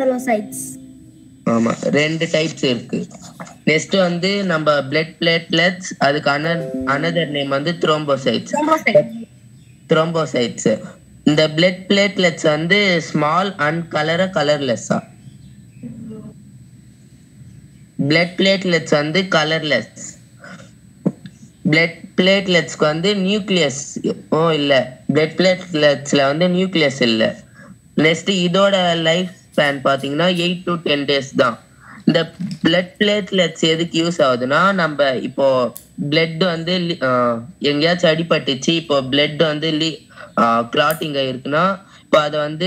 Granulocytes ஆமா ரெண்டு types இருக்கு நெக்ஸ்ட் வந்து நம்ம பிளட் பிளேட்லெட்ஸ் அதுக்கு அனதர் நேம் வந்து த்ரோம்போசைட்ஸ் த்ரோம்போசைட்ஸ் இந்த பிளட் பிளேட்லெட்ஸ் வந்து ஸ்மால் அண்ட் கலர கலர்லெஸ்ஸா பிளட் பிளேட்லெட்ஸ் வந்து கலர்லெஸ் பிளட் பிளேட்லெட்ஸ்க்கு வந்து நியூக்ளியஸ் ஓ இல்ல பிளட் பிளேட்லெட்ஸ்ல வந்து நியூக்ளியஸ் இல்ல நெக்ஸ்ட் இதோட லைஃப் ஸ்பேன் பாத்தீங்கன்னா எயிட் டு டென் டேஸ் தான் இந்த பிளட் பிளேட்லெட்ஸ் எதுக்கு யூஸ் ஆகுதுன்னா நம்ம இப்போ பிளட் வந்து li- ஆஹ் எங்கேயாச்சும் அடிபட்டுச்சு இப்போ பிளட் வந்து கிளாட்டிங் ஆயிருக்குன்னா இப்போ அதை வந்து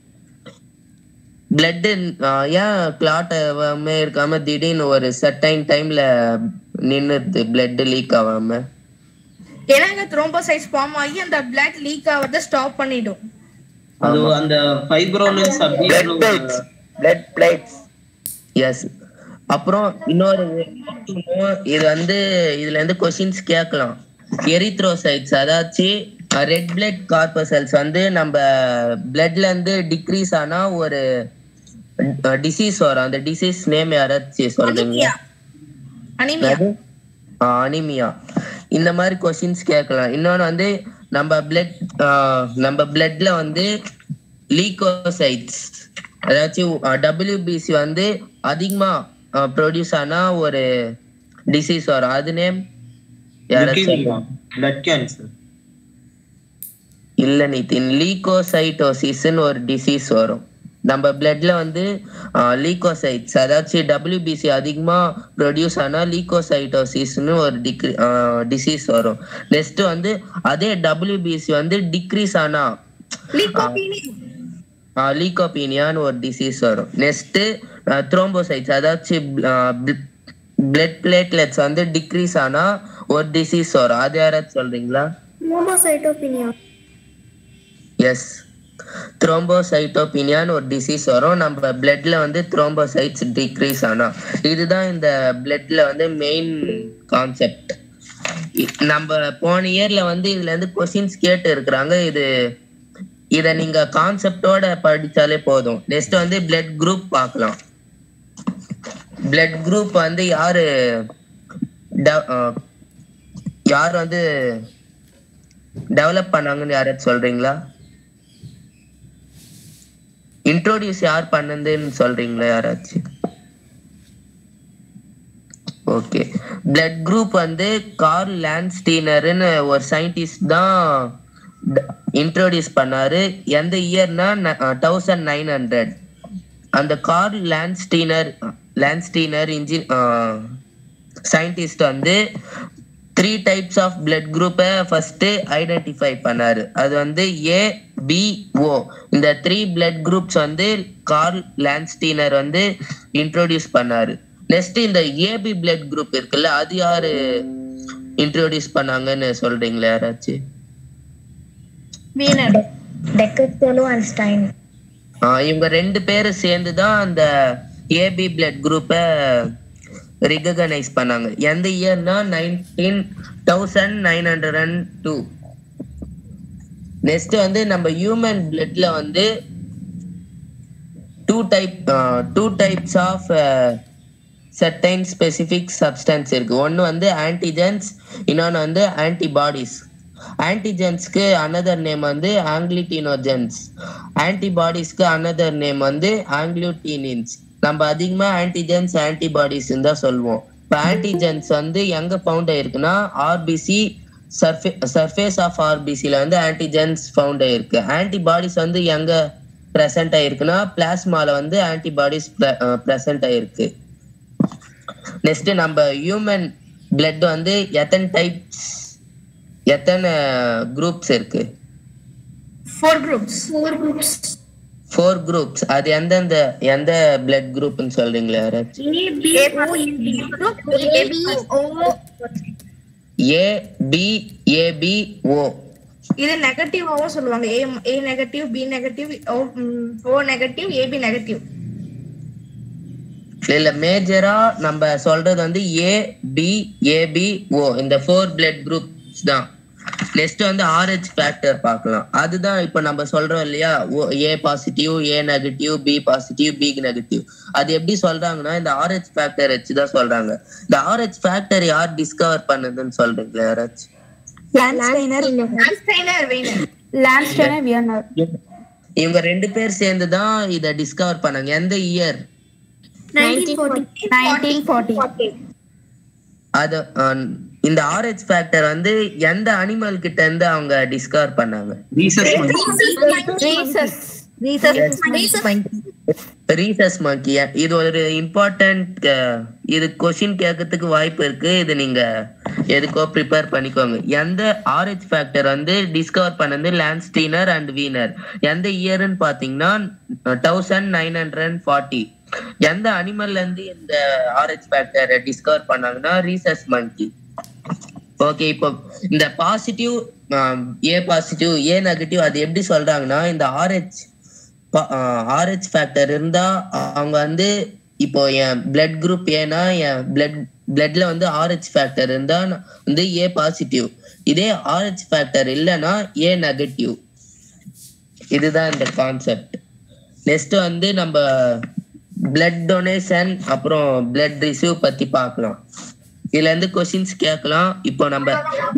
பிளட் ஏன் கிளாட் ஆகாம இருக்காம திடீர்னு ஒரு சர்டைன் டைம்ல நின்னுது பிளட் லீக் ஆகாம ஏன்னா இங்க த்ரோம்போசைட்ஸ் ஃபார்ம் ஆகி அந்த பிளட் லீக் ஆகிறத ஸ்டாப் பண்ணிடும் அது அந்த ஃபைப்ரோனஸ் அப்படின்னு ஒரு- பிளட் பிளேட்ஸ் எஸ் அப்புறம் இன்னொரு இது வந்து இதுல இருந்து கொஸ்டின்ஸ் கேட்கலாம் எரித்ரோசைட்ஸ் அதாச்சும் ரெட் பிளட் கார்பசல்ஸ் வந்து நம்ம பிளட்ல இருந்து டிக்ரீஸ் ஆனா ஒரு டிசீஸ் வரும் அந்த டிசீஸ் நேம் யாராச்சும் சொல்றீங்களா அனிமியா அனிமியா இந்த மாதிரி கொஸ்டின்ஸ் கேட்கலாம் இன்னொன்னு வந்து நம்ம பிளட் நம்ம பிளட்ல வந்து லீகோசைட்ஸ் அதாச்சும் டபிள்யூபிசி வந்து அதிகமா ப்ரொடியூஸ் ஆனா ஒரு டிசீஸ் வரும் அது நேம் யாராச்சும் blood cancer இல்ல நிதின் லீகோசைட்டோசிஸ்னு ஒரு டிசீஸ் வரும் நம்ம பிளட்ல வந்து லீகோசைட்ஸ் அதாச்சும் டபிள்யூபிசி அதிகமா ப்ரொடியூஸ் ஆனா லீகோசைட்டோசிஸ்னு ஒரு டிக்ரி டிசீஸ் வரும் நெக்ஸ்ட் வந்து அதே டபிள்யூபிசி வந்து டிக்ரீஸ் ஆனா லீகோபீனியான்னு ஒரு டிசீஸ் வரும் நெக்ஸ்ட் த்ரோம்போசைட்ஸ் அதாச்சும் பிளட் பிளேட்லெட்ஸ் வந்து டிக்ரீஸ் ஆனா ஒரு டிசீஸ் வரும் அது யாராச்சும் சொல்றீங்களா மோமோசைட்டோபினியா எஸ் த்ரோம்போசைட்டோபினியான்னு ஒரு டிசீஸ் வரும் நம்ம பிளட்ல வந்து த்ரோம்போசைட்ஸ் டிக்ரீஸ் ஆனா இதுதான் இந்த பிளட்ல வந்து மெயின் கான்செப்ட் நம்ம போன இயர்ல வந்து இதுல இருந்து கொஸ்டின்ஸ் கேட்டு இருக்கிறாங்க இது இத நீங்க கான்செப்டோட படிச்சாலே போதும் நெக்ஸ்ட் வந்து பிளட் குரூப் பார்க்கலாம் பிளட் குரூப் வந்து யாரு de- அஹ், யார் வந்து டெவலப் பண்ணாங்கன்னு யாராச்சும் சொல்றீங்களா இன்ட்ரோடியூஸ் யார் பண்ணதுன்னு சொல்றீங்களா யாராச்சும் ஓகே பிளட் குரூப் வந்து கார்ல் லான்ஸ்டீனர்னு ஒரு சயின்டிஸ்ட் தான் இன்ட்ரோடியூஸ் பண்ணாரு எந்த இயர்னா தௌசண்ட் நைன் ஹண்ட்ரட் அந்த கார்ல் லான்ஸ்டீனர் லான்ஸ்டீனர் இன்ஜி சயின்டிஸ்ட் வந்து த்ரீ டைப்ஸ் ஆஃப் பிளட் குரூப்பை ஃபர்ஸ்ட் ஐடென்டிஃபை பண்ணாரு அது வந்து ஏ பி ஓ இந்த த்ரீ பிளட் குரூப்ஸ் வந்து கார்ல் லான்ஸ்டீனர் வந்து இன்ட்ரோடியூஸ் பண்ணாரு நெக்ஸ்ட் இந்த ஏபி பிளட் குரூப் இருக்குல்ல அது யாரு இன்ட்ரோடியூஸ் பண்ணாங்கன்னு சொல்றீங்களா யாராச்சும் வீனர் டெக்கத்தோலோ அண்ட் ஸ்டைன் ஆஹ் இவங்க ரெண்டு பேரும் சேர்ந்து தான் அந்த ஏபி பிளட் குரூப்பை ரிகனைஸ் பண்ணாங்க எந்த இயர்னா nineteen thousand nine hundred and two next வந்து நம்ம ஹியூமன் பிளட்ல வந்து two type two types of certain specific substance இருக்கு ஒன்று வந்து ஆன்டிஜென்ஸ் இன்னொன்று வந்து ஆன்டிபாடிஸ் ஆன்டிஜென்ஸ்க்கு அனதர் நேம் வந்து ஆங்கிலிட்டினோஜென்ஸ் ஆன்டிபாடிஸ்க்கு அனதர் நேம் வந்து ஆங்கிலூட்டினின்ஸ் நம்ம அதிகமா ஆன்டிஜென்ஸ் ஆன்டிபாடிஸ் தான் சொல்லுவோம் இப்போ ஆன்டிஜென்ஸ் வந்து எங்க ஃபவுண்ட் ஆயிருக்குன்னா ஆர்பிசி சர்ஃபே சர்ஃபேஸ் ஆஃப் ஆர்பிசில வந்து ஆன்டிஜென்ஸ் ஃபவுண்ட் ஆயிருக்கு ஆன்டிபாடிஸ் வந்து எங்க பிரசன்ட் ஆயிருக்குன்னா பிளாஸ்மால வந்து ஆன்டிபாடிஸ் பிரசன்ட் ஆயிருக்கு நெக்ஸ்ட் நம்ம ஹியூமன் பிளட் வந்து எத்தனை டைப்ஸ் எத்தனை குரூப்ஸ் இருக்கு four groups four groups four groups அது எந்தெந்த எந்த பிளட் குரூப்னு சொல்றீங்களா யாராச்சும் ஏ பி ஏபி ஓ இது நெகட்டிவாவும் சொல்லுவாங்க A A negative B negative O negative AB negative இல்ல மேஜரா நம்ம சொல்றது வந்து ஏ பி ஏபி ஓ இந்த ஃபோர் பிளட் குரூப்ஸ் தான் நெக்ஸ்ட் வந்து ஆர்ஹெச் ஃபேக்டர் பார்க்கலாம் அதுதான் இப்போ நம்ம சொல்றோம் இல்லையா A positive A negative B positive B negative அது எப்படி சொல்றாங்கன்னா இந்த ஆர்ஹெச் ஃபேக்டர் வச்சு தான் சொல்றாங்க இந்த ஆர்ஹெச் ஃபேக்டர் யார் டிஸ்கவர் பண்ணதுன்னு சொல்றீங்களா யாராச்சும் ஆன்ஸ்டைனர் வெய்னர் லான்ஸ்டர் வியர்னர் இவங்க ரெண்டு பேர் சேர்ந்து தான் இத டிஸ்கவர் பண்ணாங்க எந்த இயர் நைன்டீன் ஃபார்ட்டி அது அஹ், இந்த ஆர்ஹெச் ஃபேக்டர் வந்து எந்த அனிமல் கிட்ட இருந்து அவங்க டிஸ்கவர் பண்ணாங்க ரீசஸ் ரீசஸ் ரீசஸ் மங்கி இது ஒரு இம்பார்ட்டன்ட் இது கொஸ்டின் கேட்கறதுக்கு வாய்ப்பு இருக்கு இது நீங்க எதுக்கோ ப்ரிப்பேர் பண்ணிக்கோங்க எந்த ஆர்ஹெச் ஃபேக்டர் வந்து டிஸ்கவர் பண்ணது லான்ஸ்டீனர் அண்ட் வீனர் எந்த இயர்னு பாத்தீங்கன்னா தௌசண்ட் நைன் ஹண்ட்ரட் ஃபார்ட்டி எந்த அனிமல்ல இருந்து இந்த ஆர்ஹெச் ஃபேக்டர் டிஸ்கவர் பண்ணாங்கன்னா ரீசஸ் மங்கி ஓகே இப்போ இந்த positive A positive A negative அது எப்படி சொல்றாங்கன்னா இந்த ஆர்ஹெச் ஆர்ஹெச் ஃபேக்டர் இருந்தா அவங்க வந்து இப்போ என் பிளட் குரூப் ஏன்னா என் பிளட் பிளட்ல வந்து ஆர்ஹெச் ஃபேக்டர் இருந்தா நான் வந்து ஏ பாசிட்டிவ் இதே ஆர்ஹெச் ஃபேக்டர் இல்லைன்னா ஏ நெகட்டிவ் இதுதான் இந்த கான்செப்ட் நெக்ஸ்ட் வந்து நம்ம பிளட் டொனேஷன் அப்புறம் பிளட் ரிசீவ் பத்தி பார்க்கலாம் இதுல இருந்து கொஸ்டின்ஸ் கேட்கலாம் இப்போ நம்ம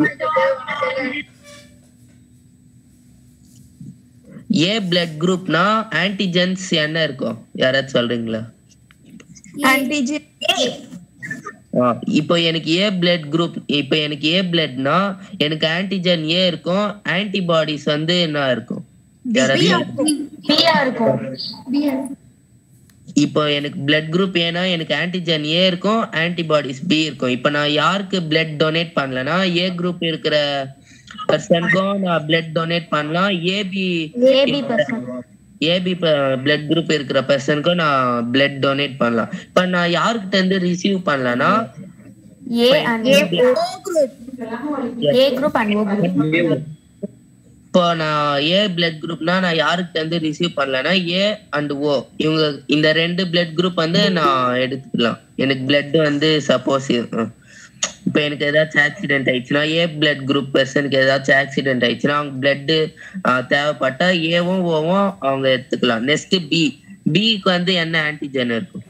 ஏ பிளட் குரூப்னா ஆன்டிஜென்ஸ் என்ன இருக்கும் யாராச்சும் சொல்றீங்களா ஆன்டிஜன் ஆ, இப்போ எனக்கு ஏ பிளட் குரூப் இப்போ எனக்கு ஏ பிளட்னா எனக்கு ஆன்டிஜன் ஏ இருக்கும் ஆன்டிபாடிஸ் வந்து என்ன இருக்கும் யாராச்சும் பியா இருக்கும் இப்போ எனக்கு பிளட் குரூப் ஏன்னா எனக்கு ஆன்டிஜன் ஏ இருக்கும் ஆன்டிபாடிஸ் பி இருக்கும் இப்போ நான் யாருக்கு பிளட் டொனேட் பண்ணலனா ஏ குரூப் இருக்கிற பர்சனுக்கும் நான் பிளட் டொனேட் பண்ணலாம் AB AB person AB blood group இருக்கிற பர்சனுக்கும் நான் பிளட் டொனேட் பண்ணலாம் இப்போ நான் யாருக்கிட்ட இருந்து ரிசீவ் பண்ணலனா A and A group and O group இப்போ நான் ஏ பிளட் குரூப்னா நான் யாருக்கிட்ட இருந்து ரிசீவ் பண்ணலனா ஏ அண்ட் ஓ இவங்க இந்த ரெண்டு பிளட் குரூப் வந்து நான் எடுத்துக்கலாம் எனக்கு பிளட் வந்து சப்போஸ் இப்போ எனக்கு ஏதாச்சும் ஆக்சிடென்ட் ஆயிடுச்சுன்னா ஏ பிளட் குரூப் பர்சனுக்கு ஏதாச்சும் ஆக்சிடென்ட் ஆயிடுச்சுன்னா அவங்க பிளட் தேவைப்பட்டா ஏவும் ஓவும் அவங்க எடுத்துக்கலாம் நெக்ஸ்ட் பி பிக்கு வந்து என்ன ஆன்டிஜன் இருக்கும்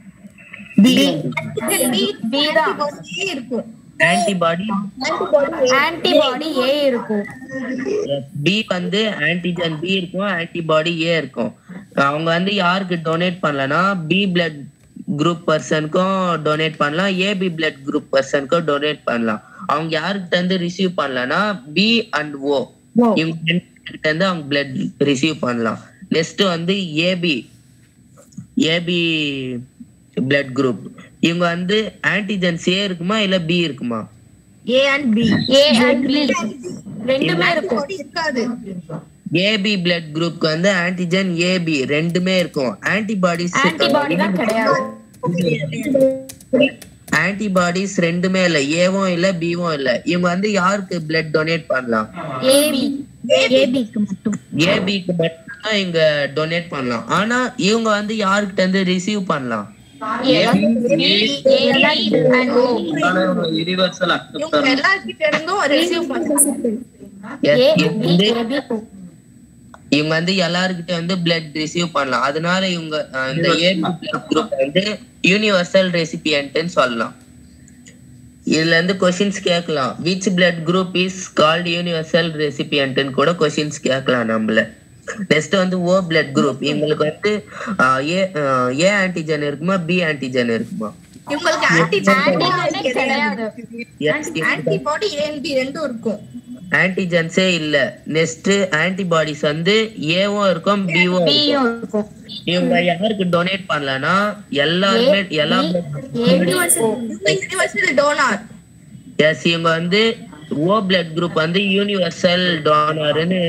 பி தான் இருக்கும் ஆன்டிபாடி ஆன்டிபாடி ஏ இருக்கும் பி வந்து ஆன்டிஜன் பி இருக்கும் ஆன்டிபாடி ஏ இருக்கும் அவங்க வந்து யாருக்கு டொனேட் பண்ணலனா பி பிளட் குரூப் பர்சனுக்கும் டொனேட் பண்ணலாம் ஏபி பிளட் குரூப் பர்சனுக்கும் டொனேட் பண்ணலாம் அவங்க யாருக்கிட்ட இருந்து ரிசீவ் பண்ணலனா பி அண்ட் ஓ இவங்க ரெண்டு கிட்ட இருந்து அவங்க பிளட் ரிசீவ் பண்ணலாம் நெக்ஸ்ட் வந்து ஏபி ஏபி பிளட் குரூப் இவங்க வந்து ஆன்டிஜன்ஸ் ஏ இருக்குமா இல்ல பி இருக்குமா A and B A and B ரெண்டுமே இருக்கும் இருக்காது ஏபி பிளட் குரூப்க்கு வந்து ஆன்டிஜன் ஏபி ரெண்டுமே இருக்கும் ஆன்டிபாடிஸ் ஆன்டிபாடி தான் கிடையாது ஆன்டிபாடிஸ் ரெண்டுமே இல்ல ஏவும் இல்ல பிவும் இல்ல இவங்க வந்து யாருக்கு பிளட் டொனேட் பண்ணலாம் ஏபி ஏபிக்கு மட்டும் ஏபிக்கு மட்டும்தான் இவங்க டொனேட் பண்ணலாம் ஆனா இவங்க வந்து யாருக்கிட்ட இருந்து ரிசீவ் பண்ணலாம் யூனிவர்சல் இவங்க அக்செப்டர் எல்லார்கிட்ட இருந்தும் ரிசீவ் பண்ணுவாங்க Yes, ஏ இவங்க பி வந்து ஏபி இவங்க வந்து எல்லாருக்கிட்ட வந்து பிளட் ரிசீவ் பண்ணலாம் அதனால இவங்க அஹ், இந்த ஏபி பிளட் குரூப் வந்து யூனிவர்சல் ரெசிபியன்ட்னு சொல்லலாம் இதுல இருந்து கொஸ்டின்ஸ் கேட்கலாம் which blood group is called universal ரெசிபியன்ட்னு கூட கொஸ்டின்ஸ் கேட்கலாம் நம்மள நெக்ஸ்ட் வந்து ஓ பிளட் குரூப் இவங்களுக்கு வந்து அஹ், ஏ அஹ், ஏ ஆன்டிஜன் இருக்குமா பி ஆன்டிஜன் இருக்குமா இவங்களுக்கு ஆன்டிஜன் ஆன்டிபாடி கிடையாது ஆன்டிபாடி ஏ அண்ட் பி ரெண்டும் இருக்கும் ஆன்டிஜன்ஸே இல்ல நெக்ஸ்ட் ஆன்டிபாடிஸ் வந்து ஏவும் இருக்கும் பிவும் இருக்கும் பியும் இருக்கும் இவங்க யாருக்கு டொனேட் பண்ணலனா எல்லாருமே எல்லா ஏபி யூனிவர்சல் டோனார் எஸ் இவங்க வந்து ஓ பிளட் குரூப் வந்து யூனிவர்சல் டோனர்னு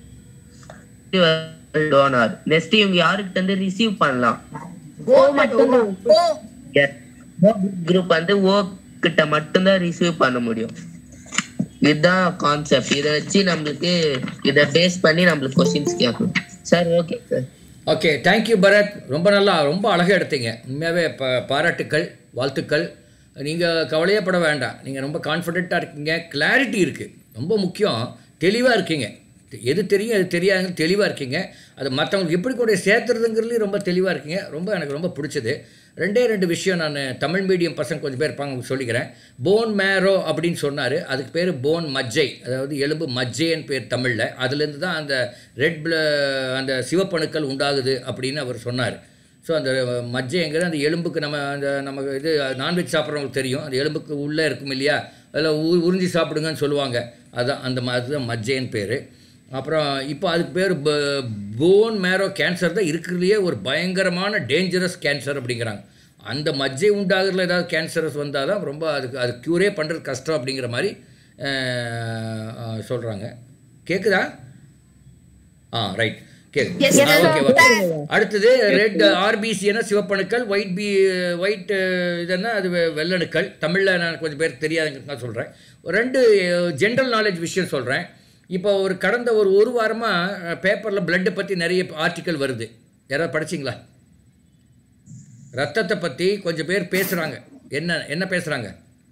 டோனார் நெக்ஸ்ட் இவங்க யாருக்கிட்ட இருந்து ரிசீவ் பண்ணலாம் ஓ மட்டும்தான் ஓ எஸ் ஓ குரூப் வந்து ஓ கிட்ட மட்டும்தான் ரிசீவ் பண்ண முடியும் இதுதான் கான்செப்ட் இதை வச்சு நம்மளுக்கு இதை பேஸ் பண்ணி நம்மளுக்கு கொஸ்டின்ஸ் கேட்கணும் sir okay sir okay thank you Bharath ரொம்ப நல்லா ரொம்ப அழகாக எடுத்தீங்க உண்மையாகவே ப பாராட்டுக்கள் வாழ்த்துக்கள் நீங்கள் கவலையே பட வேண்டாம் நீங்கள் ரொம்ப கான்ஃபிடென்ட்டாக இருக்கீங்க கிளாரிட்டி இருக்குது ரொம்ப முக்கியம் தெளிவாக இருக்கீங்க எது தெரியும் எது தெரியாதுன்னு தெளிவாக இருக்கீங்க அது மற்றவங்களுக்கு எப்படி கூட சேர்த்துறதுங்கிறதுலையும் ரொம்ப தெளிவாக இருக்கீங்க ரொம்ப எனக்கு ரொம்ப பிடிச்சது ரெண்டே ரெண்டு விஷயம் நான் தமிழ் மீடியம் பசங்க கொஞ்சம் பேர் இருப்பாங்க உங்களுக்கு சொல்லிக்கிறேன் போன் மேரோ அப்படின்னு சொன்னார் அதுக்கு பேர் போன் மஜ்ஜை அதாவது எலும்பு மஜ்ஜைன்னு பேர் தமிழில் அதுலேருந்து தான் அந்த ரெட் ப்ள அந்த சிவப்பணுக்கள் உண்டாகுது அப்படின்னு அவர் சொன்னார் ஸோ அந்த மஜ்ஜைங்கிற அந்த எலும்புக்கு நம்ம அந்த நம்ம இது நான்வெஜ் சாப்பிட்றவங்களுக்கு தெரியும் அந்த எலும்புக்கு உள்ளே இருக்கும் இல்லையா அதில் உ உறிஞ்சி சாப்பிடுங்கன்னு சொல்லுவாங்க அதான் அந்த ம- அதுதான் மஜ்ஜைன்னு பேர் அப்புறம் இப்போ அதுக்கு பேர் போன் மேரோ கேன்சர் தான் இருக்கிறதுலையே ஒரு பயங்கரமான டேஞ்சரஸ் கேன்சர் அப்படிங்கிறாங்க அந்த மஜ்ஜை உண்டாகிறதுல ஏதாவது கேன்சரஸ் வந்தால் தான் ரொம்ப அதுக்கு அது க்யூரே பண்ணுறது கஷ்டம் அப்படிங்கிற மாதிரி சொல்கிறாங்க கேட்குதா ஆ ரைட் கேக்கு Yes, sir. ஓகே அடுத்தது ரெட் ஆர்பிசினா சிவப்பணுக்கள் ஒயிட் பி ஒயிட் இதுன்னா அது வெ- வெள்ளணுக்கள் தமிழில் நான் கொஞ்சம் பேருக்கு தெரியாதுங்க சொல்கிறேன் ரெண்டு ஜென்ரல் நாலேஜ் விஷயம் சொல்கிறேன் இப்போ ஒரு கடந்த ஒரு ஒரு வாரமாக பேப்பரில் பிளட்டை பற்றி நிறைய ஆர்டிக்கல் வருது யாராவது படிச்சிங்களா ரத்தத்தை பற்றி கொஞ்சம் பேர் பேசுகிறாங்க என்ன என்ன பேசுகிறாங்க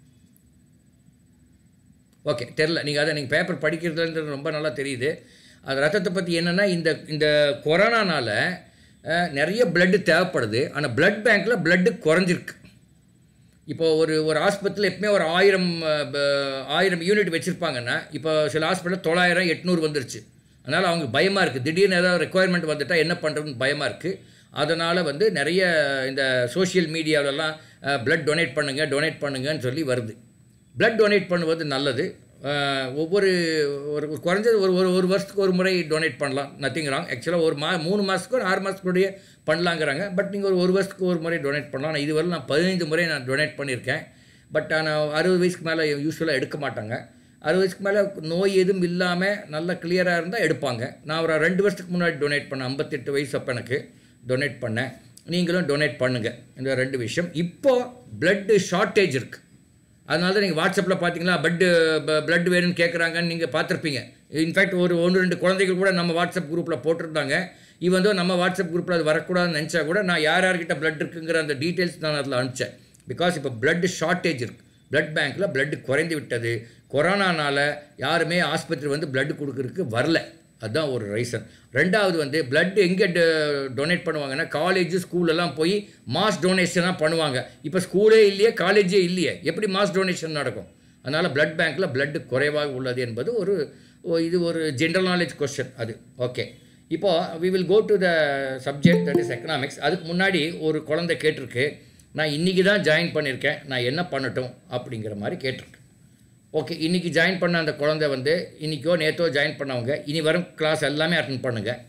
ஓகே தெரில நீங்கள் அதை நீங்கள் பேப்பர் படிக்கிறதுன்றது ரொம்ப நல்லா தெரியுது அது ரத்தத்தை பற்றி என்னென்னா இந்த இந்த கொரோனானால அஹ், நிறைய பிளட்டு தேவைப்படுது ஆனால் பிளட் பேங்க்கில் பிளட்டு குறைஞ்சிருக்கு இப்போ ஒரு ஒரு ஆஸ்பத்திரியில் எப்பவுமே ஒரு ஆயிரம் அஹ், ப- ஆயிரம் யூனிட் வச்சுருப்பாங்கன்னா இப்போ சில ஹாஸ்பிட்டலில் தொள்ளாயிரம் எட்நூறு வந்துருச்சு அதனால் அவங்க பயமாக இருக்குது திடீர்னு ஏதாவது ரெக்குவயர்மெண்ட் வந்துட்டால் என்ன பண்ணுறதுன்னு பயமாக இருக்குது அதனால் வந்து நிறைய இந்த சோஷியல் மீடியாவிலலாம் blood டொனேட் பண்ணுங்க டொனேட் பண்ணுங்கன்னு சொல்லி வருது blood டொனேட் பண்ணுவது நல்லது அஹ், ஒவ்வொரு ஒரு ஒரு குறைஞ்சது ஒரு ஒரு ஒரு வருஷத்துக்கு ஒரு முறை டொனேட் பண்ணலாம் நத்திங் ராங் ஆக்சுவலாக ஒரு மா மூணு மாதத்துக்கு ஒரு ஆறு மாதத்துக்குடைய பண்ணலாங்கிறாங்க பட் நீங்கள் ஒரு ஒரு வருஷத்துக்கு ஒரு முறை டொனேட் பண்ணலாம் ஆனால் இதுவரை நான் பதினைந்து முறை நான் டொனேட் பண்ணியிருக்கேன் பட் ஆனால் அறுபது வயசுக்கு மேலே யூஸ்வலாக எடுக்க மாட்டாங்க அறுபது வயசுக்கு மேலே நோய் எதுவும் இல்லாமல் நல்லா கிளியராக இருந்தால் எடுப்பாங்க நான் ஒரு ரெண்டு வருஷத்துக்கு முன்னாடி டொனேட் பண்ணேன் ஐம்பத்தெட்டு வயசு அப்போ எனக்கு டொனேட் பண்ணேன் நீங்களும் டொனேட் பண்ணுங்கள் இந்த ரெண்டு விஷயம் இப்போது பிளட்டு ஷார்ட்டேஜ் இருக்குது அதனால தான் நீங்கள் வாட்ஸ்அப்பில் பார்த்தீங்களா பெட்டு பிளட் வேணும்னு கேட்குறாங்கன்னு நீங்கள் பார்த்துருப்பீங்க இன்ஃபேக்ட் ஒரு ஒன்று ரெண்டு குழந்தைகள் கூட நம்ம வாட்ஸ்அப் குரூப்பில் போட்டிருந்தாங்க இவன் வந்து நம்ம வாட்ஸ்அப் குரூப்பில் அது வரக்கூடாதுன்னு நினச்சா கூட நான் யார் யார்கிட்ட பிளட் இருக்குங்கிற அந்த டீட்டெயில்ஸ் நான் அதில் அனுப்பிச்சேன் பிகாஸ் இப்போ பிளட் ஷார்ட்டேஜ் இருக்குது பிளட் பேங்க்கில் பிளட் குறைந்து விட்டது கொரோனானால யாருமே ஆஸ்பத்திரி வந்து பிளட் கொடுக்கறதுக்கு வரல அதுதான் ஒரு ரீசன் ரெண்டாவது வந்து பிளட் எங்கே டொனேட் பண்ணுவாங்கன்னா காலேஜ் ஸ்கூலெல்லாம் போய் மாஸ் டொனேஷனாக பண்ணுவாங்க இப்போ ஸ்கூலே இல்லையே காலேஜே இல்லையே எப்படி மாஸ் டொனேஷன் நடக்கும் அதனால் பிளட் பேங்க்கில் blood குறைவாக உள்ளது என்பது ஒரு ஓ- இது ஒரு ஜென்ரல் நாலேஜ் கொஸ்டின் அது ஓகே இப்போ we will go to the subject that is economics அதுக்கு முன்னாடி ஒரு குழந்தை கேட்டிருக்கு நான் இன்றைக்கி தான் ஜாயின் பண்ணியிருக்கேன் நான் என்ன பண்ணட்டும் அப்படிங்கிற மாதிரி கேட்டிருக்கு ஓகே இன்றைக்கி ஜாயின் பண்ண அந்த குழந்தை வந்து இன்றைக்கோ நேற்றோ ஜாயின் பண்ணவங்க இனி வரும் கிளாஸ் எல்லாமே அட்டன் பண்ணுங்கள்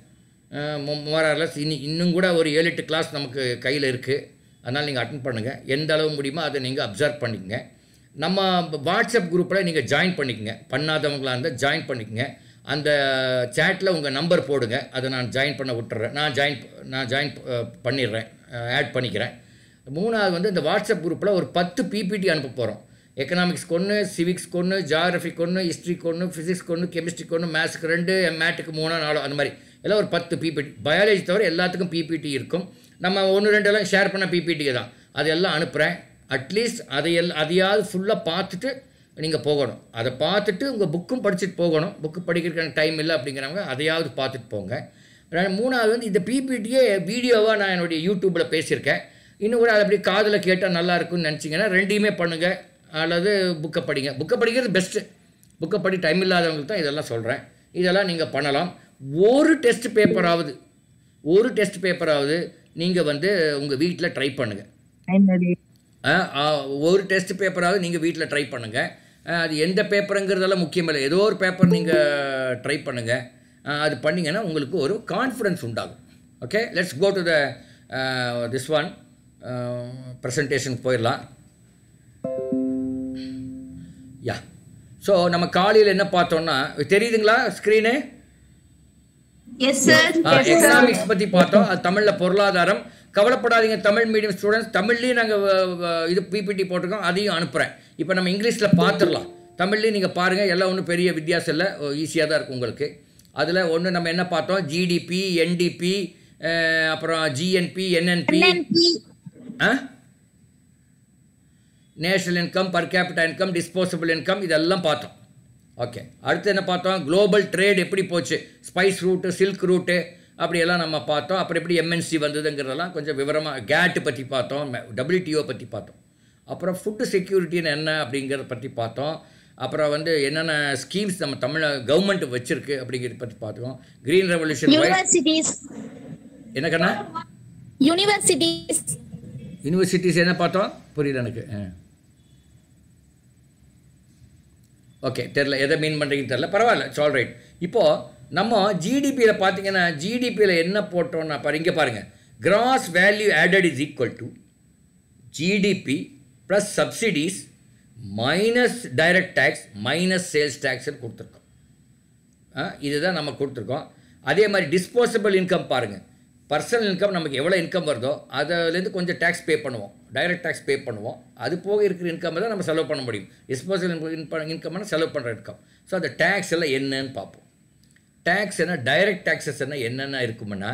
மோரலஸ் இனி இன்னும் கூட ஒரு ஏழு எட்டு கிளாஸ் நமக்கு கையில் இருக்குது அதனால் நீங்கள் அட்டன் பண்ணுங்கள் எந்த அளவு முடியுமோ அதை நீங்கள் அப்சர்வ் பண்ணிக்கங்க நம்ம வாட்ஸ்அப் குரூப்பில் நீங்கள் ஜாயின் பண்ணிக்கங்க பண்ணாதவங்களா இருந்தால் ஜாயின் பண்ணிக்கங்க அந்த சேட்டில் உங்கள் நம்பர் போடுங்க அதை நான் ஜாயின் பண்ண விட்டுறேன் நான் ஜாயின் நான் ஜாயின் பண்ணிடுறேன் ஆட் பண்ணிக்கிறேன் மூணாவது வந்து இந்த வாட்ஸ்அப் குரூப்பில் ஒரு பத்து பிபிடி அனுப்ப போகிறோம் எக்கனாமிக்ஸ் கொன்று சிவிக்ஸ் கொன்று ஜாகிரஃபி கொன்று ஹிஸ்ட்ரி கொன்று ஃபிசிக்ஸ் கொன்று கெமிஸ்ட்ரி கொன்று மேத்ஸ்க்கு ரெண்டு மேட்டுக்கு மூணு நாலு அந்த மாதிரி எல்லாம் ஒரு பத்து பிபிடி பயாலஜி தவிர எல்லாத்துக்கும் பிபிடி இருக்கும் நம்ம ஒன்று ரெண்டெல்லாம் ஷேர் பண்ண பிபிடிக்கு தான் அதெல்லாம் அனுப்புகிறேன் அட்லீஸ்ட் அதையெல் அதையாவது ஃபுல்லாக பார்த்துட்டு நீங்கள் போகணும் அதை பார்த்துட்டு உங்கள் புக்கும் படிச்சுட்டு போகணும் புக்கு படிக்கிறதுக்கான டைம் இல்லை அப்படிங்கிறவங்க அதையாவது பார்த்துட்டு போங்க ரெண்டு- மூணாவது வந்து இந்த பிபிடியே வீடியோவாக நான் என்னுடைய யூடியூப்பில் பேசியிருக்கேன் இன்னும் கூட அதை அப்படி காதில் கேட்டால் நல்லா இருக்கும்னு நினச்சிங்கன்னா ரெண்டையுமே பண்ணுங்கள் அல்லது புக்கை படிங்க புக்கை படிக்கிறது பெஸ்ட்டு புக்கை படி டைம் இல்லாதவங்களுக்கு தான் இதெல்லாம் சொல்கிறேன் இதெல்லாம் நீங்கள் பண்ணலாம் ஒரு டெஸ்ட் பேப்பராவது ஒரு டெஸ்ட் பேப்பராவது நீங்கள் வந்து உங்கள் வீட்டில் ட்ரை பண்ணுங்கள் ஒரு டெஸ்ட் பேப்பராவது நீங்கள் வீட்டில் ட்ரை பண்ணுங்கள் அது எந்த பேப்பருங்கிறதெல்லாம் முக்கியமில்லை ஏதோ ஒரு பேப்பர் நீங்கள் ட்ரை பண்ணுங்கள் அது பண்ணிங்கன்னா உங்களுக்கு ஒரு கான்ஃபிடன்ஸ் உண்டாகும் okay let's go to the this one ப்ரெசன்டேஷனுக்கு போயிடலாம் யா ஸோ நம்ம காலையில் என்ன பார்த்தோம்னா தெரியுதுங்களா ஸ்க்ரீனு எஸ் சார் எக்கனாமிக்ஸ் பற்றி பார்த்தோம் அது தமிழில் பொருளாதாரம் கவலைப்படாதீங்க தமிழ் மீடியம் ஸ்டூடெண்ட்ஸ் தமிழ்லேயும் நாங்கள் இது பிபிடி போட்டிருக்கோம் அதையும் அனுப்புகிறேன் இப்போ நம்ம இங்கிலீஷில் பார்த்துடலாம் தமிழ்லேயும் நீங்கள் பாருங்கள் எல்லாம் ஒன்றும் பெரிய வித்தியாசம் இல்லை ஈஸியாக தான் இருக்கும் உங்களுக்கு அதில் ஒன்று நம்ம என்ன பார்த்தோம் ஜிடிபி என்டிபி அப்புறம் ஜிஎன்பி என்என்பி ஆ national income per capital income disposable income இதெல்லாம் பார்த்தோம் ஓகே அடுத்து என்ன பார்த்தோம் குளோபல் ட்ரேட் எப்படி போச்சு ஸ்பைஸ் ரூட்டு சில்க் ரூட்டு அப்படியெல்லாம் நம்ம பார்த்தோம் அப்புறம் எப்படி எம்என்சி வந்ததுங்கிறதெல்லாம் கொஞ்சம் விவரமாக கேட்டு பற்றி பார்த்தோம் டபிள்யூடிஓ பற்றி பார்த்தோம் அப்புறம் ஃபுட்டு செக்யூரிட்டின்னு என்ன அப்படிங்கிறத பற்றி பார்த்தோம் அப்புறம் வந்து என்னென்ன ஸ்கீம்ஸ் நம்ம தமிழ் கவர்மெண்ட் வச்சிருக்கு அப்படிங்கிறத பற்றி பார்த்தோம் க்ரீன் ரெவல்யூஷன் யூனிவர்சிட்டிஸ் என்ன கண்ணா யூனிவர்சிட்டிஸ் யூனிவர்சிட்டிஸ் என்ன பார்த்தோம் புரியல எனக்கு ஓகே தெரில எதை மீன் பண்ணுறீங்கன்னு தெரில பரவாயில்ல இட்ஸ் ரைட் இப்போது நம்ம ஜிடிபியில் பார்த்தீங்கன்னா ஜிடிபியில் என்ன போட்டோம்னா பாரு இங்கே பாருங்கள் gross value added is equal to GDP plus subsidies minus direct tax minus sales டேக்ஸ்னு கொடுத்துருக்கோம் ஆ, இதுதான் நம்ம கொடுத்துருக்கோம் அதே மாதிரி டிஸ்போசபிள் இன்கம் பாருங்கள் பர்சனல் இன்கம் நமக்கு எவ்வளோ இன்கம் வருதோ அதுலேருந்து கொஞ்சம் டேக்ஸ் பே பண்ணுவோம் டைரக்ட் டேக்ஸ் பே பண்ணுவோம் அது போக இருக்கிற இன்கம் தான் நம்ம செலவு பண்ண முடியும் டிஸ்போசபிள் இன்கம்னா செலவு பண்ணுற இன்கம் ஸோ அந்த டேக்ஸ் எல்லாம் என்னன்னு பார்ப்போம் டேக்ஸ் என்ன டைரக்ட் டேக்ஸஸ் என்ன என்னென்ன இருக்குமுன்னா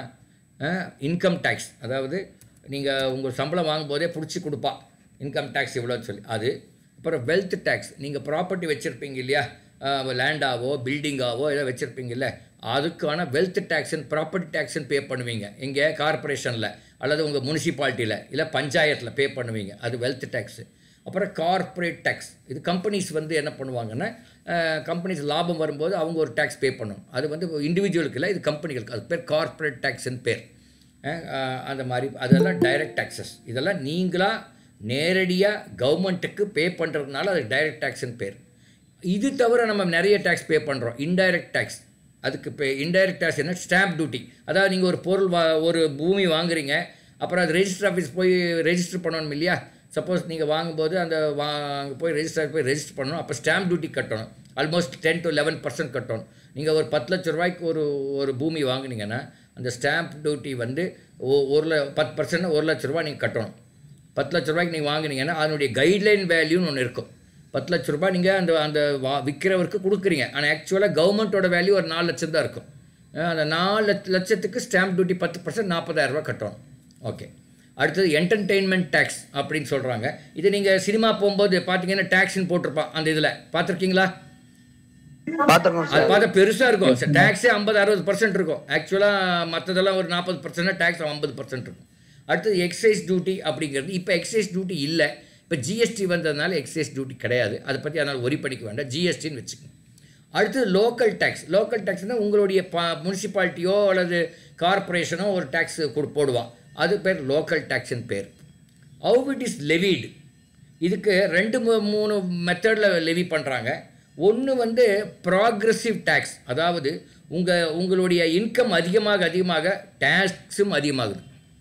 இன்கம் டேக்ஸ் அதாவது நீங்கள் உங்கள் சம்பளம் வாங்கும்போதே பிடிச்சி கொடுப்பா இன்கம் டேக்ஸ் இவ்வளோன்னு சொல்லி அது அப்புறம் வெல்த் டேக்ஸ் நீங்கள் ப்ராப்பர்ட்டி வச்சுருப்பீங்க இல்லையா லேண்டாவோ பில்டிங்காவோ ஏதோ வச்சுருப்பீங்கல்ல அதுக்கான வெல்த் டேக்ஸ்ன்னு ப்ராப்பர்ட்டி டேக்ஸ்ன்னு பே பண்ணுவீங்க இங்கே கார்ப்பரேஷனில் அல்லது உங்கள் முனிசிபாலிட்டியில் இல்லை பஞ்சாயத்தில் பே பண்ணுவீங்க அது வெல்த் டேக்ஸு அப்புறம் கார்ப்பரேட் டேக்ஸ் இது கம்பெனிஸ் வந்து என்ன பண்ணுவாங்கன்னா கம்பெனிஸ் லாபம் வரும்போது அவங்க ஒரு டேக்ஸ் பே பண்ணணும் அது வந்து இண்டிவிஜுவலுக்கு இல்லை இது கம்பெனிகளுக்கு அது பேர் கார்ப்பரேட் டேக்ஸ்ன்னு பேர் அஹ், அஹ், அந்த மாதிரி அதெல்லாம் டைரக்ட் டேக்ஸஸ் இதெல்லாம் நீங்களாக நேரடியாக கவர்மெண்ட்டுக்கு பே பண்ணுறதுனால அது டைரக்ட் டேக்ஸ்ன்னு பேர் இது தவிர நம்ம நிறைய டேக்ஸ் பே பண்ணுறோம் இன்டைரக்ட் டேக்ஸ் அதுக்கு இப்போ இன்டைரக்ட் டேக்ஸ் என்ன ஸ்டாம்ப் டியூட்டி அதாவது நீங்கள் ஒரு பொருள் வா ஒரு பூமி வாங்குறீங்க அப்புறம் அது ரெஜிஸ்டர் ஆஃபீஸ் போய் ரெஜிஸ்டர் பண்ணணும் இல்லையா சப்போஸ் நீங்கள் வாங்கும்போது அந்த வா அங்கே போய் ரெஜிஸ்டர் போய் ரெஜிஸ்டர் பண்ணணும் அப்போ ஸ்டாம்ப் டியூட்டி கட்டணும் almost ten to eleven percent கட்டணும் நீங்கள் ஒரு பத்து லட்ச ரூபாய்க்கு ஒரு ஒரு பூமி வாங்குனீங்கன்னா அந்த ஸ்டாம்ப் டியூட்டி வந்து ஒ- ஒரு ல பத்து பர்சன்ட் ஒரு லட்ச ரூபாய் நீங்கள் கட்டணும் பத்து லட்ச ரூபாய்க்கு நீங்கள் வாங்குனீங்கன்னா அதனுடைய கைட்லைன் வேல்யூன்னு ஒன்று இருக்கும் பத்து லட்ச ரூபாய் நீங்கள் அந்த அந்த வா விற்கிறவருக்கு கொடுக்குறீங்க ஆனால் ஆக்சுவலாக கவர்மெண்ட்டோட வேல்யூ ஒரு நாலு லட்சம் தான் இருக்கும் அஹ் அந்த நாலு லட்ச- லட்சத்துக்கு ஸ்டாம்ப் டியூட்டி பத்து பர்சன்ட் நாற்பதாயிரரூபா கட்டணும் ஓகே அடுத்தது என்டர்டெயின்மெண்ட் டேக்ஸ் அப்படின்னு சொல்கிறாங்க இது நீங்கள் சினிமா போகும்போது பார்த்தீங்கன்னா டேக்ஸ்ன்னு போட்டிருப்பான் அந்த இதில் பார்த்துருக்கீங்களா பாத்திருக்கோம் அது பார்த்தா பெருசாக இருக்கும் டேக்ஸே ஐம்பது அறுபது பர்சன்ட் இருக்கும் ஆக்சுவலாக மற்றதெல்லாம் ஒரு நாற்பது பர்சன்ட் டேக்ஸ் ஐம்பது பர்சன்ட் இருக்கும் அடுத்தது எக்ஸைஸ் டியூட்டி அப்படிங்கிறது இப்போ எக்ஸைஸ் டியூட்டி இல்லை இப்போ ஜிஎஸ்டி வந்ததுனால எக்ஸைஸ் டியூட்டி கிடையாது அதை பற்றி அதனால் ஒரி படிக்க வேண்டாம் ஜிஎஸ்டின்னு வச்சுக்கோங்க அடுத்தது லோக்கல் டேக்ஸ் லோக்கல் டேக்ஸ்னால் உங்களுடைய பா முனிசிபாலிட்டியோ அல்லது கார்ப்பரேஷனோ ஒரு டேக்ஸ் கொடு போடுவான் அது பேர் லோக்கல் டேக்ஸ்னு பேர் ஹவு இட் இஸ் லெவிடு இதுக்கு ரெண்டு மூ- மூணு மெத்தடில் லெவி பண்ணுறாங்க ஒன்று வந்து ப்ராக்ரஸிவ் டேக்ஸ் அதாவது உங்கள் உங்களுடைய இன்கம் அதிகமாக அதிகமாக டேக்ஸும் அதிகமாகுது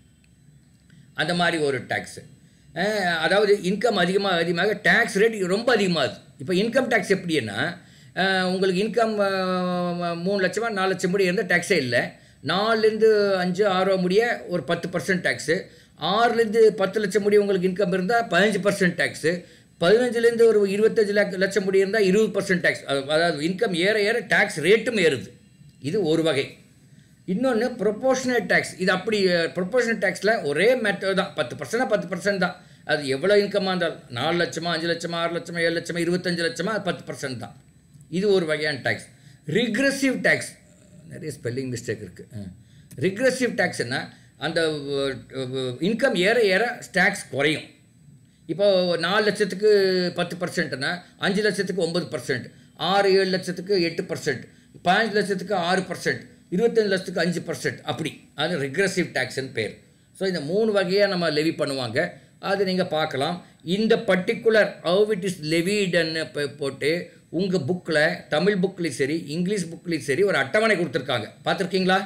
அந்த மாதிரி ஒரு டேக்ஸு அதாவது இன்கம் அதிகமாக அதிகமாக டேக்ஸ் ரேட் ரொம்ப அதிகமாகுது இப்போ இன்கம் டேக்ஸ் எப்படின்னா அஹ், உங்களுக்கு இன்கம் மூணு லட்சமா நாலு லட்சம் முடி இருந்தால் டேக்ஸே இல்லை நாலுலேருந்து அஞ்சு ஆறு முடிய ஒரு பத்து பர்சன்ட் டேக்ஸு ஆறுலேருந்து பத்து லட்சம் முடி உங்களுக்கு இன்கம் இருந்தால் பதினஞ்சு பர்சன்ட் டேக்ஸு பதினஞ்சுலேருந்து ஒரு இருபத்தஞ்சு லேக் லட்சம் முடி இருந்தால் இருபது பர்சன்ட் டேக்ஸ் அதாவது இன்கம் ஏற ஏற டேக்ஸ் ரேட்டும் ஏறுது இது ஒரு வகை இன்னொன்று ப்ரொபோஷனல் டேக்ஸ் இது அப்படி ப்ரொபோஷனல் டேக்ஸில் ஒரே மெத்தட் தான் பத்து பர்சன்ட் பத்து பர்சன்ட் தான் அது எவ்வளோ இன்கமாக இருந்தாலும் நாலு லட்சமா அஞ்சு லட்சமா ஆறு லட்சமா ஏழு லட்சமா இருபத்தஞ்சு லட்சமா அது பத்து பர்சன்ட் தான் இது ஒரு வகையான டேக்ஸ் ரிக்ரெசிவ் டேக்ஸ் நிறைய ஸ்பெல்லிங் மிஸ்டேக் இருக்குது ரிக்ரெசிவ் டேக்ஸ்னா அந்த இன்கம் ஏற ஏற டேக்ஸ் குறையும் இப்போ நாலு லட்சத்துக்கு பத்து பர்சன்ட்னா அஞ்சு லட்சத்துக்கு ஒன்பது பர்சன்ட் ஆறு ஏழு லட்சத்துக்கு எட்டு பர்சன்ட் பதினஞ்சு லட்சத்துக்கு ஆறு பர்சன்ட் இருபத்தஞ்சு லட்சத்துக்கு அஞ்சு பர்சன்ட் அப்படி அது ரிக்ரெசிவ் டேக்ஸ்னு பேர் ஸோ இந்த மூணு வகையாக நம்ம லெவி பண்ணுவாங்க அது நீங்கள் பார்க்கலாம் இந்த பர்டிகுலர் ஹவு இட் இஸ் லெவிடன்னு போட்டு உங்கள் புக்கில் தமிழ் புக்லேயும் சரி இங்கிலீஷ் புக்லேயும் சரி ஒரு அட்டவணை கொடுத்துருக்காங்க பார்த்துருக்கீங்களா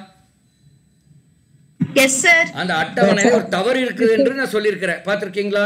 எஸ் சார் அந்த அட்டவணையில் ஒரு தவறு இருக்குது என்று நான் சொல்லியிருக்கிறேன் பார்த்துருக்கீங்களா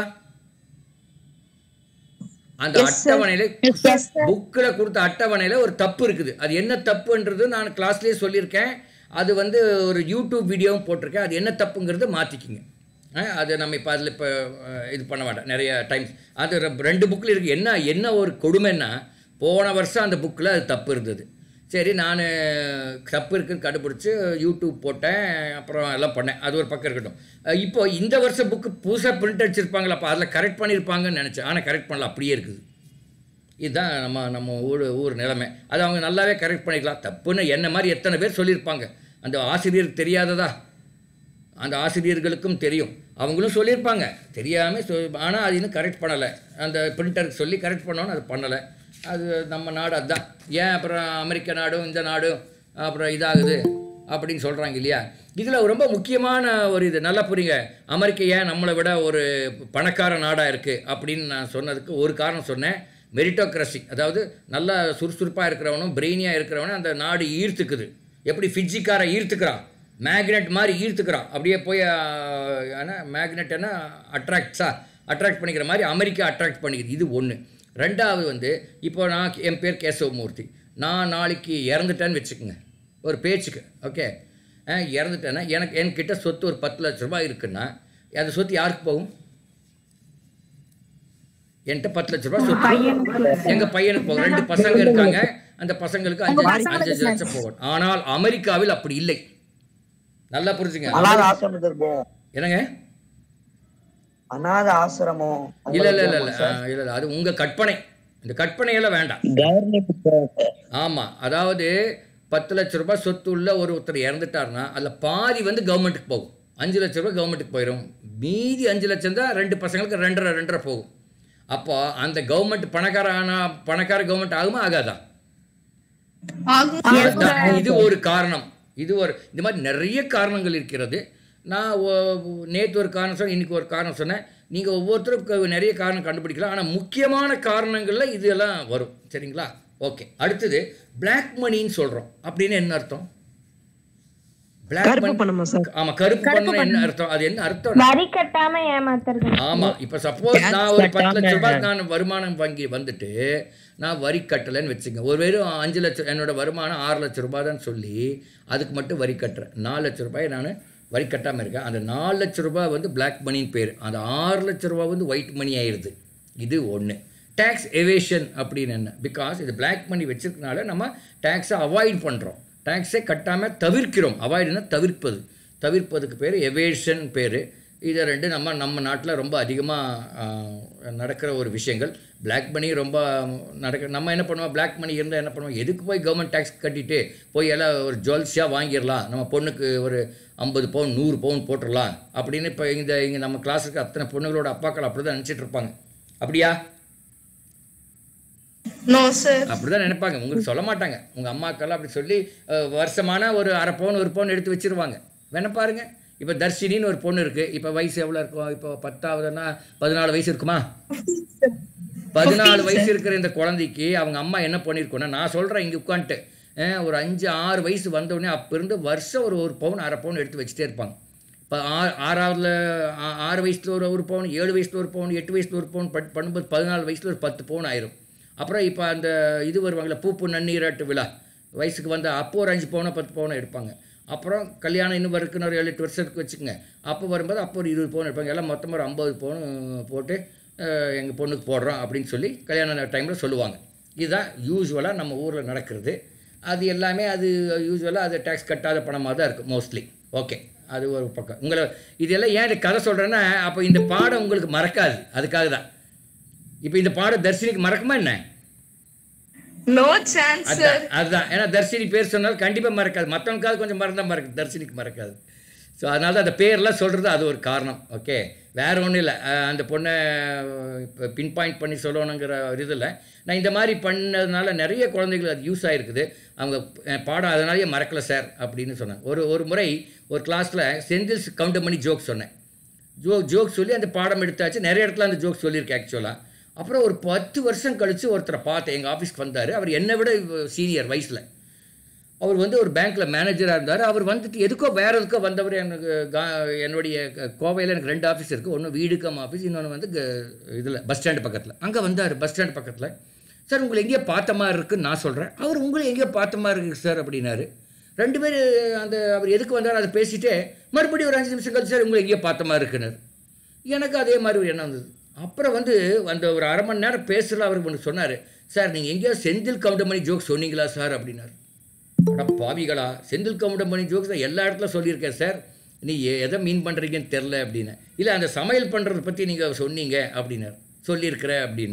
அந்த அட்டவணையில புக்கில் கொடுத்த அட்டவணையில ஒரு தப்பு இருக்குது அது என்ன தப்புன்றது நான் கிளாஸ்லேயே சொல்லியிருக்கேன் அது வந்து ஒரு யூடியூப் வீடியோவும் போட்டிருக்கேன் அது என்ன தப்புங்கிறது மாற்றிக்கிங்க அது நம்ம இப்போ அதில் இப்போ இது பண்ண வேண்டாம் நிறைய டைம்ஸ் அது ரெ- ரெண்டு புக்கில் இருக்குது என்ன என்ன ஒரு கொடுமைன்னா போன வருஷம் அந்த புக்கில் அது தப்பு இருந்தது சரி நான் தப்பு இருக்குன்னு கண்டுபிடிச்சி யூடியூப் போட்டேன் அப்புறம் எல்லாம் பண்ணேன் அது ஒரு பக்கம் இருக்கட்டும் அஹ் இப்போ இந்த வருஷம் புக்கு புதுசாக பிரிண்ட் அடிச்சிருப்பாங்களா அப்போ அதில் கரெக்ட் பண்ணியிருப்பாங்கன்னு நினச்சேன் ஆனால் கரெக்ட் பண்ணல அப்படியே இருக்குது இதுதான் நம்ம நம்ம ஊர் ஊர் நிலைமை அது அவங்க நல்லாவே கரெக்ட் பண்ணிக்கலாம் தப்புன்னு என்ன மாதிரி எத்தனை பேர் சொல்லியிருப்பாங்க அந்த ஆசிரியருக்கு தெரியாததா அந்த ஆசிரியர்களுக்கும் தெரியும் அவங்களும் சொல்லியிருப்பாங்க தெரியாமல் சொ ஆனால் அது இன்னும் கரெக்ட் பண்ணலை அந்த பிரிண்டருக்கு சொல்லி கரெக்ட் பண்ணோன்னு அது பண்ணலை அது நம்ம நாடு அதுதான் ஏன் அப்புறம் அமெரிக்க நாடும் இந்த நாடும் அப்புறம் இதாகுது அப்படின்னு சொல்கிறாங்க இல்லையா இதில் ரொம்ப முக்கியமான ஒரு இது நல்லா புரியுங்க அமெரிக்கா ஏன் நம்மளை விட ஒரு பணக்கார நாடாக இருக்குது அப்படின்னு நான் சொன்னதுக்கு ஒரு காரணம் சொன்னேன் மெரிட்டோக்ரஸி அதாவது நல்லா சுறுசுறுப்பாக இருக்கிறவனும் பிரெயினியாக இருக்கிறவனும் அந்த நாடு ஈர்த்துக்குது எப்படி ஃபிஜிக்காரை ஈர்த்துக்கிறான் மேக்னெட் மாதிரி ஈர்த்துக்கிறான் அப்படியே போய் ஆனால் மேக்னெட்னா அட்ராக்ட்ஸா அட்ராக்ட் பண்ணிக்கிற மாதிரி அமெரிக்கா அட்ராக்ட் பண்ணிக்குது இது ஒன்று ரெண்டாவது வந்து இப்போ நான் என் பேர் கேசவமூர்த்தி நான் நாளைக்கு இறந்துட்டேன்னு வச்சுக்கோங்க ஒரு பேச்சுக்கு ஓகே இறந்துட்டேன்னா எனக்கு என்கிட்ட சொத்து ஒரு பத்து லட்ச ரூபாய் இருக்குன்னா அந்த சொத்து யாருக்கு போகும் என்கிட்ட பத்து லட்ச ரூபாய் சொத்து எங்க பையனுக்கு போகும் ரெண்டு பசங்க இருக்காங்க அந்த பசங்களுக்கு அஞ்சு அஞ்சு அஞ்சு லட்சம் போகும் ஆனால் அமெரிக்காவில் அப்படி இல்லை நல்லா புரிஞ்சுங்க அனாத ஆசிரமத்துக்கு போவோம் என்னங்க அனாத ஆசிரமம் இல்ல இல்ல இல்ல இல்ல ஆ, இல்ல இல்ல அது உங்க கற்பனை இந்த கற்பனையெல்லாம் வேண்டாம் கவர்மெண்ட் ஆமா அதாவது பத்து லட்ச ரூபாய் சொத்து உள்ள ஒரு ஒருத்தர் இறந்துட்டாருன்னா அதில் பாதி வந்து கவர்மெண்ட்டுக்கு போகும் அஞ்சு லட்ச ரூபாய் கவர்மெண்ட்டுக்கு போயிடும் மீதி அஞ்சு லட்சம் தான் ரெண்டு பசங்களுக்கு ரெண்டரை ரெண்டரை போகும் அப்போ அந்த கவர்மெண்ட் பணக்கார ஆனா பணக்கார கவர்மெண்ட் ஆகுமா ஆகாதா ஆகும் அதான், இது ஒரு காரணம் இது ஒரு இந்த மாதிரி நிறைய காரணங்கள் இருக்கிறது நான் நேற்று ஒரு காரணம் சொன்னேன் இன்னைக்கு ஒரு காரணம் சொன்னேன் நீங்கள் ஒவ்வொருத்தரும் க- நிறைய காரணம் கண்டுபிடிக்கலாம் ஆனால் முக்கியமான காரணங்களில் இதெல்லாம் வரும் சரிங்களா ஓகே அடுத்தது பிளாக் மணின்னு சொல்கிறோம் அப்படின்னு என்ன அர்த்தம் Black கருப்பு money- பணமா சார் ஆமா கருப்பு பணம் என்ன அர்த்தம் அது என்ன அர்த்தம் வரி கட்டாம ஏமாத்துறது ஆமா இப்ப சப்போஸ் நான் ஒரு பத்து லட்ச ரூபாய் நான் வருமானம் வங்கி வந்துட்டு நான் வரி கட்டலைன்னு வச்சுங்க ஒரு வெறும் அஞ்சு லட்சம் என்னோட வருமானம் ஆறு லட்ச ரூபாய் தான் சொல்லி அதுக்கு மட்டும் வரி கட்டுறேன் நாலு லட்ச ரூபாய் நான் வரி கட்டாமல் இருக்கேன் அந்த நாலு லட்ச ரூபாய் வந்து பிளாக் மணின்னு பேர் அந்த ஆறு லட்ச ரூபாய் வந்து ஒயிட் மணி ஆயிடுது இது ஒன்று டேக்ஸ் எவேஷன் அப்படின்னு என்ன பிகாஸ் இது பிளாக் மணி வச்சிருக்கனால நம்ம டேக்ஸை அவாய்ட் பண்ணுறோம் டேக்ஸை கட்டாமல் தவிர்க்கிறோம் அவாய்டுனா தவிர்ப்பது தவிர்ப்பதுக்கு பேர் எவேஷன் பேர் இதை ரெண்டு நம்ம நம்ம நாட்டில் ரொம்ப அதிகமாக நடக்கிற ஒரு விஷயங்கள் பிளாக் மணி ரொம்ப நடக்க நம்ம என்ன பண்ணுவோம் பிளாக் மணி இருந்தால் என்ன பண்ணுவோம் எதுக்கு போய் கவர்மெண்ட் டேக்ஸ் கட்டிட்டு போய் எல்லாம் ஒரு ஜுவல்ஸாக வாங்கிடலாம் நம்ம பொண்ணுக்கு ஒரு ஐம்பது பவுன் நூறு பவுன் போட்டுடலாம் அப்படின்னு இப்போ இந்த இங்கே நம்ம கிளாஸுக்கு அத்தனை பொண்ணுகளோட அப்பாக்கள் அப்படி தான் நினச்சிட்டு இருப்பாங்க அப்படியா நோ சார் அப்படிதான் நினைப்பாங்க உங்களுக்கு சொல்ல மாட்டாங்க உங்க அம்மாக்கெல்லாம் அப்படி சொல்லி அஹ், வருஷமான ஒரு அரை பவுன் ஒரு பவுன் எடுத்து வச்சிருவாங்க வேணா பாருங்க இப்போ தர்ஷினின்னு ஒரு பொண்ணு இருக்கு இப்போ வயசு எவ்வளோ இருக்கும் இப்போ பத்தாவதுன்னா பதினாலு வயசு இருக்குமா பதினாலு வயசு இருக்கிற இந்த குழந்தைக்கு அவங்க அம்மா என்ன பண்ணியிருக்கோன்னா நான் சொல்கிறேன் இங்கே உட்காந்துட்டு ஒரு அஞ்சு ஆறு வயசு வந்த உடனே அப்போ இருந்து வருஷம் ஒரு ஒரு பவுன் அரை பவுன் எடுத்து வச்சுட்டே இருப்பாங்க இப்போ ஆ ஆறாவதுல ஆ- ஆறு வயசில் ஒரு ஒரு பவுன் ஏழு வயசில் ஒரு பவுன் எட்டு வயசில் ஒரு பவுன் பட் பண்ணும்போது பதினாலு வயசில் ஒரு பத்து பவுன் ஆயிரும் அப்புறம் இப்போ அந்த இது வருவாங்கள்ல பூப்பு நன்னீராட்டு விழா வயசுக்கு வந்த அப்போ ஒரு அஞ்சு பவுனோ பத்து பவுனோ எடுப்பாங்க அப்புறம் கல்யாணம் இன்னும் இருக்குன்னு ஒரு ஏழு எட்டு வருஷத்துக்கு வச்சுக்கோங்க அப்போ வரும்போது அப்போ ஒரு இருபது பவுன் எடுப்பாங்க எல்லாம் மொத்தமாக ஒரு ஐம்பது பவுன் போட்டு எங்கள் பொண்ணுக்கு போடுறோம் அப்படின்னு சொல்லி கல்யாண டைமில் சொல்லுவாங்க இதுதான் யூஸ்வலாக நம்ம ஊரில் நடக்கிறது அது எல்லாமே அது யூஸ்வலாக அது டேக்ஸ் கட்டாத பணமாக தான் இருக்கும் மோஸ்ட்லி ஓகே அது ஒரு பக்கம் உங்களை இதெல்லாம் ஏன் இந்த கதை சொல்கிறேன்னா அப்போ இந்த பாடம் உங்களுக்கு மறக்காது அதுக்காக தான் இப்போ இந்த பாடம் தர்ஷினிக்கு மறக்குமா என்ன நோ சான்ஸ் சார் அதுதான் அதுதான் ஏன்னா தர்ஷினி பேர் சொன்னாலும் கண்டிப்பாக மறக்காது மற்றவனுக்காவது கொஞ்சம் மறந்தா மறக்கு தர்ஷினிக்கு மறக்காது ஸோ அதனால தான் அந்த பேர்லாம் சொல்கிறது அது ஒரு காரணம் ஓகே வேற ஒன்றும் இல்லை அந்த பொண்ணை இப்போ பின் பாயிண்ட் பண்ணி சொல்லணுங்கிற ஒரு இதில் நான் இந்த மாதிரி பண்ணதுனால நிறைய குழந்தைகள் அது யூஸ் ஆகிருக்குது அவங்க அஹ், பாடம் அதனாலேயே மறக்கலை சார் அப்படின்னு சொன்னாங்க ஒரு ஒரு முறை ஒரு கிளாஸில் செந்தில்ஸ் கவுண்டர் பண்ணி ஜோக் சொன்னேன் ஜோ ஜோக் சொல்லி அந்த பாடம் எடுத்தாச்சு நிறைய இடத்துல அந்த ஜோக் சொல்லியிருக்கேன் ஆக்சுவலாக அப்புறம் ஒரு பத்து வருஷம் கழித்து ஒருத்தரை பார்த்தேன் எங்கள் ஆஃபீஸ்க்கு வந்தார் அவர் என்னை விட சீனியர் வயசில் அவர் வந்து ஒரு பேங்க்கில் மேனேஜராக இருந்தார் அவர் வந்துட்டு எதுக்கோ வேற எதுக்கோ வந்தவர் எனக்கு கா என்னுடைய க- கோவையில் எனக்கு ரெண்டு ஆஃபீஸ் இருக்குது ஒன்று வீடுக்கம் ஆஃபீஸ் இன்னொன்று வந்து இதில் பஸ் ஸ்டாண்டு பக்கத்தில் அங்கே வந்தார் பஸ் ஸ்டாண்டு பக்கத்தில் சார் உங்களை எங்கேயோ பார்த்த மாதிரி இருக்குன்னு நான் சொல்கிறேன் அவர் உங்களை எங்கேயோ பார்த்த மாதிரி இருக்கு சார் அப்படின்னாரு ரெண்டு பேர் அந்த அவர் எதுக்கு வந்தார் அதை பேசிட்டு மறுபடியும் ஒரு அஞ்சு நிமிஷம் கழிச்சு சார் உங்களை எங்கேயோ பார்த்த மாதிரி இருக்குன்னாரு எனக்கு அதே மாதிரி ஒரு எண்ணம் வந்தது அப்புறம் வந்து அந்த ஒரு அரை மணி நேரம் பேசுகிற அவர் ஒன்று சொன்னார் சார் நீங்கள் எங்கேயோ செந்தில் கவுண்டமணி ஜோக் சொன்னீங்களா சார் அப்படின்னாரு அட பாவிகளா செந்தில் கவுண்டமணி ஜோக்ஸ் நான் எல்லா இடத்துல சொல்லியிருக்கேன் சார் நீ எ- எதை மீன் பண்ணுறீங்கன்னு தெரில அப்படின்னு இல்லை அந்த சமையல் பண்ணுறத பற்றி நீங்கள் சொன்னீங்க அப்படின்னாரு சொல்லியிருக்கிற அப்படின்னு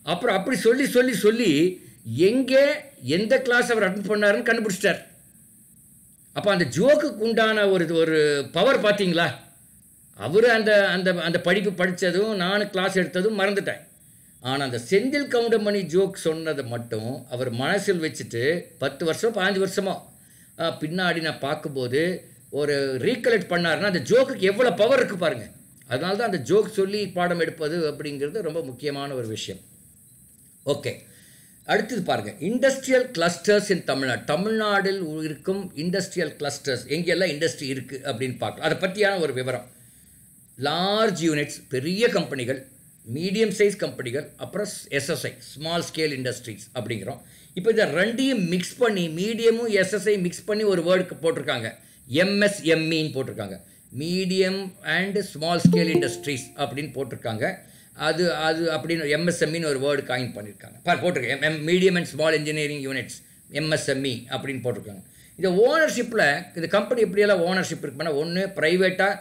அப்புறம் அப்படி சொல்லி சொல்லி சொல்லி எங்கே எந்த கிளாஸ் அவர் அட்டன் பண்ணாருன்னு கண்டுபிடிச்சிட்டார் அப்போ அந்த ஜோக்குக்கு உண்டான ஒரு ஒரு பவர் பார்த்தீங்களா அவர் அந்த அந்த அந்த படிப்பு படித்ததும் நான் கிளாஸ் எடுத்ததும் மறந்துட்டேன் ஆனால் அந்த செந்தில் கவுண்டமணி ஜோக் சொன்னதை மட்டும் அவர் மனசில் வச்சுட்டு பத்து வருஷம் பாஞ்சு வருஷமோ ஆஹ், பின்னாடி நான் பார்க்கும்போது ஒரு ரீகலெக்ட் பண்ணாருன்னா அந்த ஜோக்குக்கு எவ்வளோ பவர் இருக்குது பாருங்க அதனால தான் அந்த ஜோக் சொல்லி பாடம் எடுப்பது அப்படிங்கிறது ரொம்ப முக்கியமான ஒரு விஷயம் ஓகே அடுத்தது பாருங்க இண்டஸ்ட்ரியல் கிளஸ்டர்ஸ் இன் தமிழ்நாடு தமிழ்நாட்டில் இருக்கும் இண்டஸ்ட்ரியல் கிளஸ்டர்ஸ் எங்கெல்லாம் இண்டஸ்ட்ரி இருக்குது அப்படின்னு பார்க்கலாம் அதை பற்றியான ஒரு விவரம் லார்ஜ் யூனிட்ஸ் பெரிய கம்பெனிகள் மீடியம் சைஸ் கம்பெனிகள் அப்புறம் எஸ்எஸ்ஐ ஸ்மால் ஸ்கேல் இண்டஸ்ட்ரீஸ் அப்படிங்கிறோம் இப்போ இதை ரெண்டையும் மிக்ஸ் பண்ணி மீடியமும் எஸ்எஸ்ஐ மிக்ஸ் பண்ணி ஒரு வேர்டுக்கு போட்டிருக்காங்க எம்எஸ்எம்இன்னு போட்டிருக்காங்க medium and small scale industries அப்படின்னு போட்டிருக்காங்க அது அது அப்படின்னு எம்எஸ்எம்இன்னு ஒரு வேர்டு காயின் பண்ணியிருக்காங்க பார் போட்டிருக்கேன் M medium and small engineering units MSME அப்படின்னு போட்டிருக்காங்க இந்த ஓனர்ஷிப்பில் இந்த கம்பெனி எப்படியெல்லாம் ஓனர்ஷிப் இருக்குன்னா ஒன்று ப்ரைவேட்டாக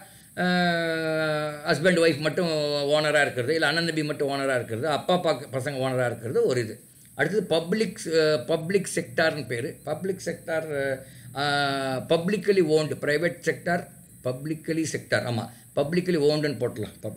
ஹஸ்பண்ட் ஒய்ஃப் மட்டும் ஓனராக இருக்கிறது இல்லை அண்ணன் தம்பி மட்டும் ஓனராக இருக்கிறது அப்பா அப்பா பசங்க ஓனராக இருக்கிறது ஒரு இது அடுத்தது பப்ளிக் பப்ளிக் செக்டார்னு பேர் public sector publicly owned private sector publicly sector ஆமாம் பப்ளிக்கலி ஓண்டுன்னு போட்டலாம் பப்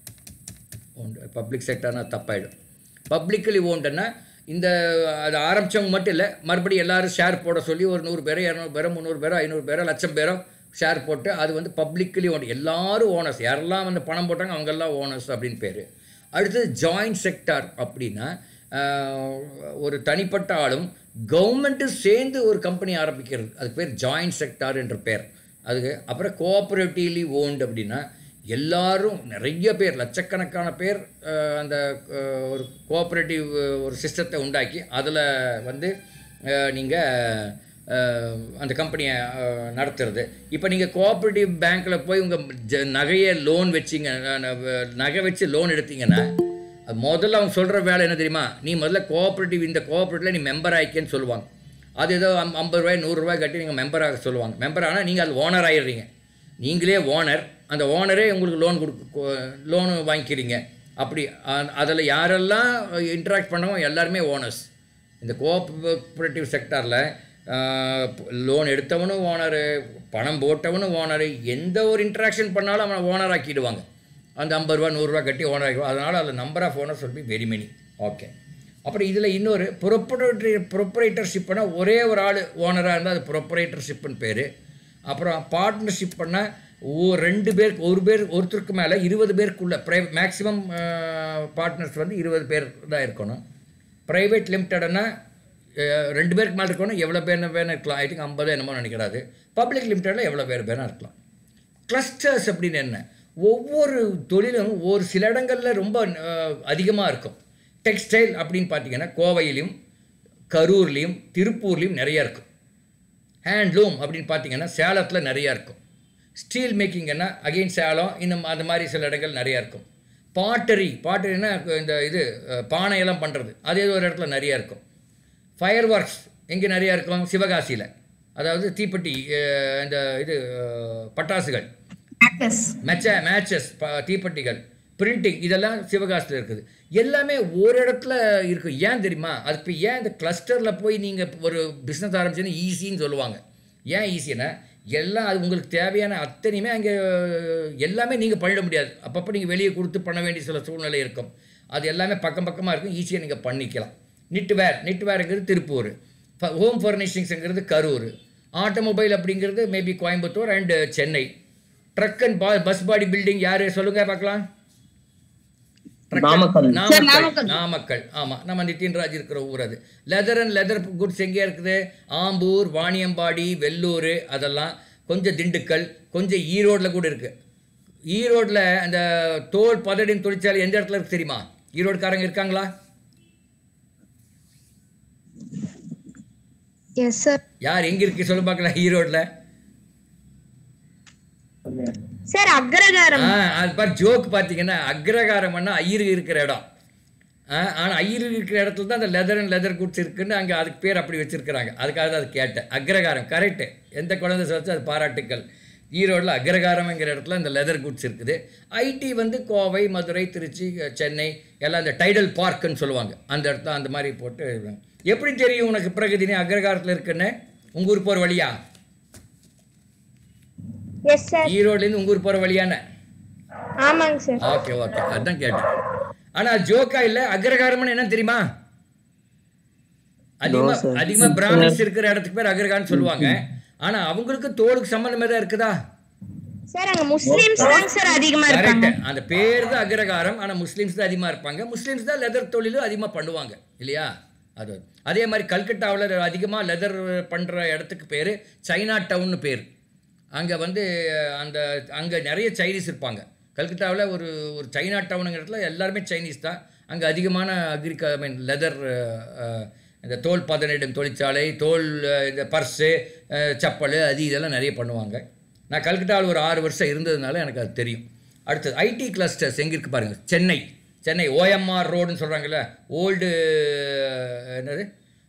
ஓண்டு பப்ளிக் செக்டர்னா தப்பாயிடும் பப்ளிக்கலி ஓண்டுன்னா இந்த அது ஆரம்பித்தவங்க மட்டும் இல்லை மறுபடியும் எல்லாரும் ஷேர் போட சொல்லி ஒரு நூறு பேரோ இரநூறு பேரோ முந்நூறு பேரோ ஐநூறு பேரோ லட்சம் பேரோ ஷேர் போட்டு அது வந்து பப்ளிக்கலி ஓன் எல்லாரும் ஓனர்ஸ் யாரெல்லாம் வந்து பணம் போட்டாங்க அவங்கெல்லாம் ஓனர்ஸ் அப்படின்னு பேர் அடுத்தது ஜாயிண்ட் செக்டார் அப்படின்னா ஆஹ், ஒரு தனிப்பட்ட ஆளும் கவர்மெண்ட்டும் சேர்ந்து ஒரு கம்பெனி ஆரம்பிக்கிறது அதுக்கு பேர் ஜாயிண்ட் செக்டார் என்ற பேர் அதுக்கு அப்புறம் கோஆப்ரேட்டிவ்லி ஓன்டு அப்படின்னா எல்லாரும் நிறைய பேர் லட்சக்கணக்கான பேர் அஹ், அந்த அஹ், ஒரு கோஆப்ரேட்டிவ் ஒரு சிஸ்டத்தை உண்டாக்கி அதில் வந்து நீங்கள் அந்த கம்பெனியை அஹ், நடத்துறது இப்போ நீங்கள் கோஆப்ரேட்டிவ் பேங்க்கில் போய் உங்கள் ஜ நகையை லோன் வச்சிங்க அஹ், நகை வச்சு லோன் எடுத்தீங்கன்னா அது முதல்ல அவங்க சொல்கிற வேலை என்ன தெரியுமா நீ முதல்ல கோஆப்ரேட்டிவ் இந்த கோஆப்ரேட்டிவில் நீ மெம்பர் ஆயிக்கேன்னு சொல்லுவாங்க அது ஏதோ ஐம்- ஐம்பது ரூபாய் நூறுரூவாய் கட்டி நீங்கள் மெம்பர் ஆக சொல்லுவாங்க மெம்பர் ஆனால் நீங்கள் அது ஓனர் ஆயிடுறீங்க நீங்களே ஓனர் அந்த ஓனரே உங்களுக்கு லோன் கொடுக்கு லோனு வாங்கிக்கிறீங்க அப்படி அதில் யாரெல்லாம் இன்ட்ராக்ட் பண்ணவோ எல்லாருமே ஓனர்ஸ் இந்த கோஆப்ரேட்டிவ் செக்டாரில் லோன் எடுத்தவனும் ஓனரு பணம் போட்டவனும் ஓனரு எந்த ஒரு இன்ட்ராக்ஷன் பண்ணாலும் அவனை ஓனர் ஆக்கிடுவாங்க அந்த ஐம்பது ரூபா நூறுரூவா கட்டி ஓனர் ஆகிடுவான் அதனால் அதில் number of owners will be very many okay அப்புறம் இதில் இன்னொரு ப்ரொப்பரேட்டரி ப்ரொப்பரேட்டர்ஷிப்னா ஒரே ஒரு ஆள் ஓனராக இருந்தால் அது ப்ரொப்பரேட்டர்ஷிப்னு பேர் அப்புறம் பார்ட்னர்ஷிப் பண்ணால் ஓ ரெண்டு பேருக்கு ஒரு பேர் ஒருத்தருக்கு மேலே இருபது பேருக்குள்ள ப்ரை மேக்ஸிமம் பார்ட்னர்ஸ் வந்து இருபது பேர் தான் இருக்கணும் ப்ரைவேட் லிமிட்டட்னா ரெண்டு பேருக்கு மேலே இருக்கணும் எவ்வளோ பேர் வேணும் இருக்கலாம் ஐ திங்க் ஐம்பது என்னமோ நினைக்கிறாது பப்ளிக் லிமிட்டடில் எவ்வளோ பேர் வேணா இருக்கலாம் கிளஸ்டர்ஸ் அப்படின்னு என்ன ஒவ்வொரு தொழிலும் ஒரு சில இடங்களில் ரொம்ப அதிகமாக இருக்கும் டெக்ஸ்டைல் அப்படின்னு பார்த்தீங்கன்னா கோவையிலையும் கரூர்லேயும் திருப்பூர்லேயும் நிறைய இருக்கும் ஹேண்ட்லூம் அப்படின்னு பார்த்தீங்கன்னா சேலத்தில் நிறையா இருக்கும் ஸ்டீல் மேக்கிங்கன்னா அகெயின் சேலம் இன்னும் அந்த மாதிரி சில இடங்கள் நிறையா இருக்கும் பாட்டரி பாட்டரினா இந்த இது அஹ், பானையெல்லாம் பண்ணுறது அது ஏதோ ஒரு இடத்துல நிறையா இருக்கும் ஃபயர் ஒர்க்ஸ் எங்கே நிறையா இருக்கும் சிவகாசியில் அதாவது தீப்பெட்டி அஹ், இந்த இது அஹ், பட்டாசுகள் மெச்ச மேட்சஸ் தீப்பெட்டிகள் பிரிண்டிங் இதெல்லாம் சிவகாசியில் இருக்குது எல்லாமே ஒரு இடத்துல இருக்குது ஏன் தெரியுமா அது இப்போ ஏன் இந்த கிளஸ்டரில் போய் நீங்கள் ஒரு பிஸ்னஸ் ஆரம்பிச்சுன்னு ஈஸின்னு சொல்லுவாங்க ஏன் ஈஸின்னா எல்லாம் அது உங்களுக்கு தேவையான அத்தனையுமே அங்கே எல்லாமே நீங்கள் பண்ணிட முடியாது அப்பப்போ நீங்கள் வெளியே கொடுத்து பண்ண வேண்டிய சில சூழ்நிலை இருக்கும் அது எல்லாமே பக்கம் பக்கமாக இருக்கும் ஈஸியாக நீங்கள் பண்ணிக்கலாம் நிட்டு வேர் நிட்டு வேருங்கிறது திருப்பூர் ஹோம் ஃபர்னிஷிங்ஸுங்கிறது கரூர் ஆட்டோமொபைல் அப்படிங்கிறது maybe Coimbatore and Chennai truck and bus body building யாரு சொல்லுங்க பார்க்கலாம் Truck and- நாமக்கல். நாமக்கல் நாமக்கல் ஆமா நம்ம நிதின்ராஜ் இருக்கிற ஊர் அது லெதர் அண்ட் லெதர் குட்ஸ் எங்கே இருக்குது ஆம்பூர் வாணியம்பாடி வெள்ளூர் அதெல்லாம் கொஞ்சம் திண்டுக்கல் கொஞ்சம் ஈரோட்டில் கூட இருக்கு ஈரோட்டில் அந்த தோல் பதடின் தொழிற்சாலை எந்த இடத்துல இருக்கு தெரியுமா ஈரோடுக்காரங்க இருக்காங்களா எஸ் சார் யார் எங்க இருக்கு சொல்லு பார்க்கலாம் ஈரோட்டில் சார் அக்ரகாரம் ஆ அது பாரு ஜோக் பார்த்தீங்கன்னா அக்ரகாரம்னா ஐயரு இருக்கிற இடம் ஆ ஆனால் ஐயரு இருக்கிற இடத்துல தான் அந்த லெதர் அண்ட் லெதர் குட்ஸ் இருக்குன்னு அங்கே அதுக்கு பேர் அப்படி வச்சிருக்கிறாங்க அதுக்காக தான் அது கேட்டேன் அக்ரகாரம் கரெக்டு எந்த குழந்தை சொல்லிச்சு அது பாராட்டுக்கள் ஈரோடில் அக்ரகாரம்ங்கிற இடத்துல இந்த லெதர் குட்ஸ் இருக்குது ஐடி வந்து கோவை மதுரை திருச்சி அஹ், சென்னை எல்லாம் இந்த டைடல் பார்க்குன்னு சொல்லுவாங்க அந்த இடத்துல அந்த மாதிரி போட்டு எப்படி தெரியும் உனக்கு பிரகதினி அக்ரகாரத்தில் இருக்குன்னு உங்கள் ஊர் போகிற வழியா எஸ் சார் ஈரோட்லேருந்து உங்கள் ஊர் போகிற வழியான ஆமாங்க சார் ஓகே ஓகே அதான் கேட்டேன் ஆனால் ஜோக்கா இல்லை அக்ரகாரம்னு என்ன தெரியுமா அதிகமா sir. அதிகமா பிராமின்ஸ் இருக்கிற இடத்துக்கு பேர் அக்ரகாரம்னு சொல்லுவாங்க ஆனா அவங்களுக்கு தோலுக்கு சம்பந்தமே தான் இருக்குதா சார் அங்க முஸ்லிம்ஸ் தாங்க சார் அதிகமா இருக்காங்க கரெக்ட் அந்த பேர் தான் அக்ரகாரம் ஆனா முஸ்லிம்ஸ் தான் அதிகமா இருப்பாங்க முஸ்லிம்ஸ் தான் லெதர் தொழிலும் அதிகமா பண்ணுவாங்க இல்லையா அது அதே மாதிரி கல்கட்டாவில் அதிகமாக லெதர் பண்ணுற இடத்துக்கு பேர் சைனா டவுன்னு பேர் அங்கே வந்து அந்த அங்கே நிறைய சைனீஸ் இருப்பாங்க கல்கட்டாவில் ஒரு ஒரு சைனா டவுனுங்கிற இடத்துல எல்லாருமே சைனீஸ் தான் அங்கே அதிகமான அக்ரிக ஐ மீன் லெதர் இந்த தோல் பதனிடும் தொழிற்சாலை தோல் அஹ், இந்த பர்ஸு செப்பல் அது இதெல்லாம் நிறைய பண்ணுவாங்க நான் கல்கட்டாவில் ஒரு ஆறு வருஷம் இருந்ததுனால எனக்கு அது தெரியும் அடுத்தது ஐடி கிளஸ்டர்ஸ் எங்கே இருக்கு பாருங்கள் சென்னை சென்னை ஓஎம்ஆர் ரோடுன்னு சொல்கிறாங்கல்ல ஓல்டு என்னது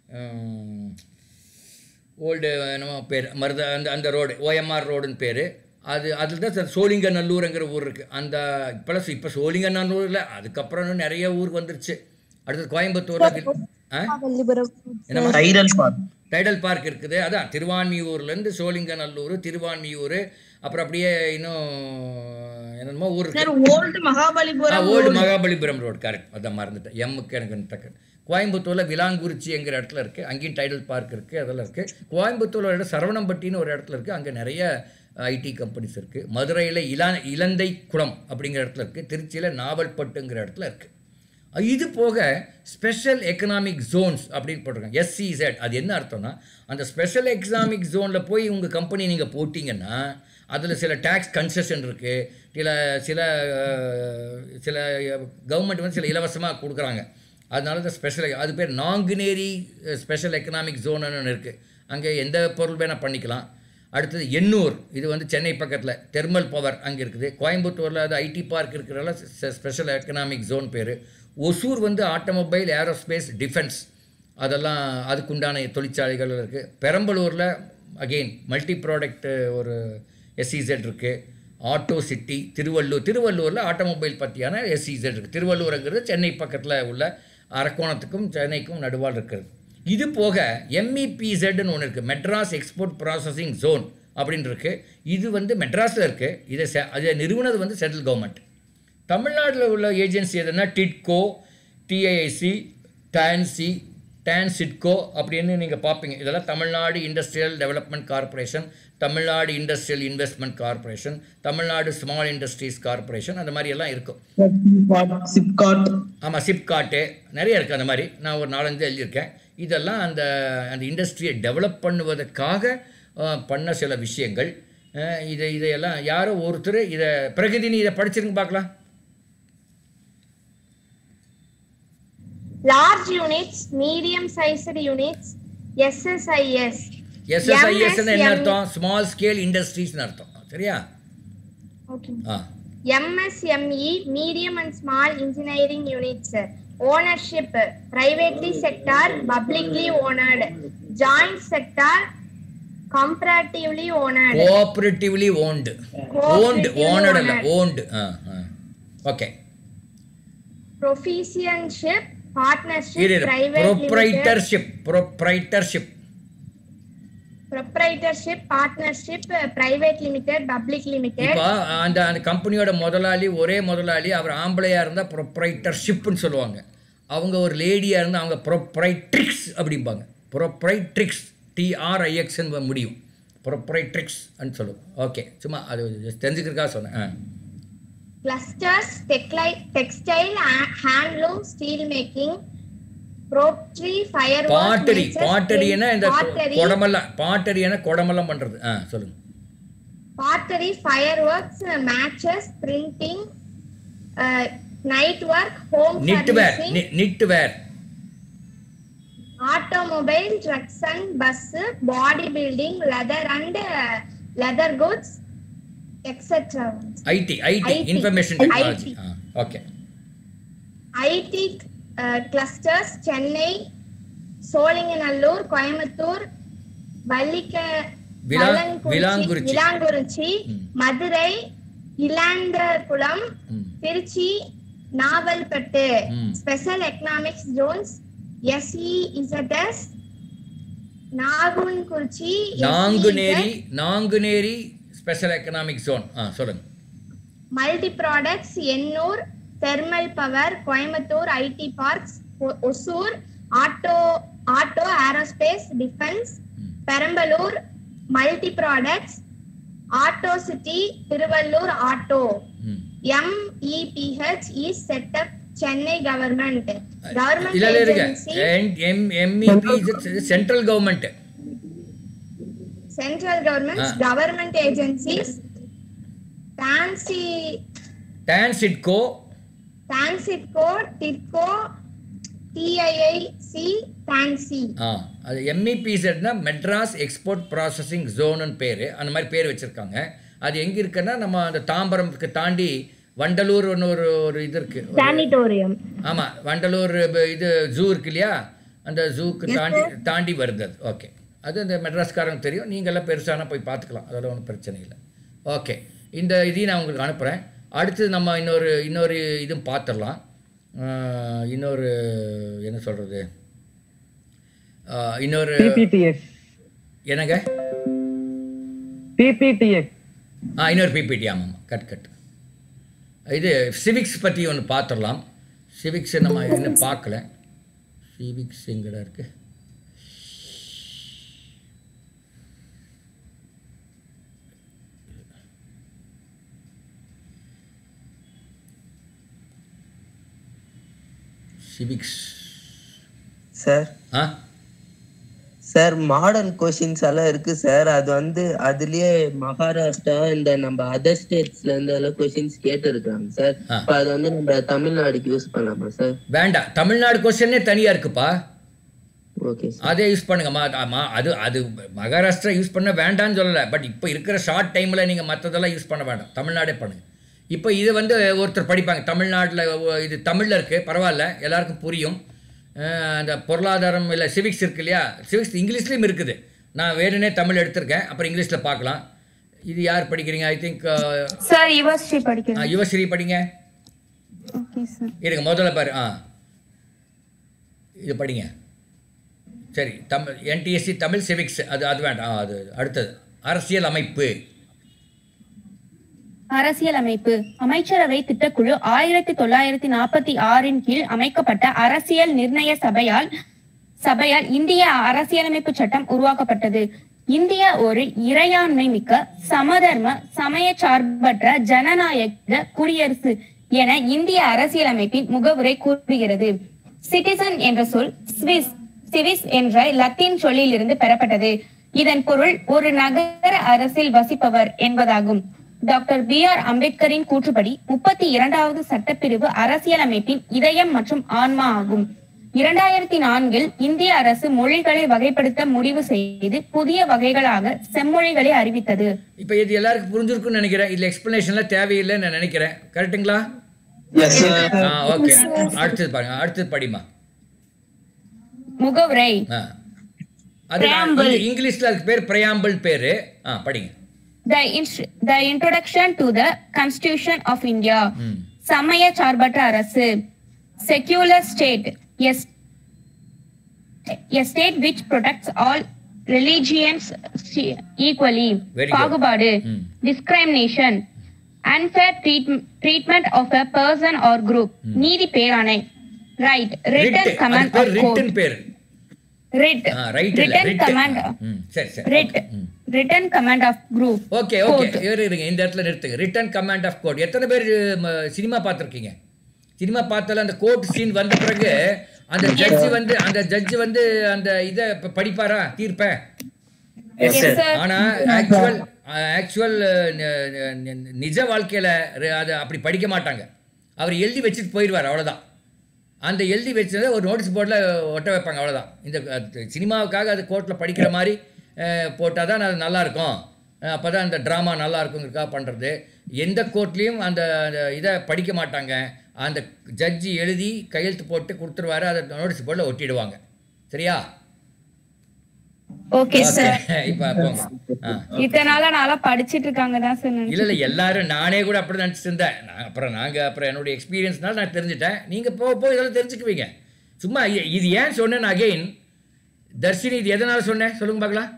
ஓல்டு என்னமோ பேர் மருத அந்த அந்த ரோடு ஓஎம்ஆர் ரோடுன்னு பேர் அது அதில் தான் சார் சோழிங்கநல்லூருங்கிற ஊர் இருக்குது அந்த இப்போலாம் இப்போ சோழிங்கநல்லூர் இல்லை அதுக்கப்புறம் இன்னும் நிறைய ஊர் வந்துருச்சு அடுத்தது கோயம்புத்தூரில் ஆ என்னம்மா டைடல் பார்க் டைடல் பார்க் இருக்குது அதான் திருவான்மியூர்லேருந்து சோழிங்கநல்லூர் திருவான்மியூர் அப்புறம் அப்படியே இன்னும் என்னென்னமோ ஊர் இருக்கு sir old Mahabalipuram old Mahabalipuram road correct அதான் மறந்துட்டேன் எம்முக்கு எனக்கு டக்கு கோயம்புத்தூரில் விலாங்குறிச்சிங்கிற இடத்துல இருக்குது அங்கேயும் டைடல் பார்க் இருக்குது அதெல்லாம் இருக்குது கோயம்புத்தூர் ஒரு இடம் சரவணம்பட்டின்னு ஒரு இடத்துல இருக்குது அங்கே நிறைய ஐடி கம்பெனிஸ் இருக்குது மதுரையில் இளா இலந்தை குளம் அப்படிங்கிற இடத்துல இருக்குது திருச்சியில் நாவல்பட்டுங்கிற இடத்துல இருக்குது இது போக ஸ்பெஷல் எக்கனாமிக் ஜோன்ஸ் அப்படின்னு போட்டிருக்காங்க எஸ்சிசெட் அது என்ன அர்த்தம்னா அந்த ஸ்பெஷல் எக்கனாமிக் ஜோனில் போய் உங்கள் கம்பெனி நீங்கள் போட்டிங்கன்னா அதில் சில டேக்ஸ் கன்செஷன் இருக்குது சில சில அஹ், சில கவர்மெண்ட் வந்து சில இலவசமாக கொடுக்குறாங்க அதனால தான் ஸ்பெஷல் அது பேர் நாங்குநேரி ஸ்பெஷல் எக்கனாமிக் ஜோன்னு ஒன்று இருக்குது அங்கே எந்த பொருள் வேணால் பண்ணிக்கலாம் அடுத்தது எண்ணூர் இது வந்து சென்னை பக்கத்தில் தெர்மல் பவர் அங்கே இருக்குது கோயம்புத்தூரில் அது ஐடி பார்க் இருக்கிறதால ஸ்பெஷல் எக்கனாமிக் ஜோன் பேர் ஒசூர் வந்து ஆட்டோமொபைல் ஏரோஸ்பேஸ் டிஃபென்ஸ் அதெல்லாம் அதுக்குண்டான தொழிற்சாலைகள் இருக்குது பெரம்பலூரில் அகெயின் மல்டி ப்ராடக்ட் ஒரு எஸ்இசெட் இருக்குது ஆட்டோ சிட்டி திருவள்ளூர் திருவள்ளூரில் ஆட்டோமொபைல் பற்றியான எஸ்இசெட் இருக்குது திருவள்ளூருங்கிறது சென்னை பக்கத்தில் உள்ள அரக்கோணத்துக்கும் சென்னைக்கும் நடுவால் இருக்கிறது இது போக எம்இபிசெட்னு ஒன்று இருக்குது மெட்ராஸ் எக்ஸ்போர்ட் ப்ராசஸிங் ஜோன் அப்படின்னு இருக்கு இது வந்து மெட்ராஸில் இருக்குது இதை செ- அதை நிறுவனது வந்து சென்ட்ரல் கவர்மெண்ட் தமிழ்நாட்டில் உள்ள ஏஜென்சி எதுனா டிட்கோ டிஐஐசி டான்சி டான்சிட்கோ அப்படின்னு நீங்கள் பார்ப்பீங்க இதெல்லாம் Tamil Nadu industrial development corporation Tamil Nadu industrial investment corporation Tamil Nadu small industries corporation அந்த மாதிரி எல்லாம் இருக்கும் சிப்காட் ஆமாம் சிப்காட்டு நிறைய இருக்குது அந்த மாதிரி நான் ஒரு நாலஞ்சு எழுதியிருக்கேன் இதெல்லாம் அந்த அந்த இண்டஸ்ட்ரியை டெவலப் பண்ணுவதற்காக அஹ், பண்ண சில விஷயங்கள் அஹ், இதை இதையெல்லாம் யாரோ ஒருத்தர் இதை பிரகதினி இதை படிச்சிருங்க பார்க்கலாம் large units medium sized units SSIS SSIS என்ன MSM. அர்த்தம் ஸ்மால் ஸ்கேல் இண்டஸ்ட்ரீஸ்னு அர்த்தம் சரியா okay ஆ MSME medium and small engineering units ownership privately sector publicly owned joint sector comparatively owned கோஆபரேட்டிவ்லி ஓன்டு ஓன்டு Cooperatively ஓனட் அல்ல owned. ஓன்டு ஆ ஆ ஓகே proficientship partnership இரு private limited proprietorship proprietorship proprietorship partnership private limited public limited இப்போ அந்த அந்த கம்பெனியோட முதலாளி ஒரே முதலாளி அவர் ஆம்பளையாக இருந்தால் ப்ரொப்ரைட்டர்ஷிப்னு சொல்லுவாங்க அவங்க ஒரு லேடியாக இருந்தால் அவங்க ப்ரொப்ரைட்ரிக்ஸ் அப்படிம்பாங்க ப்ரொப்ரைட்ரிக்ஸ் டிஆர்ஐஎக்ஸ்ன்னு முடியும் ப்ரொப்ரைட்ரிக்ஸ் சொல்லுவோம் ஓகே சும்மா அது just தெரிஞ்சுக்கிறதுக்காக சொன்னேன் ஆ clusters textile textile ha- handloom steel making poultry fireworks pottery matches, பாட்டரின்னா இந்த pottery குடமெல்லாம் பாட்டரின்னா குடமெல்லாம் பண்ணுறது ஆ சொல்லுங்கள் pottery fireworks uh, matches printing uh, night work home knitwear furnishing knitwear automobile trucks and bus bodybuilding leather and uh, leather goods etc IT IT IT. Information IT. Technology ஆ okay IT uh, clusters Chennai, Solinganallur, Coimbatore, Vallika, விலா கள்ளக்குறிச்சி விலாங்குறிச்சி விலாங்குறிச்சி மதுரை இளாந்தகுளம் ம். திருச்சி நாவல்பட்டு ம். Special economics zones எஸ்இஇசட்எஸ் நாகுன்குறிச்சி Nanguneri Nanguneri special economic zone ஆ சொல்லுங்க multi products Ennore thermal power Coimbatore IT parks Hosur auto auto aerospace defence Perambalur multi products auto city Tiruvallur auto ம். MEPZ is set up Chennai government இல்ல government இல்ல இருங்க agency MEP central government central government Ah. Government agencies TANSI TANSIDCO TANSIDCO TIDCO TIIC TANSI ஆ அது எம்இபிசட்னா Madras export processing ஜோனுன்னு பேர் அந்த மாதிரி பேர் வச்சுருக்காங்க அது எங்கே இருக்குன்னா நம்ம அந்த தாம்பரம்க்கு தாண்டி வண்டலூர் ஒன்று ஒரு ஒரு இது இருக்குது சானிட்டோரியம் ஆமாம் வண்டலூர் ப- இது ஜூ இருக்கு இல்லையா அந்த ஜூக்கு தாண்டி தாண்டி வருது அது ஓகே அது இந்த மெட்ராஸ்காரங்க தெரியும் நீங்கள்லாம் பெருசானா போய் பார்த்துக்கலாம் அதெல்லாம் ஒன்றும் பிரச்சனை இல்லை ஓகே இந்த இதையும் நான் உங்களுக்கு அனுப்புகிறேன் அடுத்து நம்ம இன்னொரு இன்னொரு இதுவும் பார்த்துடலாம் ஆஹ், இன்னொரு என்ன சொல்கிறது இன்னொரு PPTX. என்னங்க PPTX. ஆ இன்னொரு பிபிடி ஆமாம் கட் கட் இது சிவிக்ஸ் பற்றி ஒன்று பார்த்துடலாம் சிவிக்ஸ் நம்ம இன்னும் பார்க்கல சிவிக்ஸ் எங்கடா இருக்கு சிவிக்ஸ் சார் ஆ சார் மாடல் கொஷின்ஸ் எல்லாம் இருக்கு சார் அது வந்து அதுலயே மகாராஷ்டிரா இந்த நம்ம அதர் ஸ்டேட்ஸ்ல இருந்து எல்லாம் கொஷின்ஸ் கேட்டிருக்காங்க சார் ஆ. இப்ப அது வந்து நம்ம தமிழ்நாடுக்கு யூஸ் பண்ணலாமா சார் வேண்டாம் தமிழ்நாடு கொஸ்டினே தனியாக இருக்குப்பா ஓகே சார் அதே யூஸ் பண்ணுங்கம்மா அது- ஆமா அது அது மகாராஷ்டிரா யூஸ் பண்ண வேண்டாம்னு சொல்லலை பட் இப்போ இருக்கிற ஷார்ட் டைமில் நீங்கள் மற்றதெல்லாம் யூஸ் பண்ண வேண்டாம் தமிழ்நாடே பண்ணுங்க இப்போ இது வந்து ஒருத்தர் படிப்பாங்க தமிழ்நாட்டில் இது தமிழில் இருக்குது பரவாயில்ல எல்லாருக்கும் புரியும் அஹ் அந்த பொருளாதாரம் இல்லை சிவிக்ஸ் இருக்கு இல்லையா சிவிக்ஸ் இங்கிலீஷ்லேயும் இருக்குது நான் வேணுனே தமிழ் எடுத்திருக்கேன் அப்புறம் இங்கிலீஷில் பார்க்கலாம் இது யார் படிக்கிறீங்க ஐ திங்க் சார் யுவஸ்ரீ படிக்கிறேன் யுவஸ்ரீ படிங்க ஓகே சார் இருங்க முதல்ல பாரு ஆ இது படிங்க சரி தமிழ் என்டிஎஸ்சி தமிழ் சிவிக்ஸ் அது அது வேண்டாம் ஆ, அது அடுத்தது அரசியல் அமைப்பு அரசியலமைப்பு அமைச்சரவை திட்டக்குழு ஆயிரத்தி தொள்ளாயிரத்தி நாற்பத்தி ஆறின் கீழ் அமைக்கப்பட்ட அரசியல் நிர்ணய சபையால் சபையால் இந்திய அரசியலமைப்பு சட்டம் உருவாக்கப்பட்டது இந்தியா ஒரு இறையாண்மை மிக்க சமதர்ம சமய சார்பற்ற ஜனநாயக குடியரசு என இந்திய அரசியலமைப்பின் முகவுரை கூறுகிறது சிட்டிசன் என்ற சொல் ஸ்விஸ் சிவிஸ் என்ற லத்தீன் சொல்லிலிருந்து பெறப்பட்டது இதன் பொருள் ஒரு நகர அரசில் வசிப்பவர் என்பதாகும் டாக்டர் பி ஆர் அம்பேத்கரின் கூற்றுப்படி முப்பத்தி இரண்டாவது சட்டப்பிரிவு அரசியலமைப்பின் இதயம் மற்றும் ஆன்மா ஆகும் இரண்டாயிரத்தி நான்கில் இந்திய அரசு மொழிகளை வகைப்படுத்த முடிவு செய்து புதிய வகைகளாக செம்மொழிகளை அறிவித்தது இப்போ இது எல்லாருக்கும் புரிஞ்சிருக்கும்னு நினைக்கிறேன் இதில் எக்ஸ்பிளனேஷன்லாம் தேவையில்லைன்னு நான் நினைக்கிறேன் கரெக்ட்டுங்களா Yes, sir. ஆ ஓகே அடுத்தது பாருங்க அடுத்தது படிமா முகவுரை ஆ அது நான் Preamble. இங்க- இங்கிலீஷ்ல அதுக்கு பேர் பிரயாம்பிள் பேரு ஆ படிங்க The, int- the introduction to the Constitution of India. சமய சார்பற்ற அரசு secular state is a state which protects all religions equally Very good. பாகுபாடு Hmm. discrimination unfair treat- treatment of a person or group நீதி பேராணை right written writ command அது பேர் of court written பேர் writ ஆ ரைட் இல்ல written writ command ம் சரி சரி writ written command of group okay okay Court. இரு இருங்க இந்த இடத்துல நிறுத்துங்க ரிட்டன் கமாண்ட் ஆஃப் கோர்ட் எத்தனை பேர் சினிமா பார்த்துருக்கீங்க சினிமா பார்த்தால அந்த கோர்ட் சீன் வந்த பிறகு அந்த ஜட்ஜி வந்து அந்த ஜட்ஜி வந்து அந்த இதை ப- படிப்பாரா தீர்ப்ப yes sir ஆனா ஆக்சுவல் ஆக்சுவல் நிஜ வாழ்க்கையில ர- அதை அப்படி படிக்க மாட்டாங்க அவர் எழுதி வச்சுட்டு போயிடுவார் அவ்வளவுதான் அந்த எழுதி வச்சதை ஒரு நோட்டீஸ் போர்டில் ஒட்ட வைப்பாங்க அவ்வளவுதான் இந்த அது சினிமாவுக்காக அது கோர்ட்டில் படிக்கிற மாதிரி போட்டால் தான் அது நல்லா இருக்கும் அப்போ தான் அந்த ட்ராமா நல்லா இருக்குங்கிறதுக்காக பண்ணுறது எந்த கோர்ட்லேயும் அந்த அந்த இதை படிக்க மாட்டாங்க அந்த ஜட்ஜி எழுதி கையெழுத்து போட்டு கொடுத்துருவாரு அதை நோட்டீஸ் போர்டில் ஒட்டிடுவாங்க சரியா ஓகே சார் இப்போ போங்க ஆ இத்தனை நாளா நாளா படிச்சிட்டு இருக்காங்க தான் சார் இல்லை இல்லை எல்லாரும் நானே கூட அப்படி நினச்சிட்டு இருந்தேன் நான் அப்புறம் நாங்கள் அப்புறம் என்னுடைய எக்ஸ்பீரியன்ஸ்னால நான் தெரிஞ்சுட்டேன் நீங்கள் போக போக இதெல்லாம் தெரிஞ்சுக்குவீங்க சும்மா இ- இது ஏன் சொன்னேன் அகைன் தர்ஷினி இது எதனால சொன்னேன் சொல்லுங்க பார்க்கலாம்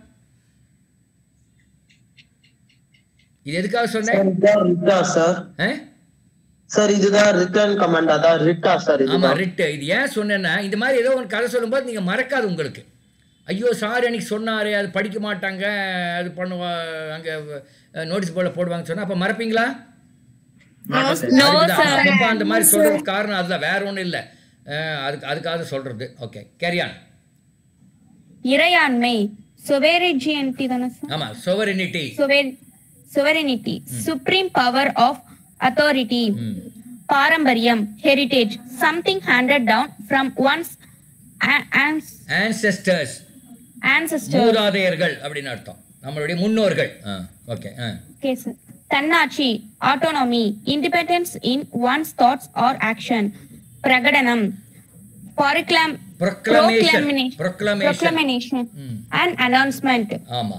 இது எதுக்காக சொன்னேன் இதுதான் ரிட்டா சார் ஆ? சார் இதுதான் ரிட்டர்ன் கமாண்ட் அதான் ரிட்டா சார் ஆமா இதுதான் ரிட்டு இது ஏன் சொன்னேன்னா இந்த மாதிரி ஏதோ ஒரு கதை சொல்லும்போது நீங்க மறக்காது உங்களுக்கு ஐயோ சார் அன்னைக்கு சொன்னாரு அது படிக்க மாட்டாங்க அது பண்ணுவா அங்க நோட்டீஸ் போர்டில் போடுவாங்க சொன்னா அப்ப மறப்பீங்களா அதுக்குதான். அப்ப அந்த மாதிரி சொல்றதுக்கு காரணம் அதுதான் வேற ஒண்ணும் இல்ல அஹ், அதுக்கு அதுக்காக சொல்றது ஓகே கேரியான் இறையாண்மை சொவேரிஜியன்டி தானே சார் ஆமா sovereignty sovereignty supreme power of authority பாரம்பரியம் heritage something handed down from one's a- ans- ancestors ancestor மூதாதையர்கள் அப்படின்னு அர்த்தம் நம்மளுடைய முன்னோர்கள் ஓகே okay sir தன்னாட்சி autonomy independence in one's thoughts or action பிரகடனம் proclam Proclamation. proclamation Proclamation. proclamation and announcement ஆமா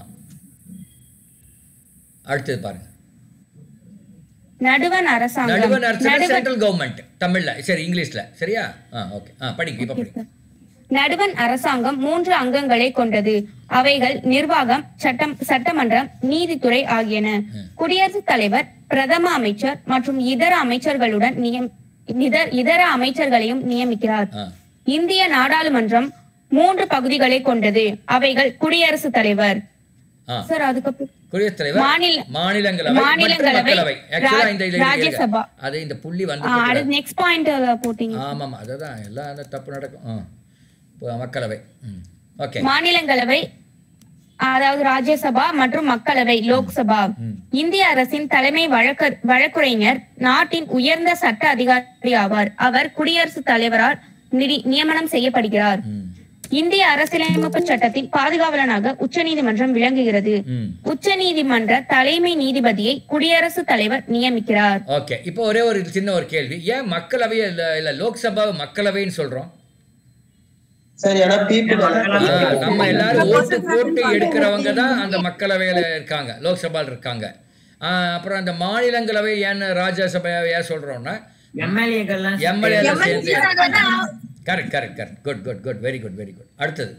அடுத்தது பாருங்க நடுவன் அரசாங்கம் நடுவன் அரசு நடுவன் சென்ட்ரல் கவர்மெண்ட் தமிழ்ல சரி இங்கிலீஷ்ல சரியா ஆ ஓகே ஆ படிங்க இப்ப படிங்க நடுவன் அரசாங்கம் மூன்று அங்கங்களை கொண்டது அவைகள் நிர்வாகம் சட்டம் சட்டமன்றம் நீதித்துறை ஆகியன குடியரசுத் தலைவர் பிரதம அமைச்சர் மற்றும் இதர அமைச்சர்களுடன் நியம் இதர- இதர அமைச்சர்களையும் நியமிக்கிறார் ஆ இந்திய நாடாளுமன்றம் மூன்று பகுதிகளை கொண்டது அவைகள் குடியரசுத் தலைவர் ஆ சார் அதுக்கப்புறம் குடியரசுத் தலைவர் மாநில- மாநிலங்களவை மற்றும் மாநிலங்களவை, மக்களவை ஆக்சுவலா இந்த இதுல ராஜ்யசபா. ராஜ்யசபா அது இந்த புள்ளி வந்து ஆ, அடுத்து நெக்ஸ்ட் பாயிண்ட் போட்டீங்க ஆமாமா அதுதான் எல்லாம் அந்த தப்பு நடக்கும் ஆ இப்போ மக்களவை ம் ஓகே மாநிலங்களவை அதாவது ராஜ்யசபா மற்றும் மக்களவை லோக்சபா இந்திய அரசின் தலைமை வழக்க வழக்குரைஞர் நாட்டின் உயர்ந்த சட்ட அதிகாரி ஆவார் அவர் குடியரசுத் தலைவரால் நிதி- நியமனம் செய்யப்படுகிறார் இந்திய அரசியலமைப்பு சட்டத்தின் பாதுகாவலனாக உச்சநீதிமன்றம் விளங்குகிறது ம் உச்சநீதிமன்ற தலைமை நீதிபதியை குடியரசுத் தலைவர் நியமிக்கிறார் ஓகே இப்போ ஒரே ஒரு சின்ன ஒரு கேள்வி ஏன் மக்களவை இல்ல இல்ல லோக்சபா மக்களவைன்னு சொல்றோம் சார் ஏன்னா பீப்புள் ஆ, நம்ம எல்லாரும் ஓட்டு போட்டு எடுக்கிறவங்க தான் அந்த மக்களவையில இருக்காங்க லோக்சபால இருக்காங்க ஆ, அப்புறம் அந்த மாநிலங்களவை ஏன் ராஜ்யசபா ஏன் சொல்றோம்னா எம்எல்ஏக்கள்லாம் எம்எல்ஏ சேர்ந்து correct correct correct good good good very good very good அடுத்தது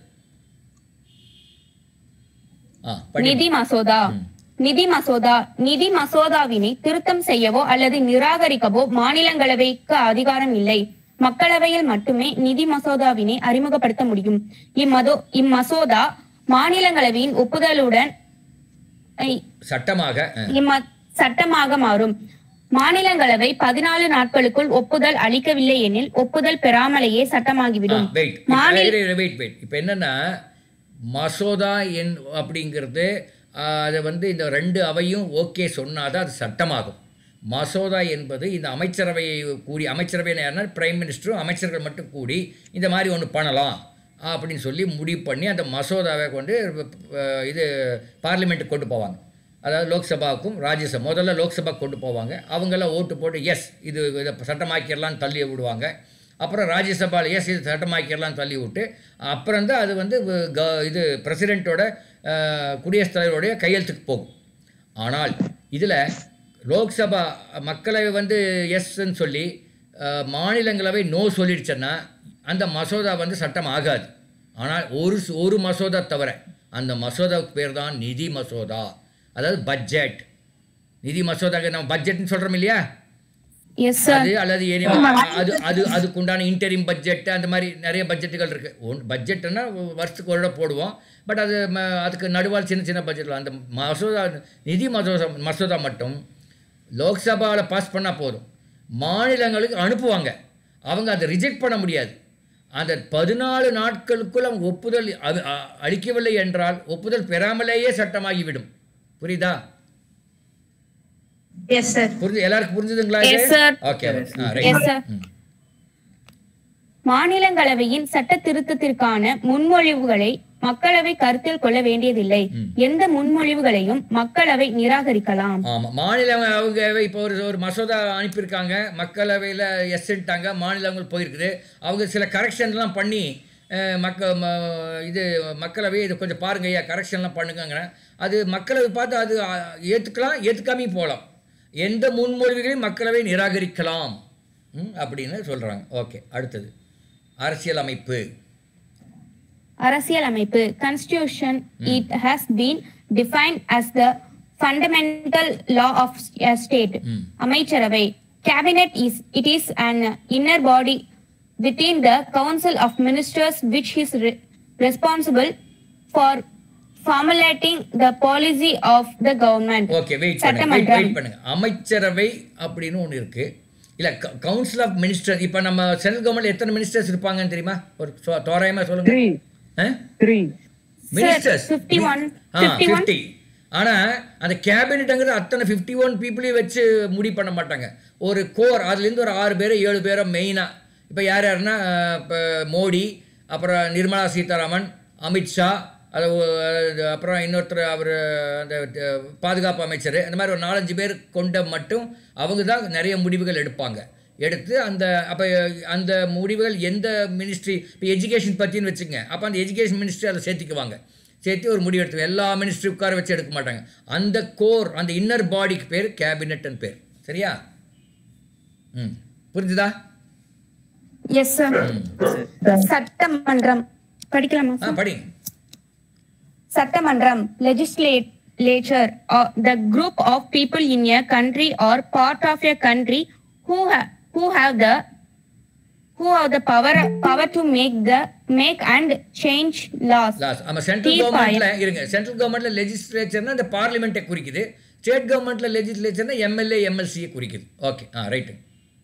ஆ படி நிதி மசோதா நிதி மசோதா நிதி மசோதாவினை திருத்தம் செய்யவோ அல்லது நிராகரிக்கவோ மாநிலங்களவைக்கு அதிகாரம் இல்லை மக்களவையில் மட்டுமே நிதி மசோதாவினை அறிமுகப்படுத்த முடியும் இம்மதோ இம்மசோதா மாநிலங்களவையின் ஒப்புதலுடன் ஐ, சட்டமாக ஆ. இம்ம சட்டமாக மாறும் மாநிலங்களவை பதினாலு நாட்களுக்குள் ஒப்புதல் அளிக்கவில்லை எனில் ஒப்புதல் பெறாமலேயே சட்டமாகிவிடும் வெயிட் மாநில வெயிட் வெயிட் இப்போ என்னன்னா மசோதா என் அப்படிங்கிறது ஆஹ், அதை வந்து இந்த ரெண்டு அவையும் ஓகே சொன்னாதான் அது சட்டமாகும் மசோதா என்பது இந்த அமைச்சரவையை கூடி அமைச்சரவை யாருன்னா பிரைம் மினிஸ்டரும் அமைச்சர்கள் மட்டும் கூடி இந்த மாதிரி ஒன்று பண்ணலாம் அப்படின்னு சொல்லி முடிவு பண்ணி அந்த மசோதாவை கொண்டு அஹ், இது பார்லிமெண்ட்டுக்கு கொண்டு போவாங்க அதாவது லோக்சபாவுக்கும் ராஜ்யசபா முதல்ல லோக்சபா கொண்டு போவாங்க அவங்கெல்லாம் ஓட்டு போட்டு எஸ் இது இதை சட்டமாக்கிடலாம்னு தள்ளி விடுவாங்க அப்புறம் ராஜ்யசபாவில் எஸ் இது சட்டமாக்கிடலாம் தள்ளி விட்டு அப்புறம் தான் அது வந்து வ- க- இது பிரசிடெண்ட்டோட குடியரசுத் தலைவருடைய கையெழுத்துக்கு போகும் ஆனால் இதில் லோக்சபா மக்களவை வந்து எஸ்ன்னு சொல்லி அஹ், மாநிலங்களவை நோ சொல்லிடுச்சுன்னா அந்த மசோதா வந்து சட்டம் ஆகாது ஆனால் ஒரு சு- ஒரு மசோதா தவிர அந்த மசோதாவுக்கு பேர் தான் நிதி மசோதா அதாவது பட்ஜெட் நிதி மசோதாக்கு நம்ம பட்ஜெட்னு சொல்கிறோம் இல்லையா எஸ் சார் அது அல்லது ஏறி அது அது அதுக்குண்டான இன்டரிம் பட்ஜெட் அந்த மாதிரி நிறைய பட்ஜெட்டுகள் இருக்கு ஒன் பட்ஜெட்னா வருஷத்துக்கு ஒரு தடவை போடுவோம் பட் அது ம- அதுக்கு நடுவால் சின்ன சின்ன பட்ஜெட்டில் அந்த மசோதா நிதி மசோதா மசோதா மட்டும் லோக்சபாவில் பாஸ் பண்ணால் போதும் மாநிலங்களுக்கு அனுப்புவாங்க அவங்க அதை ரிஜெக்ட் பண்ண முடியாது அந்த பதினாலு நாட்களுக்குள் அவங்க ஒப்புதல் அது அ- அளிக்கவில்லை என்றால் ஒப்புதல் பெறாமலேயே சட்டமாகிவிடும் புரியுதா எஸ் சார் புரிஞ்சு எல்லாருக்கும் புரிஞ்சுதுங்களா Yes, sir. Okay Yes, sir. மாநிலங்களவையின் சட்ட திருத்தத்திற்கான முன்மொழிவுகளை மக்களவை கருத்தில் கொள்ள வேண்டியதில்லை எந்த முன்மொழிவுகளையும் மக்களவை நிராகரிக்கலாம் ஆமா மாநில அவங்க இப்போ ஒரு ஒரு மசோதா அனுப்பியிருக்காங்க மக்களவையில் எஸ்ன்ட்டாங்க மாநிலங்கள் போயிருக்குது அவங்க சில கரெக்ஷன்லாம் பண்ணி அஹ், மக்க ம- இது மக்களவை இது கொஞ்சம் பாருங்க ஐயா கரெக்ஷன்லாம் பண்ணுங்கங்கிறேன் அது மக்களவை பார்த்து அது அஹ், ஏற்றுக்கலாம் ஏற்றுக்காமையும் போகலாம் எந்த முன்மொழிவுகளையும் மக்களவை நிராகரிக்கலாம் ம், அப்படின்னு சொல்கிறாங்க ஓகே அடுத்தது அரசியல் அமைப்பு அரசியல் அமைப்பு constitution it has been defined as the fundamental law of a state அமைச்சரவை cabinet is it is an inner body within the council of ministers which is re- responsible for formulating the policy of the government okay wait பண்ணுங்க wait சட்டமன்றம் wait பண்ணுங்க அமைச்சரவை அப்படின்னு ஒன்று இருக்கு இல்ல council of minister இப்போ நம்ம சென்ட்ரல் கவர்மெண்ட் எத்தனை மினிஸ்டர்ஸ் இருப்பாங்கன்னு தெரியுமா ஒரு தோ- தோராயமா சொல்லுங்க த்ரீ மினிஸ்டர்ஸ் 51 ஆ 51 ஃபிஃப்டி ஆனா அந்த கேபினெட்டுங்கிறது அத்தனை ஃபிஃப்டி ஒன் பீப்புளையும் வச்சு முடிவு பண்ண மாட்டாங்க ஒரு கோர் அதுலேருந்து ஒரு ஆறு பேர் ஏழு பேரை மெயினாக இப்போ யார் யாருன்னா இப்போ மோடி அப்புறம் நிர்மலா சீதாராமன் அமித்ஷா அது ஒ- அது அப்புறம் இன்னொருத்தர் அவர் அந்த அஹ், பாதுகாப்பு அமைச்சர் அந்த மாதிரி ஒரு நாலஞ்சு பேர் கொண்ட மட்டும் அவங்க தான் நிறைய முடிவுகள் எடுப்பாங்க எடுத்து அந்த அப்போ அந்த முடிவுகள் எந்த மினிஸ்ட்ரி இப்போ எஜுகேஷன் பற்றின்னு வச்சுங்க அப்போ அந்த எஜுகேஷன் மினிஸ்ட்ரி அதை சேர்த்துக்குவாங்க சேர்த்து ஒரு முடிவு எடுத்து எல்லா மினிஸ்ட்ரி உட்கார வச்சு எடுக்க மாட்டாங்க அந்த கோர் அந்த இன்னர் பாடிக்கு பேர் கேபினட்னு பேர் சரியா ம் புரிஞ்சுதா எஸ் சார் சட்டமன்றம் படிக்கலாமா ஆ படி சட்டமன்றம் legislature or the group of people in a country or part of a country who ha- who have the who have the power power to make the make and change laws laws ஆமாம் central தீர்ப்பாயம். கவர்மெண்ட்ல இருங்க central கவர்மெண்ட்ல லெஜிஸ்லேச்சர்னா இந்த பார்லிமெண்ட்டை குறிக்குது state கவர்மெண்ட்ல லெஜிஸ்லேச்சர்னா MLA எம்எல்சியை குறிக்குது ஓகே ஆ ரைட்டு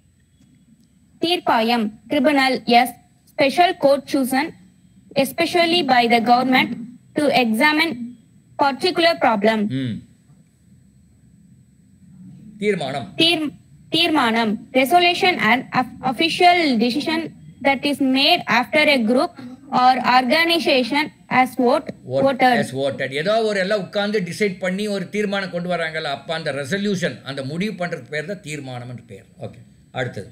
தீர்ப்பாயம் tribunal yes special court chosen especially by the government to examine particular problem ம் தீர்மானம் தீர் தீர்மானம் resolution and of- official decision that is made after a group or organization has vote voted yes voted ஏதோ ஒரு எல்லாம் உட்கார்ந்து decide பண்ணி ஒரு தீர்மானம் கொண்டு வராங்கல்ல அப்போ அந்த ரெசல்யூஷன் அந்த முடிவு பண்ணுறதுக்கு பேர் தான் தீர்மானம்னு பேர் ஓகே அடுத்தது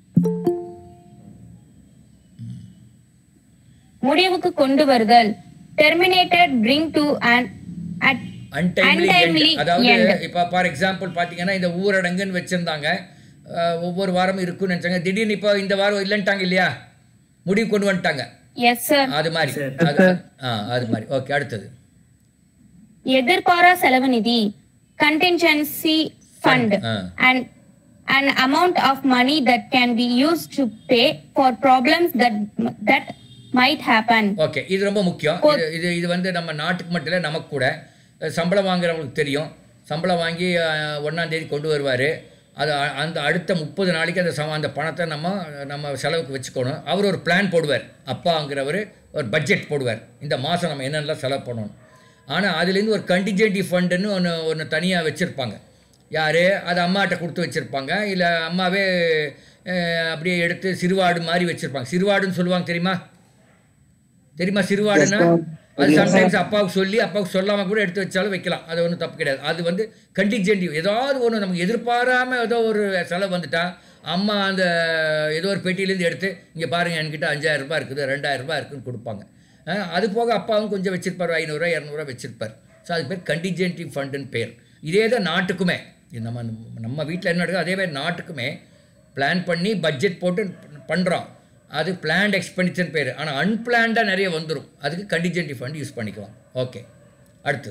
முடிவுக்கு கொண்டு வருதல் terminated bring to an at untimely untimely அதாவது end. இப்போ ஃபார் எக்ஸாம்பிள் பார்த்தீங்கன்னா இந்த ஊரடங்குன்னு வச்சுருந்தாங்க ஒவ்வொரு வாரமும் இருக்குன்னு நினச்சாங்க திடீர்னு இப்போ இந்த வாரம் இல்லைன்ட்டாங்க இல்லையா முடிவு கொண்டு வந்துட்டாங்க yes sir அது மாதிரி அது ஆ அது மாதிரி ஓகே அடுத்தது எதிர்பாரா செலவு நிதி contingency fund ah. and an amount of money that can be used to pay for problems that that might happen okay இது ரொம்ப முக்கியம் இது இது இது வந்து நம்ம நாட்டுக்கு மட்டும் இல்லை நமக்கு கூட அஹ், சம்பளம் வாங்குறவங்களுக்கு தெரியும் சம்பளம் வாங்கி அஹ், ஒண்ணாம் தேதி கொண்டு வருவார் அது அ- அந்த அடுத்த முப்பது நாளைக்கு அந்த சம அந்த பணத்தை நம்ம நம்ம செலவுக்கு வச்சுக்கணும் அவர் ஒரு பிளான் போடுவார் அப்பாங்கிறவர் ஒரு பட்ஜெட் போடுவார் இந்த மாதம் நம்ம என்னென்னலாம் செலவு பண்ணணும் ஆனால் அதுலேருந்து ஒரு கண்டிஜென்டி ஃபண்டுன்னு ஒன்று ஒன்று தனியாக வச்சுருப்பாங்க யார் அது அம்மாட்ட கொடுத்து வச்சுருப்பாங்க இல்லை அம்மாவே அஹ், அப்படியே எடுத்து சிறுவாடு மாதிரி வச்சுருப்பாங்க சிறுவாடுன்னு சொல்லுவாங்க தெரியுமா தெரியுமா சிறுவாடுன்னா அது சம்டைம்ஸ் அப்பாவுக்கு சொல்லி அப்பாவுக்கு சொல்லாம கூட எடுத்து வச்சாலும் வைக்கலாம் அது ஒன்றும் தப்பு கிடையாது அது வந்து கண்டிஜென்டிவ் ஏதாவது ஒன்று நமக்கு எதிர்பாராம ஏதோ ஒரு செலவு வந்துட்டா அம்மா அந்த ஏதோ ஒரு பெட்டியிலேருந்து எடுத்து இங்கே பாருங்க என்கிட்ட அஞ்சாயிரம் ரூபாய் இருக்குது ரெண்டாயிரம் ரூபாய் இருக்குன்னு கொடுப்பாங்க அஹ் அது போக அப்பாவும் கொஞ்சம் வச்சிருப்பார் ஐநூறுரூவா இரநூறுவா வச்சிருப்பார் ஸோ அது பேர் கண்டிஜென்டிவ் ஃபண்டுன்னு பேர் இதே தான் நாட்டுக்குமே இது நம்ம நம்ம வீட்டில் என்ன நடக்குதோ அதே மாதிரி நாட்டுக்குமே பிளான் பண்ணி பட்ஜெட் போட்டு பண்ணுறோம் அது பிளான்ட் எக்ஸ்பெண்டிச்சர் பேர் ஆனால் அன்பிளான்டாக நிறைய வந்துடும் அதுக்கு கண்டிஜென்டி ஃபண்ட் யூஸ் பண்ணிக்கலாம் ஓகே அடுத்து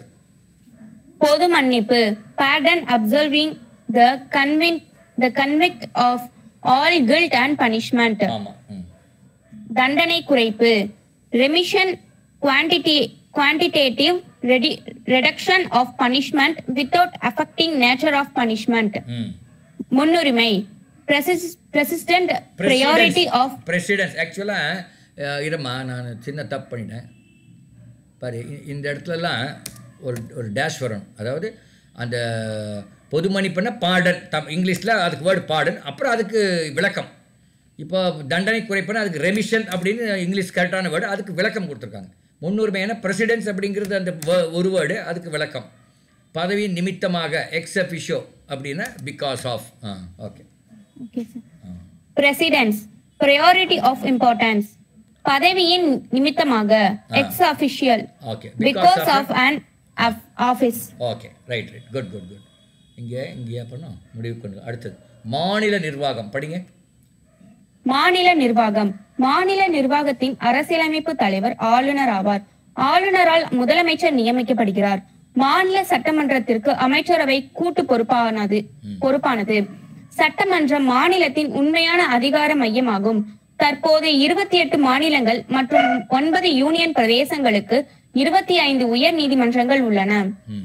பொது மன்னிப்பு pardon absolving the convict the convict of all guilt and punishment ஆமாம் ம் தண்டனை குறைப்பு remission quantity quantitative redu- reduction of punishment without affecting nature of punishment ம் முன்னுரிமை Presis- persistent priority of precedence ஆக்சுவலாக இருமா நான் சின்ன தப்பு பண்ணிட்டேன் பாரு இ- இந்த இடத்துலலாம் ஒரு ஒரு டேஷ் வரணும் அதாவது அந்த பொது மன்னிப்புன்னா பாடன் தம் இங்கிலீஷில் அதுக்கு வேர்டு பாடன் அப்புறம் அதுக்கு விளக்கம் இப்போ தண்டனை குறைப்புனா அதுக்கு ரெமிஷன் அப்படின்னு இங்கிலீஷ் கரெக்டான வேர்டு அதுக்கு விளக்கம் கொடுத்துருக்காங்க முன்னுரிமையான பிரசிடென்ஸ் அப்படிங்கிறது அந்த wo- ஒரு வேர்டு அதுக்கு விளக்கம் பதவி நிமித்தமாக எக்ஸ் அஃபிஷோ அப்படின்னா பிகாஸ் ஆஃப் ஆ okay okay, sir. precedence priority of importance பதவியின் நிமித்தமாக ex official okay because of an office okay right right good good good இங்கே இங்கேயா பண்ணோம் முடிவு கொண்டு அடுத்தது மாநில நிர்வாகம் படிங்க மாநில நிர்வாகம் மாநில நிர்வாகத்தின் அரசியலமைப்பு தலைவர் ஆளுநர் ஆவார் ஆளுநரால் முதலமைச்சர் நியமிக்கப்படுகிறார் மாநில சட்டமன்றத்திற்கு அமைச்சரவை கூட்டு பொறுப்பானது பொறுப்பானது சட்டமன்றம் மாநிலத்தின் உண்மையான அதிகார மையமாகும் தற்போது இருபத்தி எட்டு மாநிலங்கள் மற்றும் ஒன்பது யூனியன் பிரதேசங்களுக்கு இருபத்தி ஐந்து உயர் நீதிமன்றங்கள் உள்ளன ம்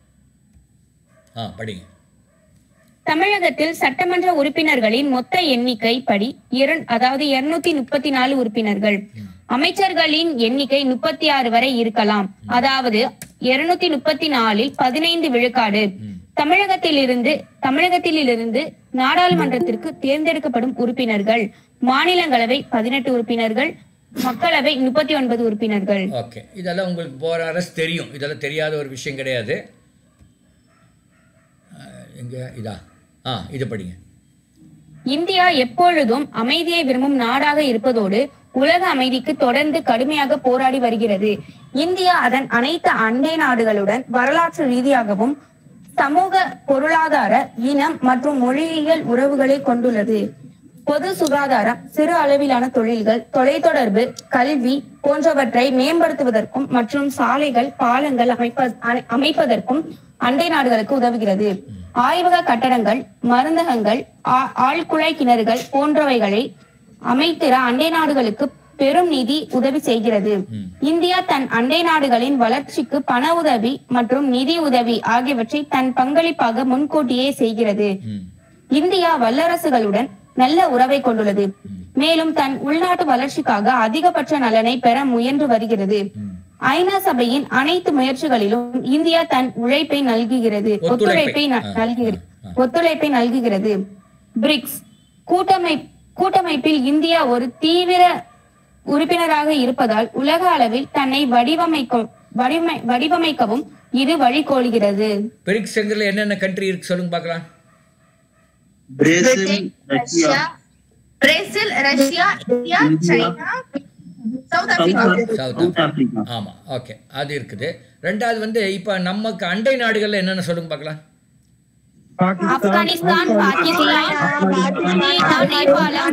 ஆ படிங்க தமிழகத்தில் சட்டமன்ற உறுப்பினர்களின் மொத்த எண்ணிக்கை படி இரண் அதாவது இருநூத்தி முப்பத்தி நாலு உறுப்பினர்கள் அமைச்சர்களின் எண்ணிக்கை முப்பத்தி ஆறு வரை இருக்கலாம் அதாவது இருநூத்தி முப்பத்தி நாலில் பதினைந்து விழுக்காடு தமிழகத்திலிருந்து தமிழகத்திலிருந்து நாடாளுமன்றத்திற்கு தேர்ந்தெடுக்கப்படும் உறுப்பினர்கள் மாநிலங்களவை பதினெட்டு உறுப்பினர்கள் மக்களவை முப்பத்தி ஒன்பது உறுப்பினர்கள் ஓகே இதெல்லாம் உங்களுக்கு போகிற அரசு தெரியும் இதெல்லாம் தெரியாத ஒரு விஷயம் கிடையாது எங்கே இதா ஆ இது படிங்க இந்தியா எப்பொழுதும் அமைதியை விரும்பும் நாடாக இருப்பதோடு உலக அமைதிக்கு தொடர்ந்து கடுமையாக போராடி வருகிறது இந்தியா அதன் அனைத்து அண்டை நாடுகளுடன் வரலாற்று ரீதியாகவும் சமூக பொருளாதார இனம் மற்றும் மொழியியல் உறவுகளை கொண்டுள்ளது பொது சுகாதாரம் சிறு அளவிலான தொழில்கள் தொலைத்தொடர்பு கல்வி போன்றவற்றை மேம்படுத்துவதற்கும் மற்றும் சாலைகள் பாலங்கள் அமைப்ப அ- அமைப்பதற்கும் அண்டை நாடுகளுக்கு உதவுகிறது ஆய்வக கட்டடங்கள் மருந்தகங்கள் ஆ- ஆழ்குழாய் கிணறுகள் போன்றவைகளை அமைத்திட அண்டை நாடுகளுக்கு பெரும் நிதி உதவி செய்கிறது இந்தியா தன் அண்டை நாடுகளின் வளர்ச்சிக்கு பண உதவி மற்றும் நிதி உதவி ஆகியவற்றை தன் பங்களிப்பாக முன்கூட்டியே செய்கிறது இந்தியா வல்லரசுகளுடன் நல்ல உறவை கொண்டுள்ளது மேலும் தன் உள்நாட்டு வளர்ச்சிக்காக அதிகபட்ச நலனை பெற முயன்று வருகிறது ஐநா சபையின் அனைத்து முயற்சிகளிலும் இந்தியா தன் உழைப்பை நல்குகிறது ஒத்துழைப்பை ந- நல்குகிறது ஒத்துழைப்பை நல்குகிறது பிரிக்ஸ் கூட்டமை கூட்டமைப்பில் இந்தியா ஒரு தீவிர உறுப்பினராக இருப்பதால் உலக அளவில் தன்னை வடிவமைக்கும் வடிவமை வடிவமைக்கவும் இது வழிகோலுகிறது பிரிக்ஸ் செங்கரில் என்னென்ன கண்ட்ரி இருக்கு சொல்லுங்க பார்க்கலாம் Brazil Russia Brazil Russia India China South Africa South South Africa ஆமாம் ஓகே அது இருக்குது ரெண்டாவது வந்து இப்போ நமக்கு அண்டை நாடுகளில் என்னென்ன சொல்லுங்க பார்க்கலாம் ஆப்கானிஸ்தான் பாகிஸ்தான் சீனா, நேபாளம்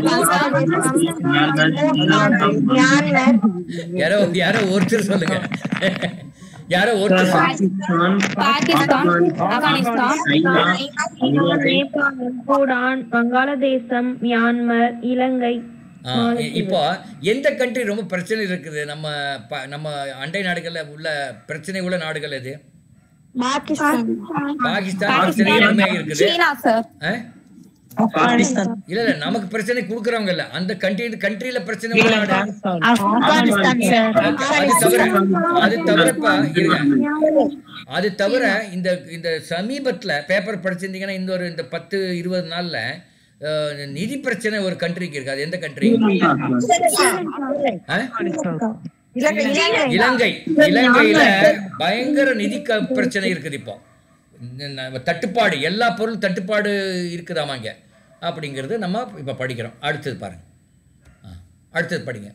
பூட்டான், யாரோ யாரோ ஒருத்தர் சொல்லுங்க யாரோ ஒருத்தர் சொல்லுங்க பாகிஸ்தான் ஆப்கானிஸ்தான் சைனா பங்களாதேஷ் நேபாளம் பூடான் வங்காளதேசம் மியான்மர் இலங்கை ஆ, இ- இப்போ எந்த கண்ட்ரி ரொம்ப பிரச்சனை இருக்குது நம்ம ப- நம்ம அண்டை நாடுகளில் உள்ள பிரச்சனை உள்ள நாடுகள் எது பாகிஸ்தான் பிரச்சனை கம்மியாக இருக்குது சீனா சார் ஆ? பாகிஸ்தான் இல்ல இல்ல நமக்கு பிரச்சனை கொடுக்குறவங்க இல்ல அந்த கண்ட்ரி கண்ட்ரில பிரச்சனை உள்ள நாடு ஆப்கானிஸ்தான் சார் அது தவிர அது தவிரப்பா இருங்க அது தவிர இந்த இந்த சமீபத்துல பேப்பர் படிச்சிருந்தீங்கன்னா இந்த ஒரு இந்த பத்து இருபது நாள்ல அஹ், நிதி பிரச்சனை ஒரு கண்ட்ரிக்கு இருக்கு அது எந்த கண்ட்ரி இலங்கை இலங்கையில பயங்கர நிதி க- பிரச்சனை இருக்குது இப்போ இந்த ந- தட்டுப்பாடு எல்லா பொருள் தட்டுப்பாடு இருக்குதாமாங்க அப்படிங்கிறது நம்ம இப்போ படிக்கிறோம் அடுத்தது பாருங்க ஆ, அடுத்தது படிங்க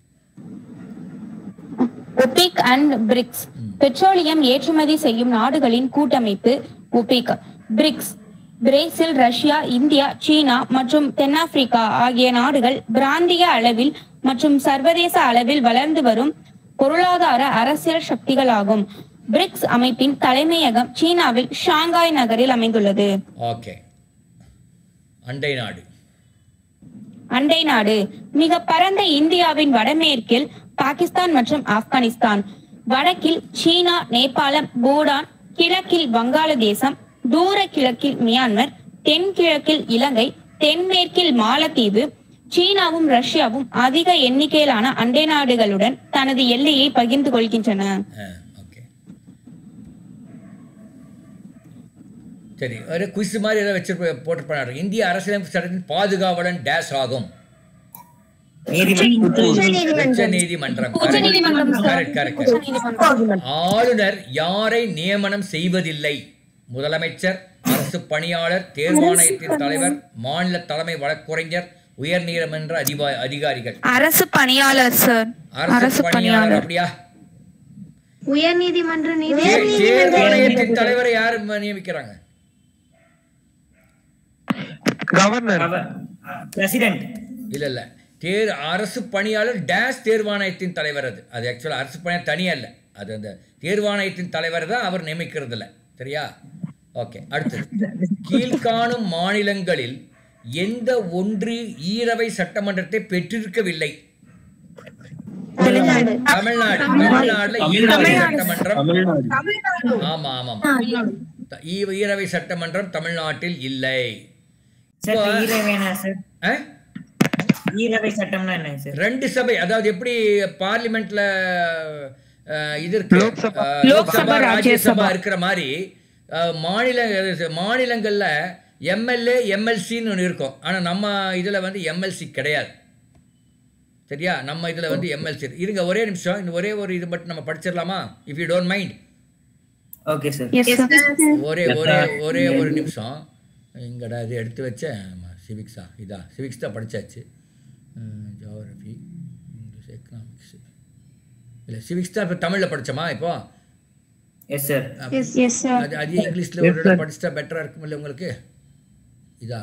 ஒபிக் அண்ட் பிரிக்ஸ் பெட்ரோலியம் ஏற்றுமதி செய்யும் நாடுகளின் கூட்டமைப்பு OPEC BRICS Brazil Russia India சீனா மற்றும் தென்னாப்பிரிக்கா ஆகிய நாடுகள் பிராந்திய அளவில் மற்றும் சர்வதேச அளவில் வளர்ந்து வரும் பொருளாதார அரசியல் சக்திகளாகும் பிரிக்ஸ் அமைப்பின் தலைமையகம் சீனாவில் ஷாங்காய் நகரில் அமைந்துள்ளது ஓகே அண்டை நாடு அண்டை நாடு மிக பரந்த இந்தியாவின் வடமேற்கில் பாகிஸ்தான் மற்றும் ஆப்கானிஸ்தான் வடக்கில் சீனா நேபாளம் பூடான் கிழக்கில் வங்காளதேசம் தூர கிழக்கில் மியான்மர் தென்கிழக்கில் இலங்கை தென்மேற்கில் மாலத்தீவு சீனாவும் ரஷ்யாவும் அதிக எண்ணிக்கையிலான அண்டை நாடுகளுடன் தனது எல்லையை பகிர்ந்து கொள்கின்றன ஆ, ஓகே சரி ஒரு குயிஸ் மாதிரி ஏதாவது வச்சு போட்டு பண்ணாரு இந்திய அரசியலமைப்பு சட்டத்தின் பாதுகாவலன் டேஷ் ஆகும் உச்ச நீதிமன்றம் உச்சநீதிமன்றம் சார். கரெக்ட் கரெக்ட் உச்சநீதிமன்றம். ஆளுநர் யாரை நியமனம் செய்வதில்லை முதலமைச்சர் அரசு பணியாளர் தேர்வாணையத்தின் தலைவர் மாநில தலைமை வழக்குரைஞர் உயர் நீதிமன்ற அதிபா அதிகாரிகள் அரசு பணியாளர் சார் அரசு பணியாளர் அப்படியா உயர் நீதிமன்ற நீதி தேர் தேர்வாணையத்தின் தலைவரை யார் ம- நியமிக்கிறாங்க கவர்னர் பிரசிடென்ட் இல்ல இல்ல தேர் அரசு பணியாளர் டேஷ் தேர்வாணையத்தின் தலைவர் அது அது ஆக்சுவலாக அரசு பணியாளர் தனியா இல்ல அது அந்த தேர்வாணையத்தின் தலைவர் தான் அவர் நியமிக்கிறது இல்ல சரியா ஓகே அடுத்தது கீழ்காணும் மாநிலங்களில் எந்த ஒன்று ஈரவை சட்டமன்றத்தை பெற்றிருக்கவில்லை தமிழ்நாடு தமிழ்நாடுல ஈரவை சட்டமன்றம் ஆமா ஆமா த- ஈ- ஈரவை சட்டமன்றம் தமிழ்நாட்டில் இல்லை சார் இப்போ- ஈரவேனா சார் ஆ? ஈரவை சட்டம்னா என்ன சார் ரெண்டு சபை அதாவது எப்படி பார்லிமெண்ட்ல அஹ், இது இருக்கு லோக்சபா. அஹ், லோக்சபா ராஜ்யசபா இருக்கிற மாதிரி அஹ், மாநில மாநிலங்கள்ல எம்எல்ஏ எம்எல்சின்னு ஒன்று இருக்கும் ஆனா நம்ம இதுல வந்து எம்எல்சி கிடையாது சரியா நம்ம இதுல வந்து எம்எல்சி இருங்க ஒரே நிமிஷம் இந்த ஒரே ஒரு இது மட்டும் நம்ம படிச்சிடலாமா if you don't mind okay sir ஒரே ஒரே ஒரே ஒரு நிமிஷம் எங்கடா இது எடுத்து வச்சேன் சிவிக்ஸா இதா சிவிக்ஸ் தான் படித்தாச்சு ஜியோகிரஃபி இங்கிலீஷ் எக்கனாமிக்ஸ் இல்லை சிவிக்ஸ் தான் இப்போ தமிழில் படித்தோமா இப்போ எஸ் சார் எஸ் சார் அது அது இங்கிலீஷில் ஒரு தடவை படிச்சிட்டா பெட்டராக இருக்குமில்ல உங்களுக்கு இதா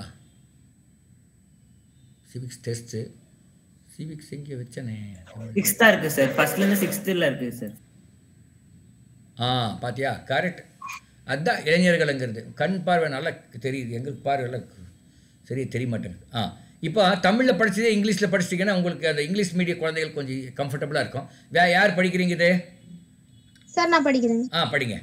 சிவிக்ஸ் டெஸ்ட்டு சிவிக்ஸ் எங்கே வச்சனே சிக்ஸ்தா இருக்கு சார் ஃபர்ஸ்ட்ல இருந்து சிக்ஸ்த்ல இருக்கு சார் ஆ பாத்தியா கரெக்ட் அதுதான் இளைஞர்களுங்கிறது கண் பார்வை நல்லா தெரியுது எங்களுக்கு பார்வை எல்லாம் சரியா தெரிய மாட்டேங்குது ஆ இப்போ தமிழில் படிச்சதே இங்கிலீஷில் படிச்சிட்டிங்கன்னா உங்களுக்கு அந்த இங்கிலீஷ் மீடியம் குழந்தைகள் கொஞ்சம் கம்ஃபர்டபுளாக இருக்கும் வே யார் படிக்கிறீங்க இது சார் நான் படிக்கிறேன் ஆ படிங்க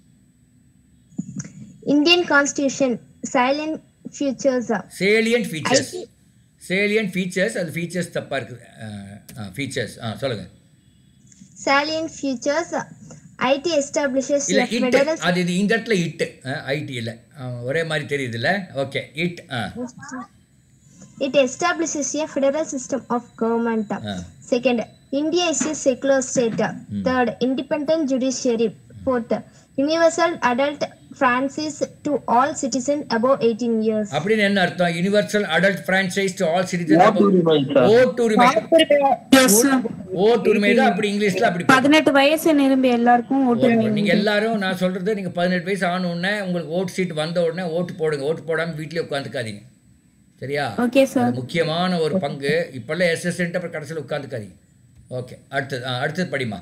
Indian constitution silent futures salient features salient features அது ஃபீச்சர்ஸ் தப்பாக இருக்குது ஃபீச்சர்ஸ் ஆ சொல்லுங்கள் salient features IT establishes இல்லை a இட் federal அது இது இந்த இடத்துல இட்டு ஐடி இல்லை ஒரே மாதிரி தெரியுதுல்ல ஓகே இட் ஆ it establishes a federal system of government ஆ second india is a secular state third independent judiciary fourth universal adult franchise to all citizens above 18 years அப்படின்னு என்ன அர்த்தம் universal adult franchise to all ஓட்டுரிமை citizen sir. ஓட்டுரிமை ஓட்டுரிமை தான் அப்படி இங்கிலீஷ்ல அப்படி போகும். பதினெட்டு வயசு நிரம்பி எல்லாருக்கும் ஓட்டுரிமை நீங்க எல்லாரும் நான் சொல்றது நீங்க பதினெட்டு வயசு ஆன உடனே உங்களுக்கு ஓட்டு சீட் வந்த உடனே ஓட்டு போடுங்க ஓட்டு போடாம வீட்லயே உட்காந்துக்காதீங்க சரியா ஓகே சார் அது முக்கியமான ஒரு பங்கு இப்பெல்லாம் எஸ்எஸ்என்ட்டு அப்புறம் கடைசியில் உட்காந்துக்காதீங்க ஓகே அடுத்தது ஆ, அடுத்தது படிமா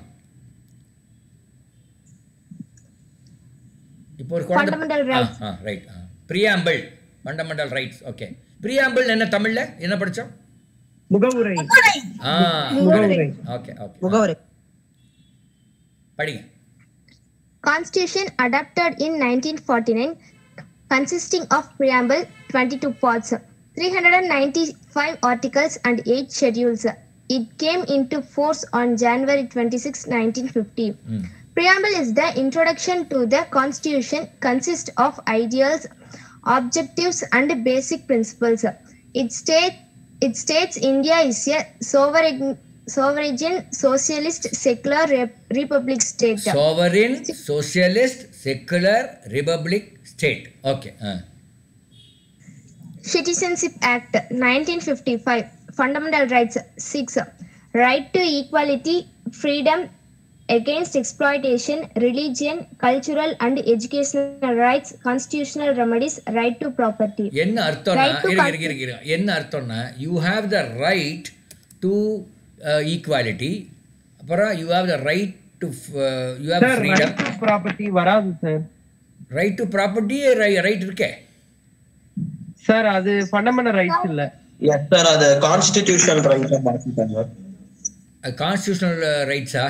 இப்போ ஒரு குழந்தை Fundamental rights. ஆ ரைட் ஆ preamble fundamental rights okay preamble என்ன தமிழ்ல என்ன படிச்சோம் முகவுரை ஆ முகவுரை ஓகே ஓகே முகவரி படிங்க constitution adopted in 1949 consisting of preamble 22 parts 395 articles and 8 schedules it came into force on january 26 1950 ம் Preamble is the introduction to the Constitution, consists of ideals, objectives, and basic principles. It state it states India is a sovereign, sovereign socialist secular rep- republic state. sovereign socialist secular republic state okay ah Citizenship Act 1955, Fundamental Rights 6, Right to equality, freedom against exploitation, religion, cultural and educational rights, constitutional remedies, right to property. என்ன அர்த்தம்னா Right to இருங்க con- இருங்க இருங்க இருங்க. என்ன அர்த்தம்னா you have the right to equality அப்புறம் you have the right to you have sir freedom property வராது sir right to property right இருக்கே சார் அது ஃபண்டமெண்டல் ரைட்ஸ் இல்ல எஸ் சார் அது கான்ஸ்டிடியூஷன் ரைட்ஸ் மாத்திட்டாங்க கான்ஸ்டியூஷனல் ரைட்ஸா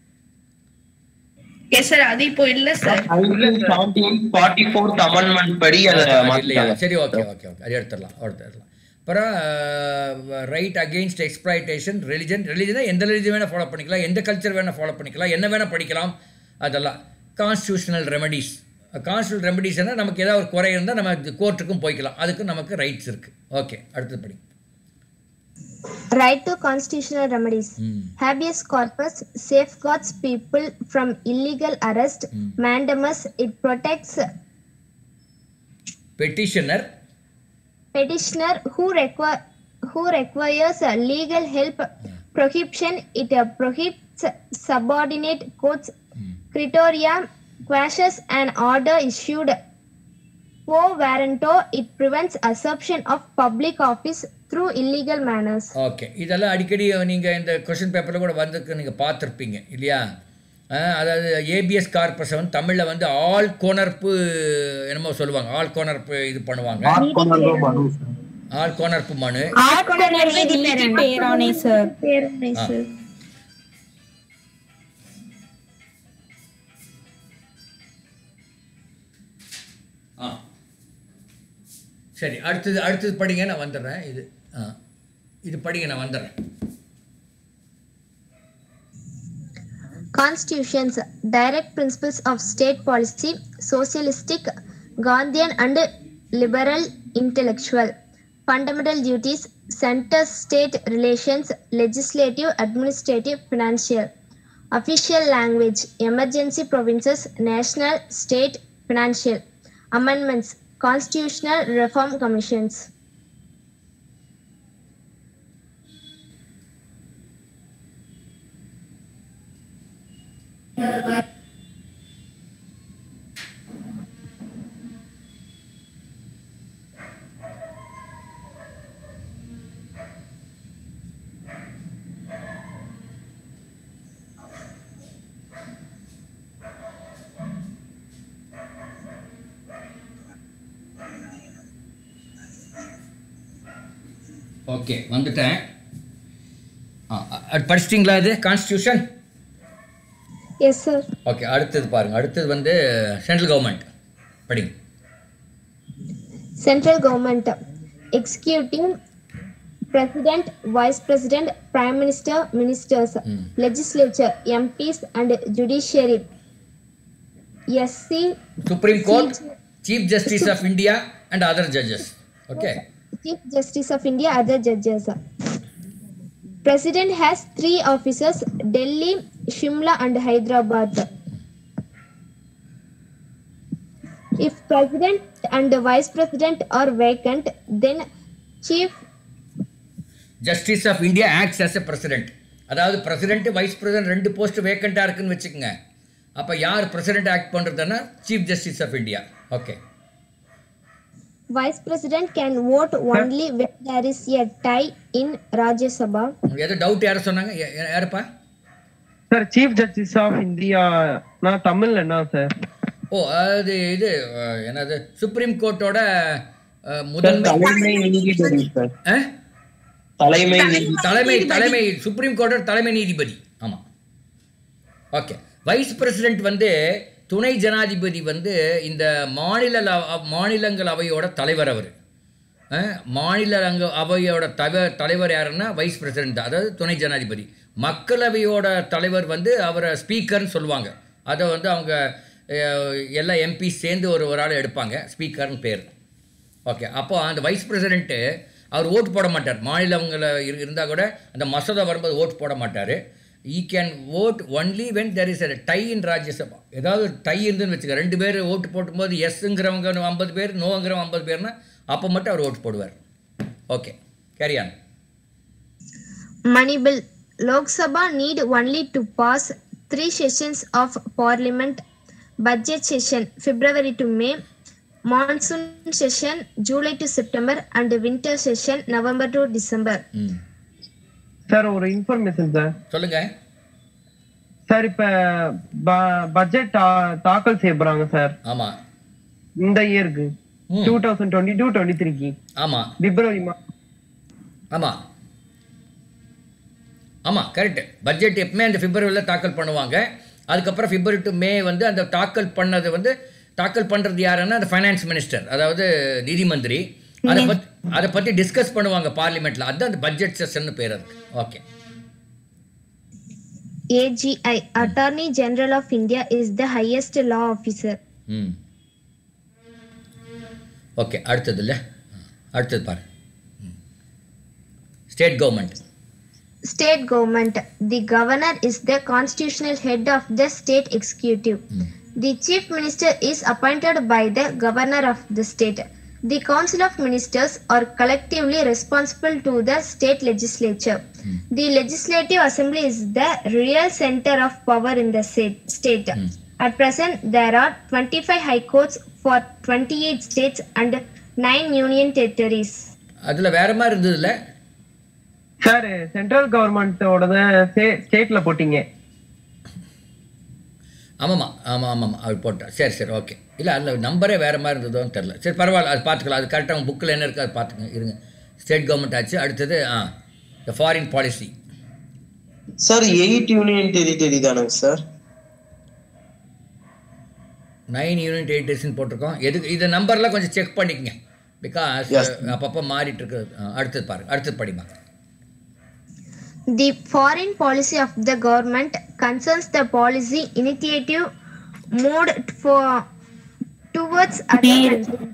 எஸ் சார் அது இப்போ இல்ல சார் ஃபார்ட்டி ஃபோர்த் அமெண்ட்மெண்ட் படி அதை இல்லையா மாத்திட்டாங்க சரி ஓகே ஓகே ஓகே அது எடுத்துடலாம் எடுத்துடலாம் அப்புறம் ரைட் அகெயின்ஸ்ட் எக்ஸ்ப்ளாய்டேஷன் ரிலிஜன் ரிலிஜனை எந்த ரிலிஜன் வேணால் ஃபாலோ பண்ணிக்கலாம் எந்த கல்ச்சர் வேணால் ஃபாலோ பண்ணிக்கலாம் என்ன வேணால் படிக்கலாம் அதெல்லாம் கான்ஸ்டியூஷனல் ரெமடிஸ் கான்ஸ்டியூஷனல் ரெமடிஸ்னா நமக்கு ஏதாவது ஒரு குறை இருந்தால் நம்ம கோர்ட்டுக்கும் போய்க்கலாம் அதுக்கு நமக்கு ரைட்ஸ் இருக்குது ஓகே அடுத்தது படி Right to constitutional remedies. ம் Habeas corpus safeguards people from illegal arrest, mandamus. It protects petitioner petitioner who require who requires uh, legal help prohibition it uh, prohibits subordinate courts criteria quashes an order issued quo warranto it prevents assumption of public office through illegal manners okay இதெல்லாம் அடிக்கடி நீங்கள் இந்த question பேப்பரில் கூட வந்திருக்கு நீங்கள் பார்த்துருப்பீங்க இல்லையா அஹ், அதாவது ஏபிஎஸ் கார்பரேஷன் வந்து தமிழில் வந்து ஆள் கோணர்ப்பு என்னமோ சொல்லுவாங்க ஆள் கோணர்ப்பு இது பண்ணுவாங்க ஆள் கோணர்ப்பு மனு ஆட்கொணர்வு நீதி பேராணை சார் பேரணை ஆ. சார் ஆ சரி அடுத்தது அடுத்தது படிங்க நான் வந்துடுறேன் இது ஆ இது படிங்க நான் வந்துடுறேன் Constitutions, direct principles of state policy, socialistic, Gandhian and liberal intellectual, fundamental duties, center state relations, legislative, administrative, financial, official language, emergency provinces, national, state, financial, amendments, constitutional reform commissions. Okay வந்துட்டேன் ஆ அது படிச்சிட்டிங்களா இது constitution Yes, sir. Okay அடுத்தது பாருங்க அடுத்தது வந்து central government படிங்க Central government, executive, president, vice president, prime minister, ministers, legislature, MPs, and judiciary. SC, supreme court chief justice of India and other judges okay Chief Justice of India, other judges. President has three offices Delhi, Shimla, and Hyderabad. If president and the vice president are vacant, then chief justice of India acts as a president அதாவது president vice president ரெண்டு post வேக்கண்ட்டாக இருக்குன்னு வச்சுக்கோங்க அப்போ யார் president act பண்ணுறதுன்னா chief justice of India okay vice president can vote only when there is a tie in Rajya Sabha. உங்களுக்கு எதோ டவுட் யாரை சொன்னாங்க யா- யா- யாருப்பா sir chief justice of India நான் தமிழ்ல என்ன சார் ஓ அது இது அஹ், என்னது சுப்ரீம் கோர்ட்டோட அஹ், முதன்மை தலைமை நீதிபதி சார் அஹ்? தலைமை நீதி தலைமை தலைமை சுப்ரீம் கோர்ட்டோட தலைமை நீதிபதி ஆமாம் ஓகே வைஸ் பிரசிடென்ட் வந்து துணை ஜனாதிபதி வந்து இந்த மாநில ல- மாநிலங்கள் அவையோட தலைவர் அவர் மாநில அங்க அவையோட தவ தலைவர் யாருன்னா வைஸ் பிரசிடென்ட் தான் அதாவது துணை ஜனாதிபதி மக்களவையோட தலைவர் வந்து அவரை ஸ்பீக்கர்னு சொல்லுவாங்க அதை வந்து அவங்க அஹ், எல்லா எம்பி சேர்ந்து ஒரு ஒரு ஆள் எடுப்பாங்க ஸ்பீக்கர்னு பேர் ஓகே அப்போ அந்த வைஸ் பிரசிடென்ட்டு அவர் ஓட்டு போட மாட்டார் மாநிலங்களில் இருந்தால் கூட அந்த மசோதா வரும்போது ஓட்டு போட மாட்டார் he can vote only when there is a tie in Rajya Sabha ஏதாவது டை இருந்துன்னு வச்சுக்க ரெண்டு பேர் ஓட்டு போட்டும்போது எஸ்ங்கிறவங்க ஐம்பது பேர் நோங்கிறவங்க ஐம்பது பேர்னா அப்போ மட்டும் அவர் ஓட்டு போடுவார் ஓகே கேரியான் Money bill. Lok Sabha need only to pass three sessions of parliament. Budget session February to May. Monsoon session July to September and winter session November to December. ம் சார் ஒரு இன்ஃபர்மேஷன் சார் சொல்லுங்கள் sir இப்ப budget தாக்கல் செய்ய போறாங்க sir ஆமாம் இந்த இயருக்கு ம். Two thousand twenty two twenty த்ரீக்கு ஆமாம் பிப்ரவரி மா ஆமாம் ஆமாம் கரெக்டு பட்ஜெட் எப்பவுமே அந்த பிப்ரவரியில் தாக்கல் பண்ணுவாங்க அதுக்கப்புறம் பிப்ரவரி டு மே வந்து அந்த தாக்கல் பண்ணது வந்து தாக்கல் பண்ணுறது யாருன்னா அந்த ஃபைனான்ஸ் மினிஸ்டர் அதாவது நிதி மந்திரி அதை பற்றி அதை பற்றி டிஸ்கஸ் பண்ணுவாங்க பார்லிமெண்ட்டில் அதுதான் அந்த பட்ஜெட் செஷன் பேர் அதுக்கு okay AGI Attorney General of India is the highest law officer. ம் ஓகே அடுத்தது இல்லை அடுத்தது பாரு state government State government. The governor is the constitutional head of the state executive. The chief minister is appointed by the governor of the state. The Council of Ministers are collectively responsible to the state legislature. The Legislative Assembly is the real center of power in the sa- state. At present, there are 25 high courts for 28 states and 9 union territories. அதில் வேற மாதிரி இருந்ததுல்ல sir central கவர்மெண்டோட ஸ்டேட்ல போட்டீங்க ஆமாம்மா ஆமாம் ஆமாம் அது போட்டேன் சரி சரி ஓகே இல்லை அதில் நம்பரே வேறு மாதிரி இருந்ததோன்னு தெரில சரி பரவாயில்ல அது பார்த்துக்கலாம் அது கரெக்டாக உங்கள் புக்கில் என்ன இருக்குது அது பார்த்துக்கங்க இருங்க ஸ்டேட் கவர்மெண்ட் ஆச்சு அடுத்தது ஆ இந்த foreign policy sir eight union territory தானங்க சார் நைன் யூனிட் எயிட்டேஷன் போட்டிருக்கோம் எதுக்கு இந்த நம்பர்லாம் கொஞ்சம் செக் பண்ணிக்கங்க பிகாஸ் Yes. அப்பப்போ மாறிட்டு இருக்கு ஆ, அடுத்தது பாருங்க அடுத்தது படிமா The foreign policy of the government concerns the policy initiative moved for towards other countries.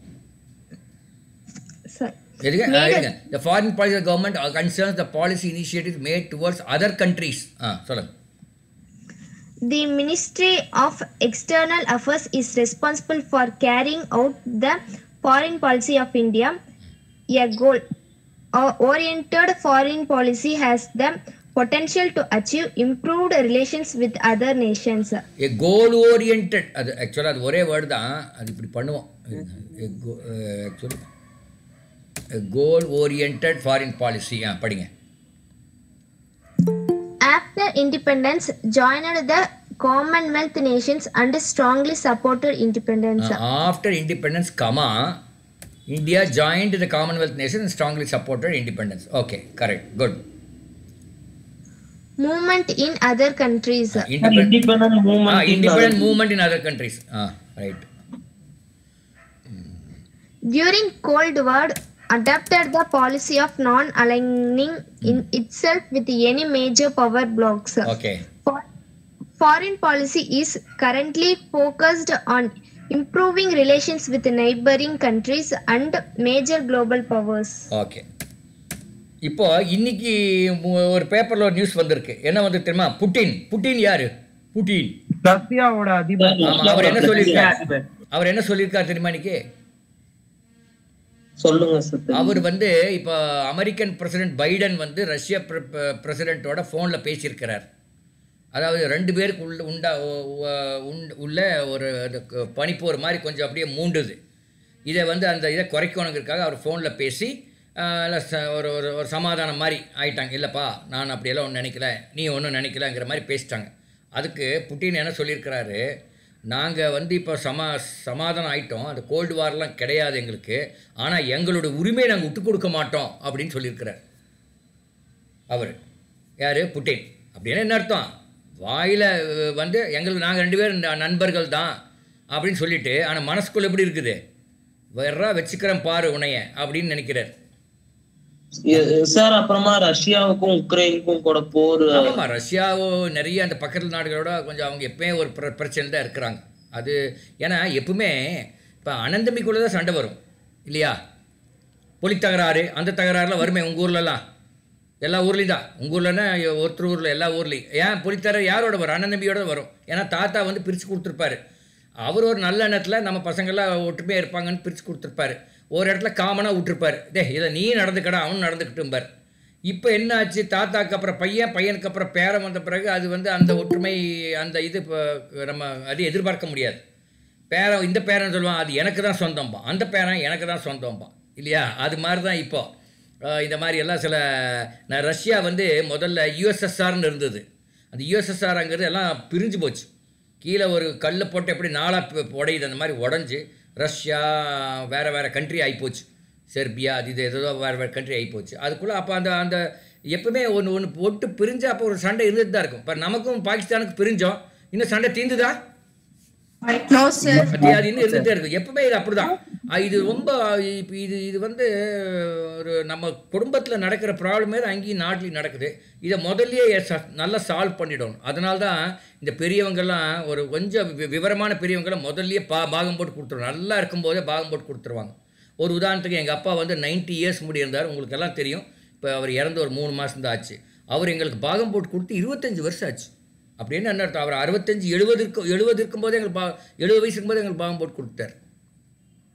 Sorry. எதுக்கு ஆ, Made- இருங்க the foreign policy government concerns the policy initiative made towards other countries ஆ சொல்லுங்க The Ministry of External Affairs is responsible for carrying out the foreign policy of India. A goal uh, oriented foreign policy has the potential to achieve improved relations with other nations. A goal oriented அது ஆக்சுவலாக அது ஒரே word தான் அது இப்படி பண்ணுவோம் actually goal oriented foreign policy ஆ படிங்க After independence, joined the Commonwealth nations and strongly supported independence. After independence comma India joined the Commonwealth nation strongly supported independence okay correct good Movement in other countries. independent movement in independent other- movement in other countries ஆ right During Cold War, adopted the policy of non-aligning in itself with any major power blocks. Okay For- foreign policy is currently focused on improving relations with neighboring countries and major global powers. Okay இப்போ இன்னைக்கு மு- ஒரு பேப்பர்ல ஒரு news வந்திருக்கு என்ன வந்து தெரியுமா புட்டின் புட்டின் யாரு புட்டின் ரஷ்யாவோட அதிபர் ஆமா, அவர் என்ன சொல்லியிருக்காரு அதிபர். அவர் என்ன சொல்லியிருக்காரு தெரியுமா இன்னைக்கு சொல்லுங்க சார் அவர் வந்து இப்போ அமெரிக்கன் பிரசிடென்ட் பைடன் வந்து ரஷ்ய பிரசிடென்ட்டோட ஃபோனில் பேசியிருக்கிறார் அதாவது ரெண்டு பேருக்கு உள்ள உண்டா உ- உ- உண்டு- உள்ள ஒரு அது க- பனிப்போர் மாதிரி கொஞ்சம் அப்படியே மூண்டுது இதை வந்து அந்த இதை குறைக்கணுங்கிறதுக்காக அவர் ஃபோனில் பேசி ஆஹ், இல்ல ச- ஒரு ஒரு ஒரு சமாதானம் மாதிரி ஆயிட்டாங்க இல்லைப்பா நான் அப்படியெல்லாம் ஒன்றும் நினைக்கல நீ ஒன்றும் நினைக்கலங்கிற மாதிரி பேசிட்டாங்க அதுக்கு புட்டின் என்ன சொல்லியிருக்கிறாரு நாங்கள் வந்து இப்போ சமா சமாதானம் ஆயிட்டோம் அந்த கோல்டு வார்லாம் கிடையாது எங்களுக்கு ஆனால் எங்களோட உரிமையை நாங்கள் விட்டு கொடுக்க மாட்டோம் அப்படின்னு சொல்லியிருக்கிறார் அவர் யார் புட்டின் அப்படின்னு என்ன அர்த்தம் வாயில் வந்து எங்களுக்கு நாங்கள் ரெண்டு பேரும் ந- நண்பர்கள் தான் அப்படின்னு சொல்லிட்டு ஆனால் மனசுக்குள்ள எப்படி இருக்குது வேறா வச்சுக்கிறேன் பாரு உன்னைய அப்படின்னு நினைக்கிறார் சார் அப்புறமா ரஷ்யாவுக்கும் உக்ரைனுக்கும் கூட போர் ஆமாம்மா ரஷ்யாவோ நிறைய அந்த பக்கத்து நாடுகளோட கொஞ்சம் அவங்க எப்பயும் ஒரு பிர பிரச்சனை தான் இருக்கிறாங்க அது ஏன்னா எப்பவுமே இப்போ அனந்தமிக்குள்ளே தான் சண்டை வரும் இல்லையா புலி தகராறு அந்த தகராறுலாம் வருமே உங்கள் ஊர்லலாம் எல்லா ஊர்லேயும் தான் உங்கள் ஊர்லன்னா ஒருத்தர் ஊரில் எல்லா ஊர்லேயும் ஏன் புலித்தகராறு யாரோட வரும் அண்ணன் தான் வரும் ஏன்னா தாத்தா வந்து பிரித்து கொடுத்துருப்பாரு அவர் ஒரு நல்ல எண்ணத்தில் நம்ம பசங்கள்லாம் ஒற்றுமையாக இருப்பாங்கன்னு பிரித்து கொடுத்துருப்பாரு ஒரு இடத்துல காமனாக விட்டுருப்பாரு டே இதை நீ நடந்துக்கடா அவனும் நடந்துக்கிட்டும்பார் இப்போ என்ன ஆச்சு தாத்தாக்கு அப்புறம் பையன் பையனுக்கு அப்புறம் பேரன் வந்த பிறகு அது வந்து அந்த ஒற்றுமை அந்த இது இப்போ நம்ம அது எதிர்பார்க்க முடியாது பேரன் இந்த பேரன் சொல்லுவான் அது எனக்கு தான் சொந்தம்பா அந்த பேரன் எனக்கு தான் சொந்தம்பா இல்லையா அது மாதிரி தான் இப்போ அஹ் இந்த மாதிரி எல்லாம் சில நான் ரஷ்யா வந்து முதல்ல யுஎஸ்எஸ்ஆர்னு இருந்தது அந்த யுஎஸ்எஸ்ஆர்ங்கிறது எல்லாம் பிரிஞ்சு போச்சு கீழே ஒரு கல்லை போட்டு எப்படி நாளாக உடையுது அந்த மாதிரி உடஞ்சி ரஷ்யா வேறு வேறு கண்ட்ரி ஆகிப்போச்சு செர்பியா அது இது ஏதோ வேறு வேறு கண்ட்ரி ஆகிப்போச்சு அதுக்குள்ளே அப்போ அந்த அந்த எப்பவுமே ஒன்று ஒன்று போட்டு பிரிஞ்சு அப்போ ஒரு சண்டை இருந்துட்டு தான் இருக்கும் இப்போ நமக்கும் பாகிஸ்தானுக்கு பிரிஞ்சோம் இன்னும் சண்டை தீந்துதா நோ சார் பத்தியா, அது இன்னும் இருந்துட்டே இருக்கு எப்பவுமே இது அப்படிதான் அஹ் இது ரொம்ப இப்போ இது இது வந்து ஒரு நம்ம குடும்பத்தில் நடக்கிற ப்ராப்ளமே அங்கேயும் நாட்டிலையும் நடக்குது இதை முதல்லயே ச- நல்லா சால்வ் பண்ணிடணும் அதனால தான் இந்த பெரியவங்கெல்லாம் ஒரு கொஞ்சம் வி- விவரமான பெரியவங்கெல்லாம் முதல்லயே பா பாகம் போட்டு கொடுத்துருவாங்க நல்லா இருக்கும்போதே பாகம் போட்டு கொடுத்துருவாங்க ஒரு உதாரணத்துக்கு எங்கள் அப்பா வந்து 90 இயர்ஸ் முடி இருந்தார் உங்களுக்கு எல்லாம் தெரியும் இப்போ அவர் இறந்து ஒரு மூணு மாதம் தான் ஆச்சு அவர் எங்களுக்கு பாகம் போட்டு கொடுத்து இருபத்தஞ்சு வருஷம் ஆச்சு அப்படின்னு என்ன அர்த்தம் அவர் அறுபத்தஞ்சு எழுபது இருக்கும் எழுபது இருக்கும்போதே எங்களுக்கு பா எழுபது வயசு இருக்கும்போது எங்களுக்கு பாகம் போட்டு கொடுத்தார்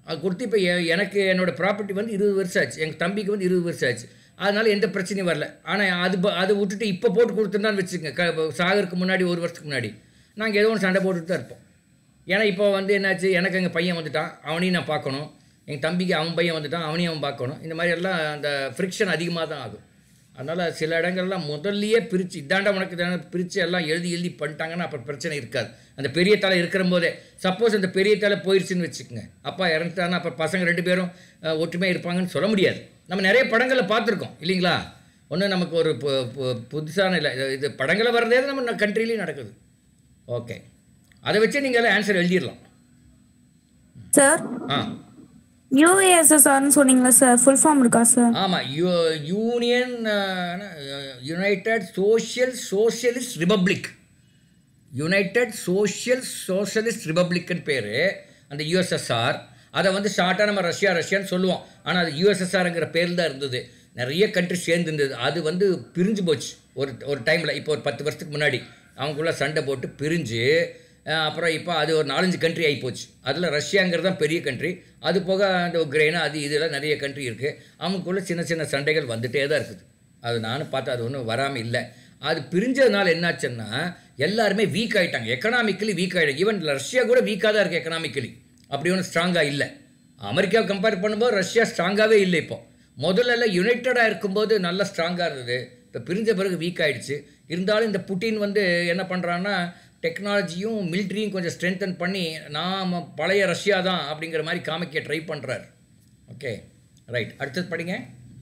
அது கொடுத்து இப்போ எனக்கு என்னோட ப்ராப்பர்ட்டி வந்து இருபது வருஷம் ஆச்சு எங்கள் தம்பிக்கு வந்து இருபது வருஷம் ஆச்சு அதனால எந்த பிரச்சனையும் வரல ஆனால் அது ப- அதை விட்டுட்டு இப்போ போட்டு கொடுத்துருந்தான்னு வச்சுக்கோங்க க சாகருக்கு முன்னாடி ஒரு வருஷத்துக்கு முன்னாடி நாங்கள் ஏதோ ஒன்று சண்டை போட்டுட்டு தான் இருப்போம் ஏன்னா இப்போ வந்து என்னாச்சு எனக்கு எங்கள் பையன் வந்துட்டான் அவனையும் நான் பார்க்கணும் எங்கள் தம்பிக்கு அவன் பையன் வந்துட்டான் அவனையும் அவன் பார்க்கணும் இந்த மாதிரி எல்லாம் அந்த ஃப்ரிக்ஷன் அதிகமாக தான் ஆகும் அதனால் சில இடங்கள்லாம் முதல்லயே பிரித்து இதாண்டா உனக்கு இதாண்டா பிரித்து எல்லாம் எழுதி எழுதி பண்ணிட்டாங்கன்னா அப்புறம் பிரச்சனை இருக்காது அந்த பெரிய தலை இருக்கிற போதே சப்போஸ் அந்த பெரிய தலை போயிடுச்சுன்னு வச்சுக்கோங்க அப்பா இறந்துட்டாங்கன்னா அப்புறம் பசங்க ரெண்டு பேரும் அஹ், ஒற்றுமையாக இருப்பாங்கன்னு சொல்ல முடியாது நம்ம நிறைய படங்களில் பார்த்துருக்கோம் இல்லைங்களா ஒன்றும் நமக்கு ஒரு பு- பு- புதுசான இல்லை இது- இது படங்களை வர்றதே நம்ம கண்ட்ரிலையும் நடக்குது ஓகே அதை வச்சு நீங்கள் எல்லாம் ஆன்சர் எழுதிடலாம் சார் ஆ யூஎஸ்எஸ்ஆர்னு சொன்னீங்களா சார் ஃபுல் ஃபார்ம் இருக்கா சார் ஆமாம் U union united social socialist republic united social socialist ரிபப்ளிக்னு பேர் அந்த யுஎஸ்எஸ்ஆர் அதை வந்து ஷார்ட்டாக நம்ம ரஷ்யா ரஷ்யான்னு சொல்லுவோம் ஆனால் அது யுஎஸ்எஸ்ஆருங்கிற பேரில் தான் இருந்தது நிறைய கண்ட்ரி சேர்ந்து இருந்தது அது வந்து பிரிஞ்சு போச்சு ஒரு ஒரு டைமில் இப்போ ஒரு பத்து வருஷத்துக்கு முன்னாடி அவங்களுக்குள்ள சண்டை போட்டு பிரிஞ்சு அஹ், அப்புறம் இப்போ அது ஒரு நாலஞ்சு கண்ட்ரி ஆகி போச்சு அதில் ரஷ்யாங்கிறது தான் பெரிய கண்ட்ரி அது போக அந்த உக்ரைனா அது இதெல்லாம் நிறைய கண்ட்ரி இருக்குது அவங்களுக்குள்ள சின்ன சின்ன சண்டைகள் வந்துட்டே தான் இருக்குது அது நானும் பார்த்தா அது ஒன்றும் வராமல் இல்லை அது பிரிஞ்சதுனால என்னாச்சுன்னா எல்லாருமே வீக் ஆயிட்டாங்க எக்கனாமிக்கலி வீக் ஆகிட்டாங்க ஈவன் ரஷ்யா கூட வீக்காக தான் இருக்குது எக்கனாமிக்கலி அப்படி ஒன்றும் ஸ்ட்ராங்காக இல்லை அமெரிக்காவை கம்பேர் பண்ணும்போது ரஷ்யா ஸ்ட்ராங்காகவே இல்லை இப்போ முதல்ல எல்லாம் யுனைட்டடாக இருக்கும்போது நல்லா ஸ்ட்ராங்காக இருந்தது இப்போ பிரிஞ்ச பிறகு வீக் ஆயிடுச்சு இருந்தாலும் இந்த புட்டின் வந்து என்ன பண்ணுறான்னா டெக்னாலஜியும் மிலிட்ரியும் கொஞ்சம் ஸ்ட்ரென்தன் பண்ணி நாம் பழைய ரஷ்யா தான் அப்படிங்கிற மாதிரி காமிக்க ட்ரை பண்ணுறாரு ஓகே ரைட் அடுத்தது படிங்க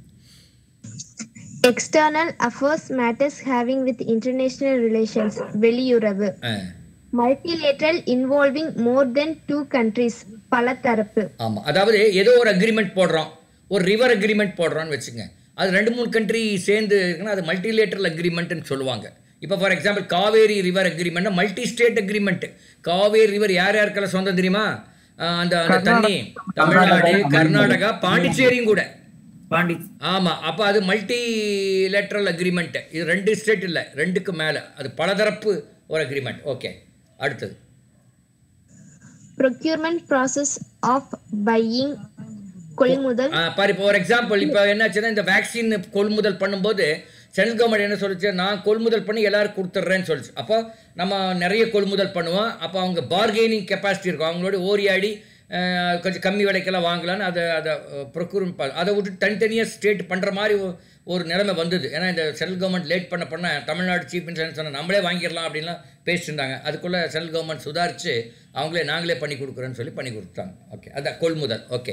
External affairs matters having with international relations. வெளியுறவு ஆ multilateral involving more than two countries. பல தரப்பு ஆமாம் அதாவது ஏதோ ஒரு அக்ரிமெண்ட் போடுறோம் ஒரு ரிவர் அக்ரிமெண்ட் போடுறோன்னு வச்சுங்க அது ரெண்டு மூணு கண்ட்ரி சேர்ந்து இருக்குன்னா அது மல்டிலேட்டரல் அக்ரிமெண்ட்னு சொல்லுவாங்க இப்போ ஃபார் எக்ஸாம்பிள் காவேரி ரிவர் அக்ரிமெண்ட்னா multi state agreement Kaveri river யார் யாருக்கெல்லாம் சொந்தம் தெரியுமா ஆஹ் அந்த அந்த தண்ணி தமிழ்நாடு கர்நாடகா பாண்டிச்சேரியும் கூட பாண்டி ஆமா அப்ப அது மல்டி லேட்ரல் அக்ரிமெண்ட் இது ரெண்டு ஸ்டேட் இல்ல ரெண்டுக்கு மேல அது பலதரப்பு ஒரு அக்ரிமெண்ட் ஓகே அடுத்தது procurement process of buying கொள்முதல் ஆ, பாரு இப்போ ஒரு எக்ஸாம்பிள் இப்போ என்னாச்சுன்னா இந்த வேக்சின் கொள்முதல் பண்ணும்போது சென்ட்ரல் கவர்மெண்ட் என்ன சொல்லுச்சு நான் கொள்முதல் பண்ணி எல்லாருக்கும் கொடுத்துட்றேன்னு சொல்லுச்சு அப்போ நம்ம நிறைய கொள்முதல் பண்ணுவோம் அப்போ அவங்க பார்கெனிங் கெப்பாசிட்டி இருக்கும் அவங்களோட ஓரியாடி அஹ், கொஞ்சம் கம்மி விலைக்கெல்லாம் வாங்கலான்னு அதை அதை ப்ரொக்யூர்மெண்ட் அதை விட்டு தனித்தனியாக ஸ்டேட் பண்ணுற மாதிரி ஒ- ஒரு நிலைமை வந்தது ஏன்னா இந்த சென்ட்ரல் கவர்மெண்ட் லேட் பண்ண பண்ண தமிழ்நாடு சீஃப் மினிஸ்டர் சொன்ன நம்மளே வாங்கிடலாம் அப்படின்லாம் பேசிட்டு இருந்தாங்க அதுக்குள்ளே சென்ட்ரல் கவர்மெண்ட் சுதாரித்து அவங்களே நாங்களே பண்ணி கொடுக்குறோன்னு சொல்லி பண்ணி கொடுத்தாங்க ஓகே அதான் கொள்முதல் okay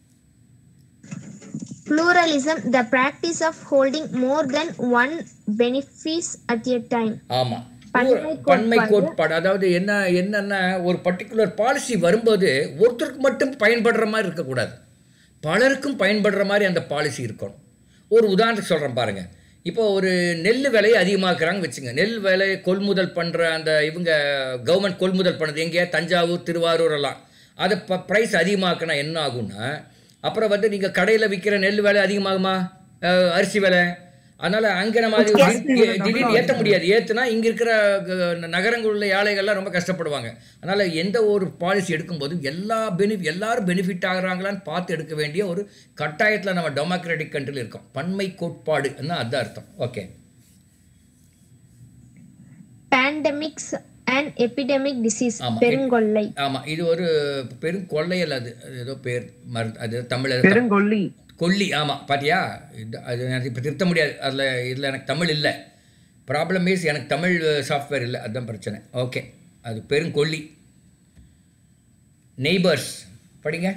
pluralism the practice of holding more than one benefice at a time ஆமா பன்மை பன்மை கோட்பாடு. கோட்பாடு அதாவது என்ன என்னன்னா ஒரு பர்டிகுலர் பாலிசி வரும்போது ஒருத்தருக்கு மட்டும் பயன்படுற மாதிரி இருக்கக்கூடாது பலருக்கும் பயன்படுற மாதிரி அந்த பாலிசி இருக்கணும் ஒரு உதாரணத்துக்கு சொல்கிறேன் பாருங்க இப்போ ஒரு நெல் விலையை அதிகமாக்குறாங்க வச்சுங்க நெல் விலை கொள்முதல் பண்ணுற அந்த இவங்க கவர்மெண்ட் கொள்முதல் பண்ணது எங்கே தஞ்சாவூர் திருவாரூர் எல்லாம் அதை ப ப்ரைஸ் அதிகமாக்குனா என்ன ஆகும்னா அப்புறம் வந்து நீங்கள் கடையில் விற்கிற நெல் விலை அதிகமாகுமா அஹ், அரிசி விலை அதனால் அங்கே நம்ம அது திடீர்- திடீர்னு ஏற்ற முடியாது ஏற்றுனா இங்கே இருக்கிற க- நகரங்களில் உள்ள ஏழைகள்லாம் ரொம்ப கஷ்டப்படுவாங்க அதனால் எந்த ஒரு பாலிசி எடுக்கும்போது எல்லா பெனிஃபி எல்லாரும் பெனிஃபிட் ஆகுறாங்களான்னு பார்த்து எடுக்க வேண்டிய ஒரு கட்டாயத்தில் நம்ம டெமோக்ராட்டிக் கண்ட்ரியில் இருக்கோம் பன்மை கோட்பாடு அதுதான் அர்த்தம் okay pandemics and epidemic disease ஆமா. பெருங்கொள்ளை ஆமாம் இது ஒரு பெரும் கொள்ளையல் அது அது ஏதோ பேர் மறு அது தமிழ் பெருங்கொல்லி கொல்லி ஆமாம் பாத்தியா இது அது எனக்கு இப்போ திருத்த முடியாது அதில் இதில் எனக்கு தமிழ் இல்லை ப்ராப்ளம் இஸ் எனக்கு தமிழ் சாஃப்ட்வேர் இல்லை அதுதான் பிரச்சனை ஓகே அது பெருங்கொல்லி நெய்பர்ஸ் படிங்க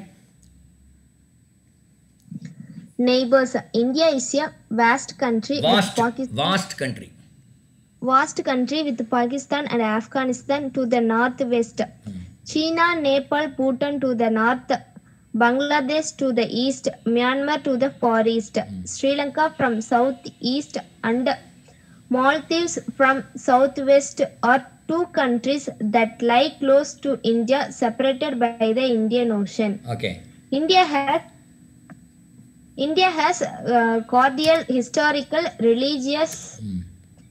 neighbors india is a vast country with vast pakistan vast country vast country with pakistan and afghanistan to the northwest china nepal bhutan to the north bangladesh to the east myanmar to the far east sri lanka from southeast and maldives from southwest are two countries that lie close to india separated by the indian ocean okay India has India has uh, cordial historical, religious,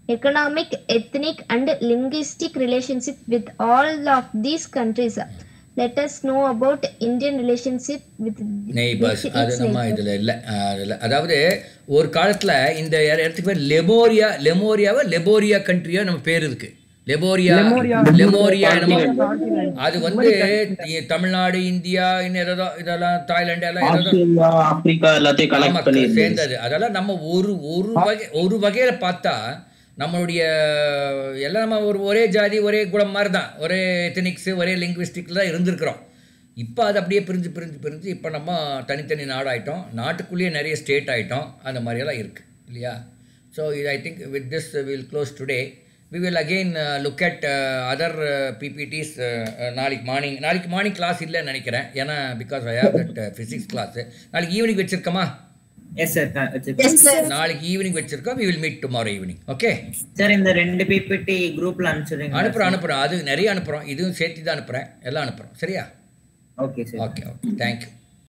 economic, ethnic, and linguistic relationship with all of these countries. let us know about Indian relationship with neighbours with அது its நம்ம neighbors. இதில் இல்லை அதில் அதாவது ஒரு காலத்தில் இந்த இட- இடத்துக்கு பேர் லெமோரியா லெமோரியாவா லெபோரியா கண்ட்ரியா நம்ம பேர் இருக்கு லெபோரியா லெமோரியா. லெமோரியா என்னமோ Continent. அது வந்து இ- தமிழ்நாடு இந்தியா இன்னும் ஏதோ இதெல்லாம் தாய்லாந்து எல்லாம் ஏதோ ஆஸ்திரேலியா ஆப்பிரிக்கா எல்லாத்தையும் ஆமா, கனெக்ட் பண்ணி சேர்ந்தது அதெல்லாம் நம்ம ஒரு ஒரு வகை ஒரு வகையில பார்த்தா நம்மளுடைய எல்லாம் நம்ம ஒரு ஒரே ஜாதி ஒரே குலம் மாதிரி தான் ஒரே எத்தனிக்ஸ் ஒரே லிங்குவிஸ்டிக்ல தான் இருந்திருக்கிறோம் இப்போ அது அப்படியே பிரிஞ்சு பிரிஞ்சு பிரிஞ்சு இப்போ நம்ம தனித்தனி நாடாயிட்டோம் நாட்டுக்குள்ளேயே நிறைய ஸ்டேட் ஆயிட்டோம் அந்த மாதிரியெல்லாம் இருக்குது இல்லையா ஸோ இது I think with this will close today we will again look at other PPTs நாளைக்கு மார்னிங் நாளைக்கு மார்னிங் கிளாஸ் இல்லைன்னு நினைக்கிறேன் ஏன்னா because I have that physics class நாளைக்கு ஈவினிங் வச்சிருக்கோமா எஸ் சார் நாளைக்கு ஈவினிங் வச்சிருக்கோம் we will meet tomorrow evening okay sir இந்த ரெண்டு பிபிடி குரூப்ல அனுப்பிச்சுடுறீங்க அனுப்புகிறோம் அனுப்புகிறோம் அது நிறைய அனுப்புகிறோம் இதுவும் சேர்த்து தான் அனுப்புகிறேன் எல்லாம் அனுப்புகிறோம் சரியா okay sir okay okay thank you